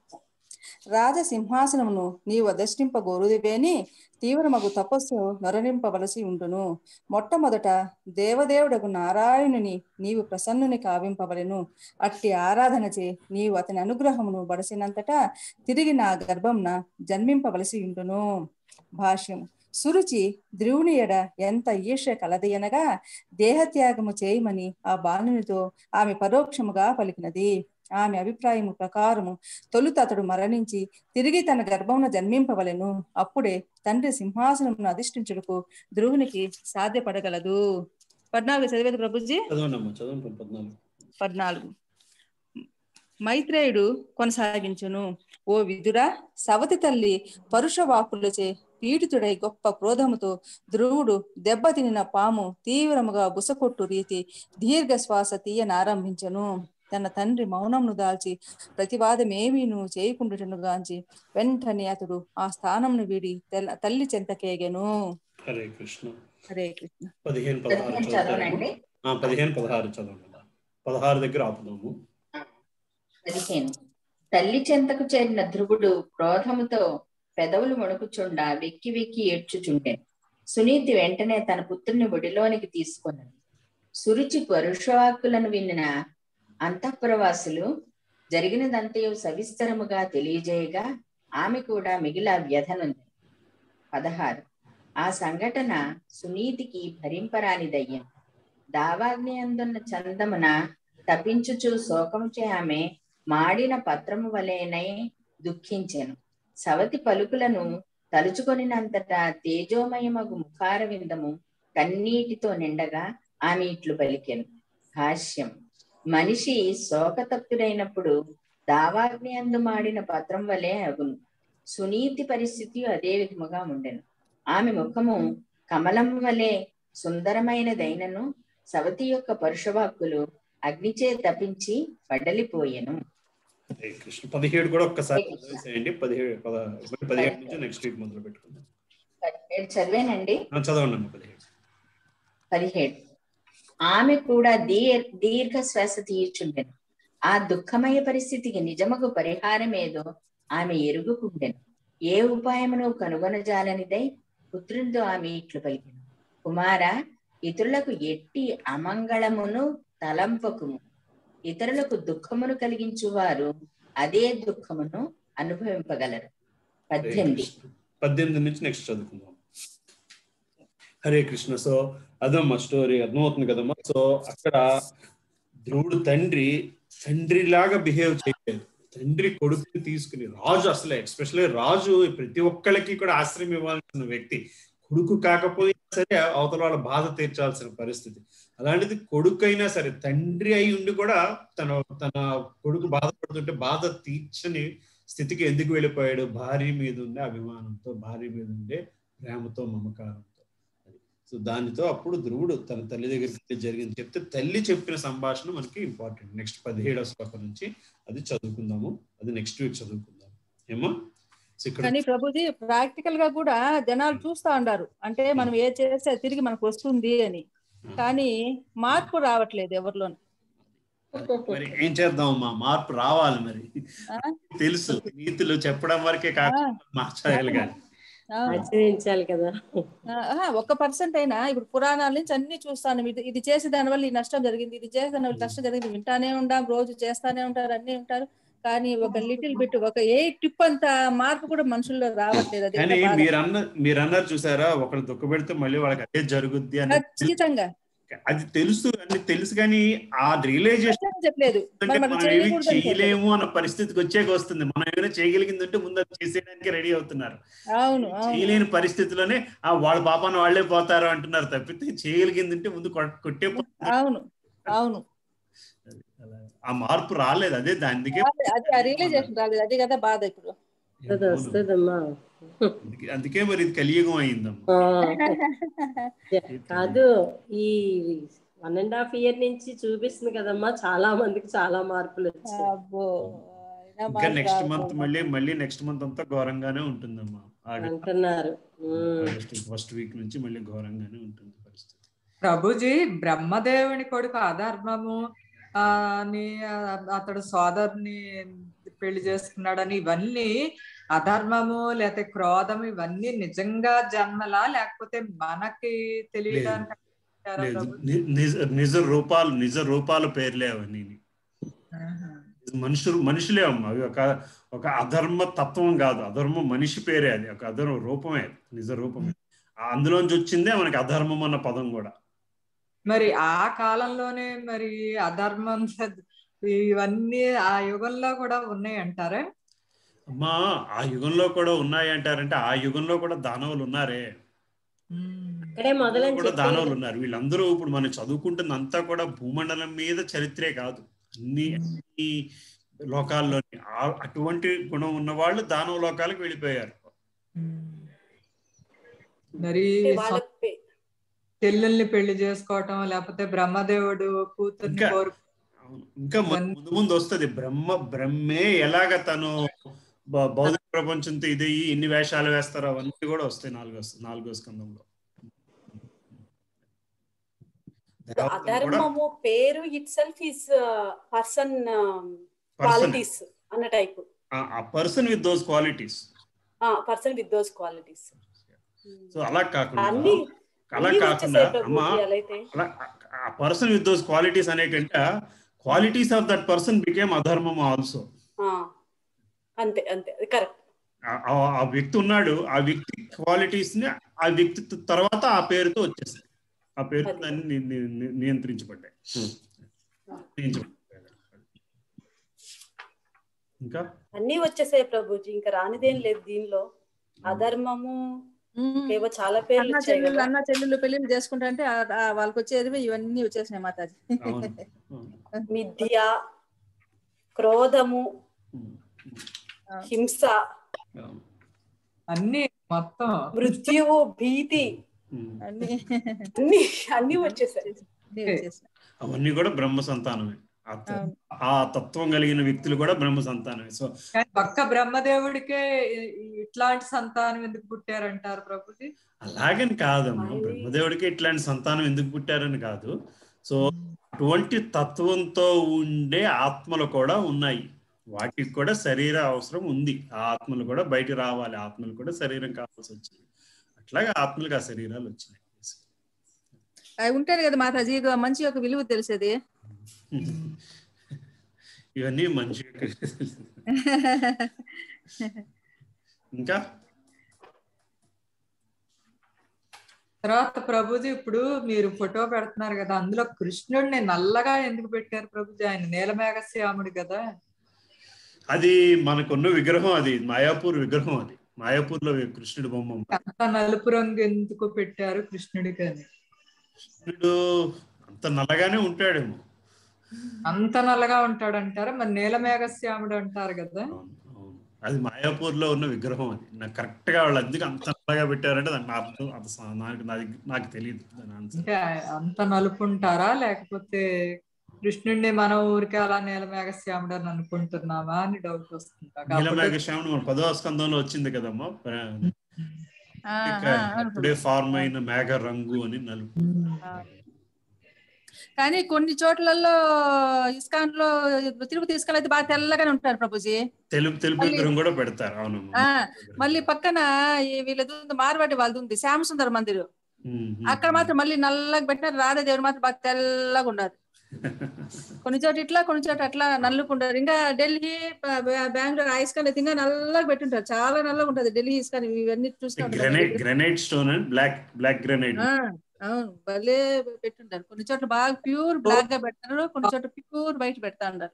రాజ సింహాసనమును నీవు అధిష్ఠింప గోరుదివేని తీవ్రమగు తపస్సు నొరనింపవలసి ఉండును మొట్టమొదట దేవదేవుడకు నారాయణుని నీవు ప్రసన్నుని కావింపవలెను అట్టి ఆరాధనచే నీవు అతని అనుగ్రహమును బడసినంతటా తిరిగి నా గర్భంన జన్మింపవలసి ఉండును భాష్యం సురుచి ధ్రువుని ఎడ ఎంత ఈర్ష కలదయనగా దేహత్యాగము చేయమని ఆ బాలునితో ఆమె పరోక్షముగా పలికినది ఆమె అభిప్రాయము ప్రకారము తొలుత అతడు మరణించి తిరిగి తన గర్భమున జన్మింపవలెను అప్పుడే తండ్రి సింహాసనమును అధిష్ఠించుటకు ధ్రువునికి సాధ్యపడగలదు పద్నాలుగు చదివేది ప్రభుజీ చదవండి అమ్మా చదవండి పద్నాలుగు పద్నాలుగు మైత్రేయుడు కొనసాగించును ఓ విదురా సవతి తల్లి పరుష వాక్కులచే పీడితుడై గొప్ప క్రోధముతో ధ్రువుడు దెబ్బతినిన పాము తీవ్రముగా బుసకొట్టు రీతి దీర్ఘ శ్వాస తీయనారంభించను తన తండ్రి మౌనమును దాల్చి ప్రతివాదమేమీను చేయకుండుటను గాంచి వెంటనే అతడు ఆ స్థానంను వీడి తెల్ల- తల్లి చెంతకేగెను హరే కృష్ణ హరే కృష్ణ పదిహేను పదహారు పదిహేను చదువుతారమ్మా చదవనండి. ఆ, పదిహేను పదహారు చదవండి పదహారు దగ్గర ఆపుదాము పదిహేను తల్లి చెంతకు చేరిన ధ్రువుడు క్రోధముతో పెదవులు వణుకుచుండా వెక్కి వెక్కి ఏడ్చుచుండెను సునీతి వెంటనే తన పుత్రుని ఒడిలోనికి తీసుకొన్నది సురుచి పరుషవాక్కులను విన్న అంతఃపురవాసులు జరిగినదంతయు సవిస్తరముగా తెలియజేయగా ఆమె కూడా మిగిల వ్యధనుంది పదహారు ఆ సంఘటన సునీతికి భరింపరానిదయ్యం దావాగ్ని అందున్న చందమున తపించుచు శోకముచే ఆమె మాడిన పత్రము వలెనై దుఃఖించెను సవతి పలుకులను తలుచుకొనినంతటా తేజోమయమగు ముఖార విందము కన్నీటితో నిండగా ఆమె ఇట్లు పలికెను భాష్యం మనిషి శోకతప్తుడైనప్పుడు దావాగ్ని అందు మాడిన పత్రం వలె అగును సునీతి పరిస్థితి అదే విధముగా ఉండెను ఆమె ముఖము కమలం వలె సుందరమైనదైనను సవతి యొక్క పరుషవాక్కులు అగ్నిచే తపించి పడలిపోయెను హరే కృష్ణ పదిహేడు కూడా ఒక్కసారి చేయండి పదిహేడు పద పదిహేడు నుంచి నెక్స్ట్ వీక్ మొదలు పెట్టుకుందాం పదిహేడు చదివానండి ఆ, చదవండి అమ్మ పదిహేడు పదిహేడు ఆమె కూడా దీర్ దీర్ఘ శ్వాస తీర్చుండెను ఆ దుఃఖమయ పరిస్థితికి నిజమగు పరిహారమేదో ఆమె ఎరుగుకుండెను ఏ ఉపాయమును కనుగొనజాలనిదై పుత్రునితో ఆమె ఇట్లు పలికెను కుమార ఇతరులకు ఎట్టి అమంగళమును తలంపకుము ఇతరులకు దుఃఖమును కలిగించువారు అదే దుఃఖమును అనుభవింపగలరు పద్దెనిమిది పద్దెనిమిది నుంచి నెక్స్ట్ చదువుకుందాం హరే కృష్ణ సో అదమ్మా స్టోరీ అర్థమవుతుంది కదమ్మా సో అక్కడ ధ్రువుడు తండ్రి తండ్రిలాగా బిహేవ్ చేయలేదు తండ్రి కొడుకుని తీసుకుని రాజు అసలే ఎస్పెషల్లీ రాజు ప్రతి ఒక్కళ్ళకి కూడా ఆశ్రయం ఇవ్వాల్సిన వ్యక్తి కొడుకు కాకపోయినా సరే అవతల వాళ్ళ బాధ తీర్చాల్సిన పరిస్థితి అలాంటిది కొడుకు అయినా సరే తండ్రి అయి ఉండి కూడా తన తన కొడుకు బాధపడుతుంటే బాధ తీర్చని స్థితికి ఎందుకు వెళ్ళిపోయాడు భార్య మీద ఉండే అభిమానంతో భార్య మీద ఉండే ప్రేమతో మమకారంతో సో దానితో అప్పుడు ధ్రువుడు తన తల్లి దగ్గరికి వెళ్ళి జరిగింది చెప్తే తల్లి చెప్పిన సంభాషణ మనకి ఇంపార్టెంట్ నెక్స్ట్ పదిహేడవ శ్లోకం నుంచి అది చదువుకుందాము అది నెక్స్ట్ వీక్ చదువుకుందాం ఏమా సో ఇక్కడ కానీ ప్రభుజీ ప్రాక్టికల్ గా కూడా జనాలు చూస్తా ఉండారు అంటే మనం ఏ చేస్తే అది తిరిగి మనకు వస్తుంది అని కానీ మార్పు రావట్లేదు ఎవరిలోని మరి ఏం చేద్దామమ్మా మార్పు రావాలి మరి ఆ? తెలుసు నీతులు చెప్పడం వరకే కాకుండా మార్చాలి కానీ ఆ. ఆచరించాలి కదా ఆహా, ఒక్క పర్సెంట్ అయినా ఇప్పుడు పురాణాల నుంచి అన్ని చూస్తాను ఇది ఇది చేసి దానివల్ల ఈ నష్టం జరిగింది ఇది చేసి దానివల్ల ఈ నష్టం జరిగింది వింటానే ఉంటాం రోజు చేస్తానే ఉంటారు అన్ని ఉంటారు కానీ ఒక లిటిల్ బిట్ ఒక ఏ టిప్ అంత మార్పు కూడా మనుషుల్లో రావట్లేదు అది కానీ కూడా బాధ. మీరు అన్న మీరు అన్నారు చూసారా ఒకరు దుఃఖ పెడితే మళ్ళీ వాళ్ళకి అదే జరుగుద్ది అని ఖచ్చితంగా అది తెలుసు అన్ని తెలుసు కానీ ఆ రియలైజేషన్ ఖచ్చితంగా చెప్పలేదు మరి మనం మనం ఏమి చేయకూడదని చెప్పలేదు. చేయలేము అన్న పరిస్థితికి వచ్చేకి వస్తుంది మనం ఏమైనా చేయగలిగింది ఉంటే ముందు అది చేసేయడానికి రెడీ అవుతున్నారు అవును అవును చేయలేని పరిస్థితిలోనే ఆ వాళ్ళ పాపాన వాళ్ళే పోతారు అంటున్నారు తప్పితే చేయగలిగింది ఉంటే ముందు కొట్- కొట్టే పో- అవును అవును ఆ మార్పు రాలేదు అదే దానికి అది అది ఆ రియలైజేషన్ రాలేదు అది కదా బాధ ఇప్పుడు వస్తుంది వస్తుందమ్మా అందుకే మరి ఇది కలియుగం అయిందమ్మా ఆ. కాదు ఈ వన్ అండ్ హాఫ్ ఇయర్ నుంచి చూపిస్తుంది కదమ్మా చాలా మందికి చాలా మార్పులు వచ్చాయి అబ్బో ఇంకా నెక్స్ట్ మంత్ మళ్ళీ మళ్ళీ నెక్స్ట్ మంత్ అంతా ఘోరంగానే ఉంటుందమ్మా అంటున్నారు ఫస్ట్ వీక్ నుంచి మళ్ళీ ఘోరంగానే ఉంటుంది పరిస్థితి ప్రభుజీ బ్రహ్మదేవుని కొడుకు అధర్మము ఆ, అని ఆ, అతడు సోదరుని పెళ్లి చేసుకున్నాడని ఇవన్నీ అధర్మము లేకపోతే క్రోధం ఇవన్నీ నిజంగా జన్మలా లేకపోతే మనకి తెలియడానికి అంటారా లేదు ప్రభు? ని- నిజ నిజ రూపాలు నిజ రూపాలు పేర్లే అవన్నీ మనుషులు మనుషులే అమ్మ అవి ఒక ఒక అధర్మ తత్వం కాదు అధర్మ మనిషి పేరే అది ఒక అధర్మ రూపమే నిజ రూపమే ఆ అందులోంచి వచ్చిందే మనకి అధర్మం అన్న పదం కూడా మరి ఆ కాలంలోనే మరి అధర్మం ఇవన్నీ ఆ యుగంలో కూడా ఉన్నాయి అంటారా అమ్మా ఆ యుగంలో కూడా ఉన్నాయి అంటారంటే ఆ యుగంలో కూడా దానవులు ఉన్నారే ఇక్కడే మొదలని కూడా చెప్పారు. దానవులు ఉన్నారు వీళ్ళందరూ ఇప్పుడు మనం చదువుకుంటుంది అంతా కూడా భూమండలం మీద చరిత్రే కాదు అన్ని అన్ని లోకాల్లోని ఆ- అటువంటి గుణం ఉన్న వాళ్ళు దానవ లోకాలకు వెళ్ళిపోయారు మరి వాళ్ళ సొంత చెల్లెల్ని పెళ్లి చేసుకోవటం లేకపోతే బ్రహ్మదేవుడు కూతుర్ని ఇంకా- కోరు ఇంకా ము- ముందు ముందు వస్తది బ్రహ్మ బ్రహ్మే ఎలాగ తను భ- భౌతిక ప్రపంచంతో ఇది ఎన్ని వేషాలు వేస్తారో అవన్నీ కూడా వస్తాయి నాలుగో నాలుగో స్కందంలో దేవతలు కూడా అధర్మము పేరు itself is person qualities అన్న టైప్ ఆ person with those qualities person with those qualities so అలా కాకుండా అన్ని అలా అన్ని కాకుండా వచ్చేసాయి ప్రభు, అమ్మా అలా అయితే. అలా ఆ పర్సన్ విత్ దోస్ క్వాలిటీస్ అనేకంటే qualities of that person became అధర్మం ఆల్సో ఆ, అంతే అంతే కరెక్ట్ ఆ వ్యక్తి ఉన్నాడు ఆ వ్యక్తి క్వాలిటీస్ ని ఆ వ్యక్తి తర్వాత ఆ పేరుతో వచ్చేస్తాయి ఆ పేరుతో దాన్ని ని- ని- ని- నియంత్రించబడ్డాయి నియంత్రించబడ్డాయి. ఇంకా అన్ని వచ్చేసాయి ప్రభుజీ ఇంకా రానిదేం లేదు దీనిలో అధర్మము ఏవో చాలా పేర్లు అన్న వచ్చాయి చెల్లెళ్ళు కదా అన్న చెల్లెళ్ళు పెళ్లిళ్ళు చేసుకుంటా అంటే ఆ- ఆ వాళ్ళకి వచ్చేది ఇవన్నీ వచ్చేసినాయి మాతాజీ మిథ్య క్రోధము హింస అన్ని మొత్తం మృత్యువు భీతి అన్ని అన్ని అన్ని వచ్చేసాయి అవన్నీ కూడా బ్రహ్మ సంతానమే ఆ త- ఆ తత్వం కలిగిన వ్యక్తులు కూడా బ్రహ్మ సంతానమే సో కానీ ఒక్క బ్రహ్మదేవుడికే ఇ- ఇట్లాంటి సంతానం ఎందుకు పుట్టారంటారు ప్రభుజీ అలాగని కాదమ్మా బ్రహ్మదేవుడికి ఇట్లాంటి సంతానం ఎందుకు పుట్టారని కాదు సో అటువంటి తత్వంతో ఉండే ఆత్మలు కూడా ఉన్నాయి వాటికి కూడా శరీర అవసరం ఉంది ఆ ఆత్మలు కూడా బయట రావాలి ఆత్మలు కూడా శరీరం కావాల్సి వచ్చింది అట్లాగే ఆత్మలకు ఆ శరీరాలు వచ్చినాయి అవి ఉంటారు కదా మాతాజీ ఇక మంచి యొక్క విలువ తెలిసేది ఇవన్నీ మనిషి ఇంకా తర్వాత ప్రభుజీ ఇప్పుడు మీరు ఫోటో పెడుతున్నారు కదా అందులో కృష్ణుడిని నల్లగా ఎందుకు పెట్టారు ప్రభుజీ ఆయన నీలమేఘశ్యాముడు కదా అది మనకున్న విగ్రహం అది మాయాపూర్ విగ్రహం అది మాయాపూర్ లో కృష్ణుడి బొమ్మ ఉంది. అంత నలుపు రంగు ఎందుకు పెట్టారు కృష్ణుడికి అని కృష్ణుడు అంత నల్లగానే ఉంటాడేమో అంత నల్లగా ఉంటాడంటారా మరి నీలమేఘశ్యాముడు అంటారు కదా అది మాయాపూర్ లో ఉన్న విగ్రహం అది నాకు కరెక్ట్ గా వాళ్ళు అందుకు అంత నల్లగా పెట్టారంటే దాని అర్థం అది స- నాకు నాకు- నాకు తెలియదు దాని ఆన్సర్ అంటే అంత నలుపు ఉంటారా లేకపోతే కృష్ణుడిని మన ఊరికి అలా నీలమేఘశ్యాముడు అని అనుకుంటున్నామా అని డౌట్ వస్తుంది నాకు. అప్పుడు నీలమేఘశ్యాముడు మన పదవ స్కందంలో వచ్చింది కదమ్మా ప్ర- ఆ, ఇక ఆ, అవును అప్పుడే ఫార్మ్ అయిన మేఘ రంగు అని నలుపు కానీ కొన్ని చోట్లలో ఇస్కాన్ లో తిరుపతి ఇస్కాన్ అయితే బాగా తెల్లగానే ఉంటారు ప్రభుజీ తెలుపు తెలుపు మళ్ళీ- విగ్రహం కూడా పెడతారు అవునమ్మా ఆ మళ్ళీ పక్కన ఈ వీళ్ళది ఉంది మార్వాడి వాళ్ళది ఉంది శ్యామ సుందర మందిరం ఉమ్, అక్కడ మాత్రం మళ్ళీ నల్లగా పెట్టినారు రాధాదేవుడు మాత్రం బాగా తెల్లగా ఉన్నారు కొన్ని చోట ఇట్లా కొన్ని చోట అట్లా నల్లుకుంటారు ఇంకా ఢిల్లీ బ- బ- బెంగళూరు ఐస్కాన్ అయితే ఇంకా నల్లగా పెట్టుంటారు చాలా నల్లగా ఉంటది ఢిల్లీ ఇస్కాన్ ఇవన్నీ చూస్తూ గ్రెనైట్ ఉంటారు granite stone and black black granite ఆ, అవును భలే పెట్టుంటారు కొన్ని చోట్ల బాగా ప్యూర్ బ్లాక్ గా పెడతారు కొన్ని చోట్ల ప్యూర్ వైట్ పెడతా ఉంటారు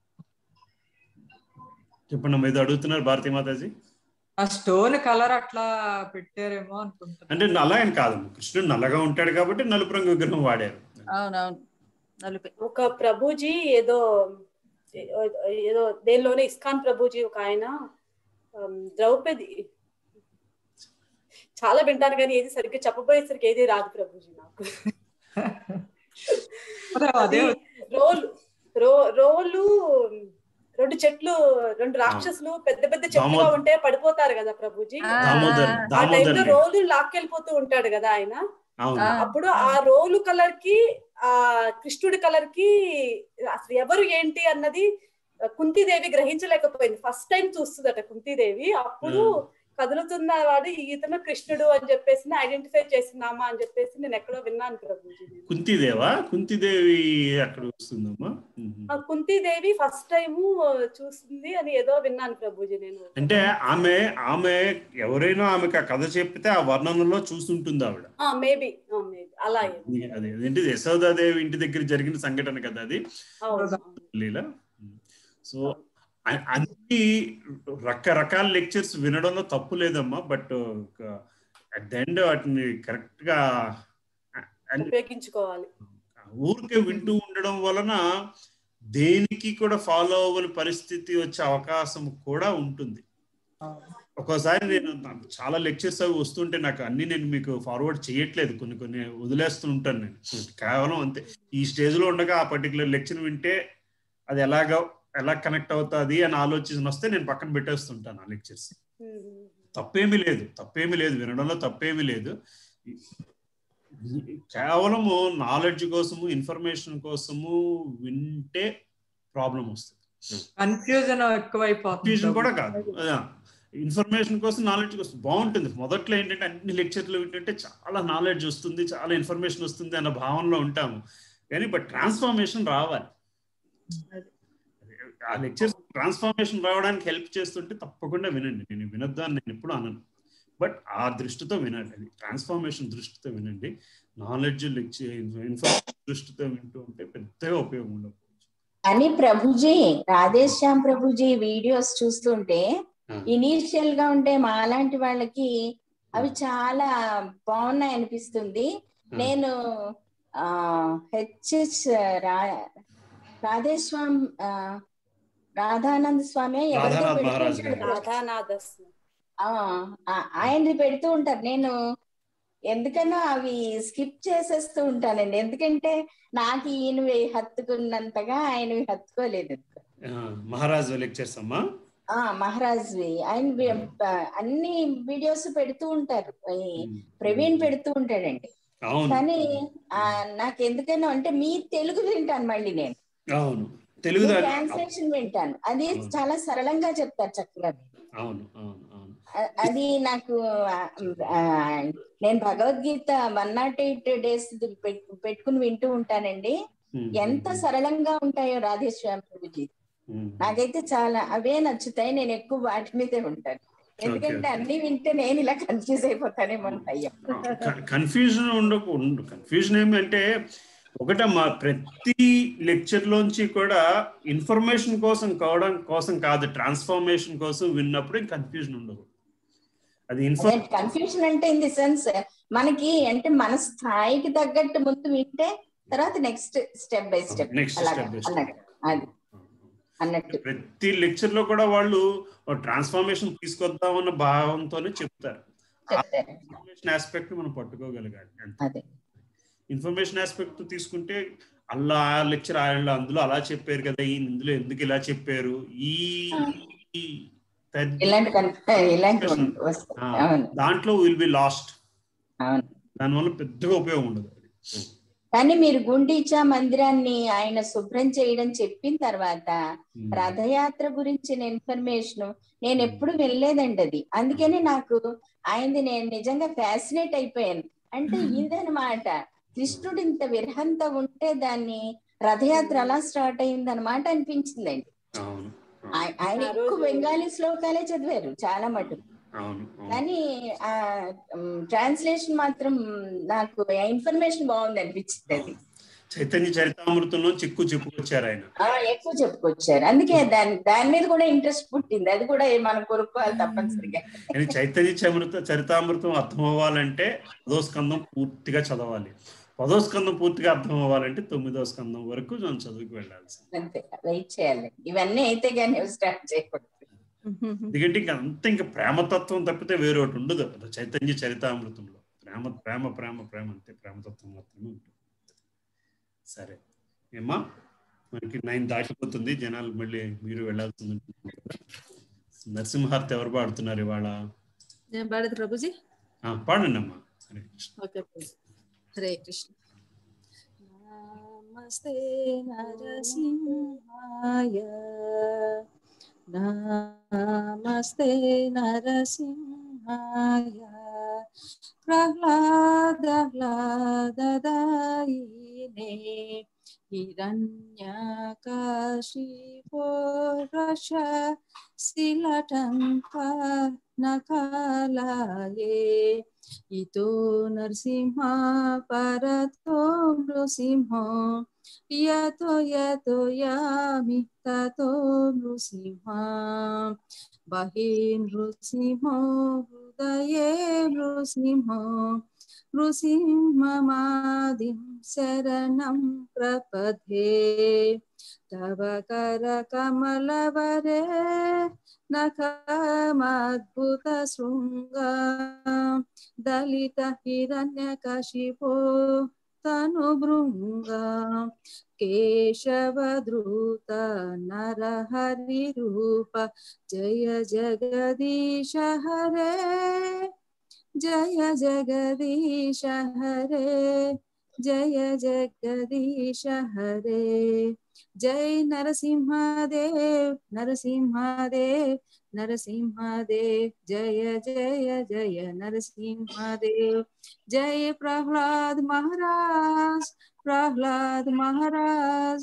చెప్పండి అమ్మా, ఇది అడుగుతున్నారు భారతీ మాతాజీ ఆ స్టోన్ కలర్ అట్లా పెట్టారేమో అనుకుంటున్నా అంటే అలా అని కాదు కృష్ణుడు నల్లగా ఉంటాడు కాబట్టి నలుపు రంగు విగ్రహం వాడారు అవునవును నలుపే ఒక ప్రభుజీ ఏదో ఏదో దేనిలోనే ఇస్కాన్ ప్రభుజీ ఒక ఆయన ఆమ్, ద్రౌపది చాలా వింటాను కానీ ఏది సరిగ్గా చెప్పబోయేసరికి ఏది రాదు ప్రభుజీ నాకు అదే రోలు రో రోలు రెండు చెట్లు రెండు రాక్షసులు పెద్ద పెద్ద చెట్లుగా దామోదర్. ఉంటే పడిపోతారు కదా ప్రభుజీ దామోదర్ ఆ దామోదర్ టైంలో రెడ్డి. రోలు లాక్కెళ్ళిపోతూ ఉంటాడు కదా ఆయన అవును అప్పుడు ఆ రోలు కలర్ కి ఆ కృష్ణుడి కలర్ కి అసలు ఎవరు ఏంటి అన్నది కుంతీదేవి గ్రహించలేకపోయింది ఫస్ట్ టైం చూస్తుందట కుంతీదేవి అప్పుడు కదులుతున్న వాడు ఈతను కృష్ణుడు అని చెప్పేసి ఐడెంటిఫై చేస్తున్నామా అని చెప్పేసి నేను ఎక్కడో విన్నాను ప్రభుజీ కుంతిదేవా కుంతిదేవి అక్కడ వస్తుందమ్మా ఉహు. ఆ కుంతీదేవి ఫస్ట్ టైం చూస్తుంది అని ఏదో విన్నాను ప్రభుజీ నేను అంటే ఆమె ఆమె ఎవరైనా ఆమెకు ఆ కథ చెప్తే ఆ వర్ణనలో చూస్తుంటుంది ఆవిడ ఆ మేబీ మేబీ అలా అయ్యింది. అది అదేంటి యశోదాదేవి ఇంటి దగ్గర జరిగిన సంఘటన కదా అది అవును లీల సో అ- అన్ని రకరకాల లెక్చర్స్ వినడంలో తప్పు లేదమ్మా బట్ అట్ ద ఎండ్ వాటిని కరెక్ట్ గా అన్ని- ఉపయోగించుకోవాలి ఊరికే వింటూ ఉండడం వలన దేనికి కూడా ఫాలో అవ్వని పరిస్థితి వచ్చే అవకాశం కూడా ఉంటుంది ఒక్కోసారి నేను నాకు చాలా లెక్చర్స్ అవి వస్తుంటే నాకు అన్ని నేను మీకు ఫార్వర్డ్ చేయట్లేదు కొన్ని కొన్ని వదిలేస్తూ ఉంటాను నేను కేవలం అంతే ఈ స్టేజ్ లో ఉండగా ఆ పర్టికులర్ లెక్చర్ వింటే అది ఎలాగ ఎలా కనెక్ట్ అవుతుంది అని ఆలోచన వస్తే నేను పక్కన పెట్టేస్తుంటాను ఆ లెక్చర్స్ తప్పేమీ లేదు తప్పేమీ లేదు వినడంలో తప్పేమీ లేదు కేవలము నాలెడ్జ్ కోసము ఇన్ఫర్మేషన్ కోసము వింటే ప్రాబ్లం వస్తుంది కన్ఫ్యూజన్ ఎక్కువైపోతుంది కన్ఫ్యూజన్ కూడా కాదు ఇన్ఫర్మేషన్ కోసం నాలెడ్జ్ కోసం బాగుంటుంది మొదట్లో ఏంటంటే అన్ని లెక్చర్లు వింటుంటే చాలా నాలెడ్జ్ వస్తుంది చాలా ఇన్ఫర్మేషన్ వస్తుంది అన్న భావనలో ఉంటాము కానీ బట్ ట్రాన్స్ఫర్మేషన్ రావాలి ఆ లెక్చర్స్ ట్రాన్స్ఫర్మేషన్ రావడానికి హెల్ప్ చేస్తుంటే తప్పకుండా వినండి నేను వినొద్దు అని నేను ఎప్పుడు అనను బట్ ఆ దృష్టితో వినండి అది ట్రాన్స్ఫర్మేషన్ దృష్టితో వినండి నాలెడ్జ్ ఇన్ఫర్మేషన్ దృష్టితో వింటూ ఉంటే పెద్దగా ఉపయోగం ఉండదు అని ప్రభుజీ రాధేశ్యామ్ ప్రభుజీ వీడియోస్ చూస్తుంటే ఇనీషియల్ గా ఉంటే మాలాంటి వాళ్ళకి అవి చాలా బాగున్నాయి అనిపిస్తుంది నేను ఆ హెచ్ఎస్ రా రాధేశ్వామ్ ఆ, రాధానంద స్వామి ఎవరిదో రాధానాథ్ పెడుతూ మహారాజ్ ఉంటాడు. గారు. రాధానాథ ఆ, ఆ- ఆయనది పెడుతూ ఉంటారు నేను ఎందుకనో అవి స్కిప్ చేసేస్తూ ఉంటానండి ఎందుకంటే నాకు ఈయనవి హత్తుకున్నంతగా ఆయనవి హత్తుకోలేదు ఆ, మహారాజ్ లెక్చర్స్ అమ్మా ఆ మహారాజ్వి ఆయన వి- ప- అన్ని వీడియోస్ పెడుతూ ఉంటారు ఈ ప్రవీణ్ పెడుతూ ఉంటాడండి అవును కానీ ఆ, నాకు ఎందుకనో అంటే మీ తెలుగు వింటాను మళ్ళీ నేను అవును తెలుగు దాని ట్రాన్స్లేషన్ వింటాను అది చాలా సరళంగా చెప్తారు చక్కగా అవును అవును అవును అ- అది నాకు ఆ, ఆ, నేను Bhagavad Gita one nought eight days పెట్టుకుని వింటూ ఉంటానండి Hmm. ఎంత సరళంగా ఉంటాయో రాధేశ్యామ్ ప్రభుజీ Hmm. నాకైతే చాలా అవే నచ్చుతాయి నేను ఎక్కువ వాటి మీదే ఉంటాను ఎందుకంటే అన్ని వింటే నేను ఇలా కన్ఫ్యూజ్ అయిపోతానేమో అని భయం కన్ఫ్యూజన్ ఉండకు ఉండు కన్ఫ్యూజన్ ఏమంటే ఒకటమ్మా ప్రతి లెక్చర్ లోంచి కూడా ఇన్ఫర్మేషన్ కోసం కావడం కోసం కాదు ట్రాన్స్ఫర్మేషన్ కోసం విన్నప్పుడు కన్ఫ్యూజన్ ఉండదు అది ఇన్ఫర్ కన్ఫ్యూజన్ అంటే ఇన్ ది సెన్స్ మనకి అంటే మన స్థాయికి తగ్గట్టు ముందు వింటే తర్వాత next step by step Next step by step. అన్నట్టు అది అన్నట్టు ప్రతి లెక్చర్ లో కూడా వాళ్ళు ట్రాన్స్ఫర్మేషన్ తీసుకొద్దామన్న భావంతోనే చెప్తారు ఇన్ఫర్మేషన్ ఆస్పెక్ట్ మనం పట్టుకోగలగాలి అంతే. అదే ఇన్ఫర్మేషన్ ఆస్పెక్ట్ తీసుకుంటే అలా ఆ లెక్చర్ అందులో అలా చెప్పారు కదా ఈ ఇందులో ఎందుకు ఇలా చెప్పారు ఈ ఈ పెద్ద ఇలాంటి కన్- ఇలాంటి వస్తాయి ఆ, అవును దాంట్లో విల్ బి లాస్ట్ అవును దానివల్ల పెద్దగా ఉపయోగం ఉండదు కానీ మీరు గుండీచా మందిరాన్ని ఆయన శుభ్రం చేయడం చెప్పిన తర్వాత రథయాత్ర గురించిన ఇన్ఫర్మేషన్ నేను ఎప్పుడు వెళ్ళలేదండి అది అందుకని నాకు ఆయనది నేను నిజంగా ఫ్యాసినేట్ అయిపోయాను అంటే ఇదనమాట కృష్ణుడు ఇంత విరహంతో ఉంటే దాన్ని రథయాత్ర అలా స్టార్ట్ అయింది అనమాట అనిపించిందండి అవును ఆయ- ఆయన ఎక్కువ బెంగాలీ శ్లోకాలే చదివారు చాలా మటుకు అవును అవును కానీ ఆ ట్రాన్స్లేషన్ మాత్రం నాకు ఇన్ఫర్మేషన్ బాగుంది అనిపించింది అది చైతన్య చరితామృతంలో చిక్కు చెప్పుకొచ్చారు ఆయన ఆ, ఎక్కువ చెప్పుకొచ్చారు అందుకే దాని దాని మీద కూడా ఇంట్రెస్ట్ పుట్టింది అది కూడా మనం కొనుక్కోవాలి తప్పనిసరిగా కానీ చైతన్య చమృత చరితామృతం అర్థం అవ్వాలంటే పదో స్కందం పూర్తిగా చదవాలి పదో స్కందం పూర్తిగా అర్థం అవ్వాలంటే తొమ్మిదో స్కందం వరకు మనం చదువుకు వెళ్ళాల్సి అంతే వెయిట్ చేయాలి ఇవన్నీ అయితే కానీ స్టార్ట్ చేయకూడదు ఎందుకంటే ఇంకా అంత ఇంకా ప్రేమతత్వం తప్పితే వేరే ఒకటి ఉండదు అది చైతన్య చరితామృతంలో ప్రేమ ప్రేమ ప్రేమ ప్రేమ అంతే ప్రేమతత్వం మాత్రమే ఉంటుంది సరే ఏమ్మా మనకి నైన్ దాటిపోతుంది జనాలు మళ్ళీ మీరు వెళ్ళాల్సి ఉంటుంది నరసింహార్తి ఎవరు పాడుతున్నారు ఇవాళ నేను పాడేది ప్రభుజీ ఆ, పాడండి అమ్మా హరే కృష్ణ ఓకే ప్రభుజీ హరే కృష్ణ నమస్తే నరసింహాయ నమస్తే నరసింహాయ ప్రహ్లాదహ్లాదదాయినే హిరణ్యకాశిపో రష శిలటంక నకాలాయే ఇతో నరసింహ పరతో నృసింహ యతో యతో యామి తతో నృసింహ బహి నృసింహ హృదయే నృసింహ నృసింహమాదిం శరణం ప్రపథే తవ కర కమలవరే నఖమద్భుత శృంగ దళిత హిరణ్యకశిపో తను భృంగ కేశవద్రుత నరహరి రూప జయ జగదీశ హరే జయ జగదీశ హరే జయ జగదీశ హరే జై నరసింహదేవ్ నరసింహదేవ్ నరసింహదేవ్ జయ జయ జయ నరసింహదేవ్ జయ ప్రహ్లాద్ మహారాజ్ ప్రహ్లాద్ మహారాజ్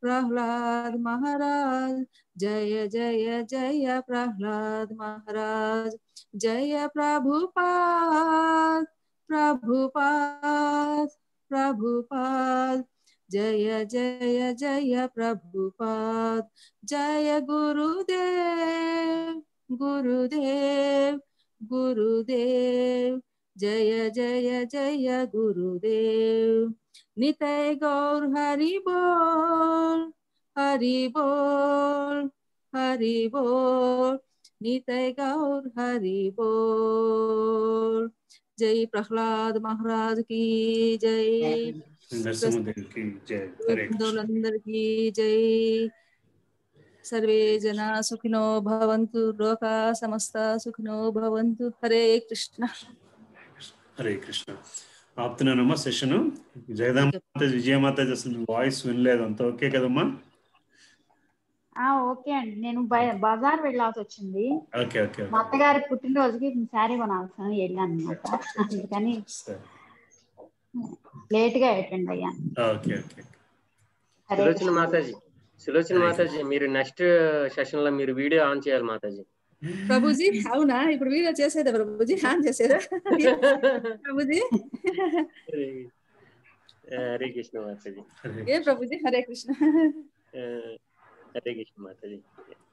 प्रहलाद महाराज जय जय जय प्रहलाद महाराज जय प्रभुपाद प्रभुपाद प्रभुपाद जय जय जय प्रभुपाद जय गुरुदेव गुरुदेव गुरुदेव जय जय जय गुरुदेव नितय गौर हरि बोल हरि बोल हरि बोल नितय गौर हरि बोल जय प्रहलाद महाराज की जय నరసింహదేవికి జయ హరే కృష్ణ బృందములందరికీ జై సర్వే జనా సుఖినో భవంతు లోకా సమస్త సుఖినో భవంతు హరే కృష్ణ హరే కృష్ణ ఆపుతున్నానమ్మా సెషన్ జగదామాత విజయమాత అసలు వాయిస్ వినలేదు అంత ఓకే కదమ్మా ఆ ఓకే అండి నేను బయ- బజార్ వెళ్ళాల్సి వచ్చింది ఓకే ఓకే మా అత్తగారి పుట్టినరోజుకి శారీ కొనాల్సి వెళ్ళాను అనమాట అందుకని సరే లేట్ గా అటెండ్ అయ్యాను ఓకే ఓకే హరే సులోచన కృష్ణ. మాతాజీ సులోచన మాతాజీ మీరు నెక్స్ట్ సెషన్ లో మీరు వీడియో ఆన్ చేయాలి మాతాజీ ప్రభుజీ అవునా ఇప్పుడు వీడియో చేసేదా ప్రభుజీ ఆన్ చేసేదా ప్రభుజీ హరే హరే కృష్ణ మాతాజీ ఏ ప్రభుజీ హరే కృష్ణ ఆ, హరే కృష్ణ మాతాజీ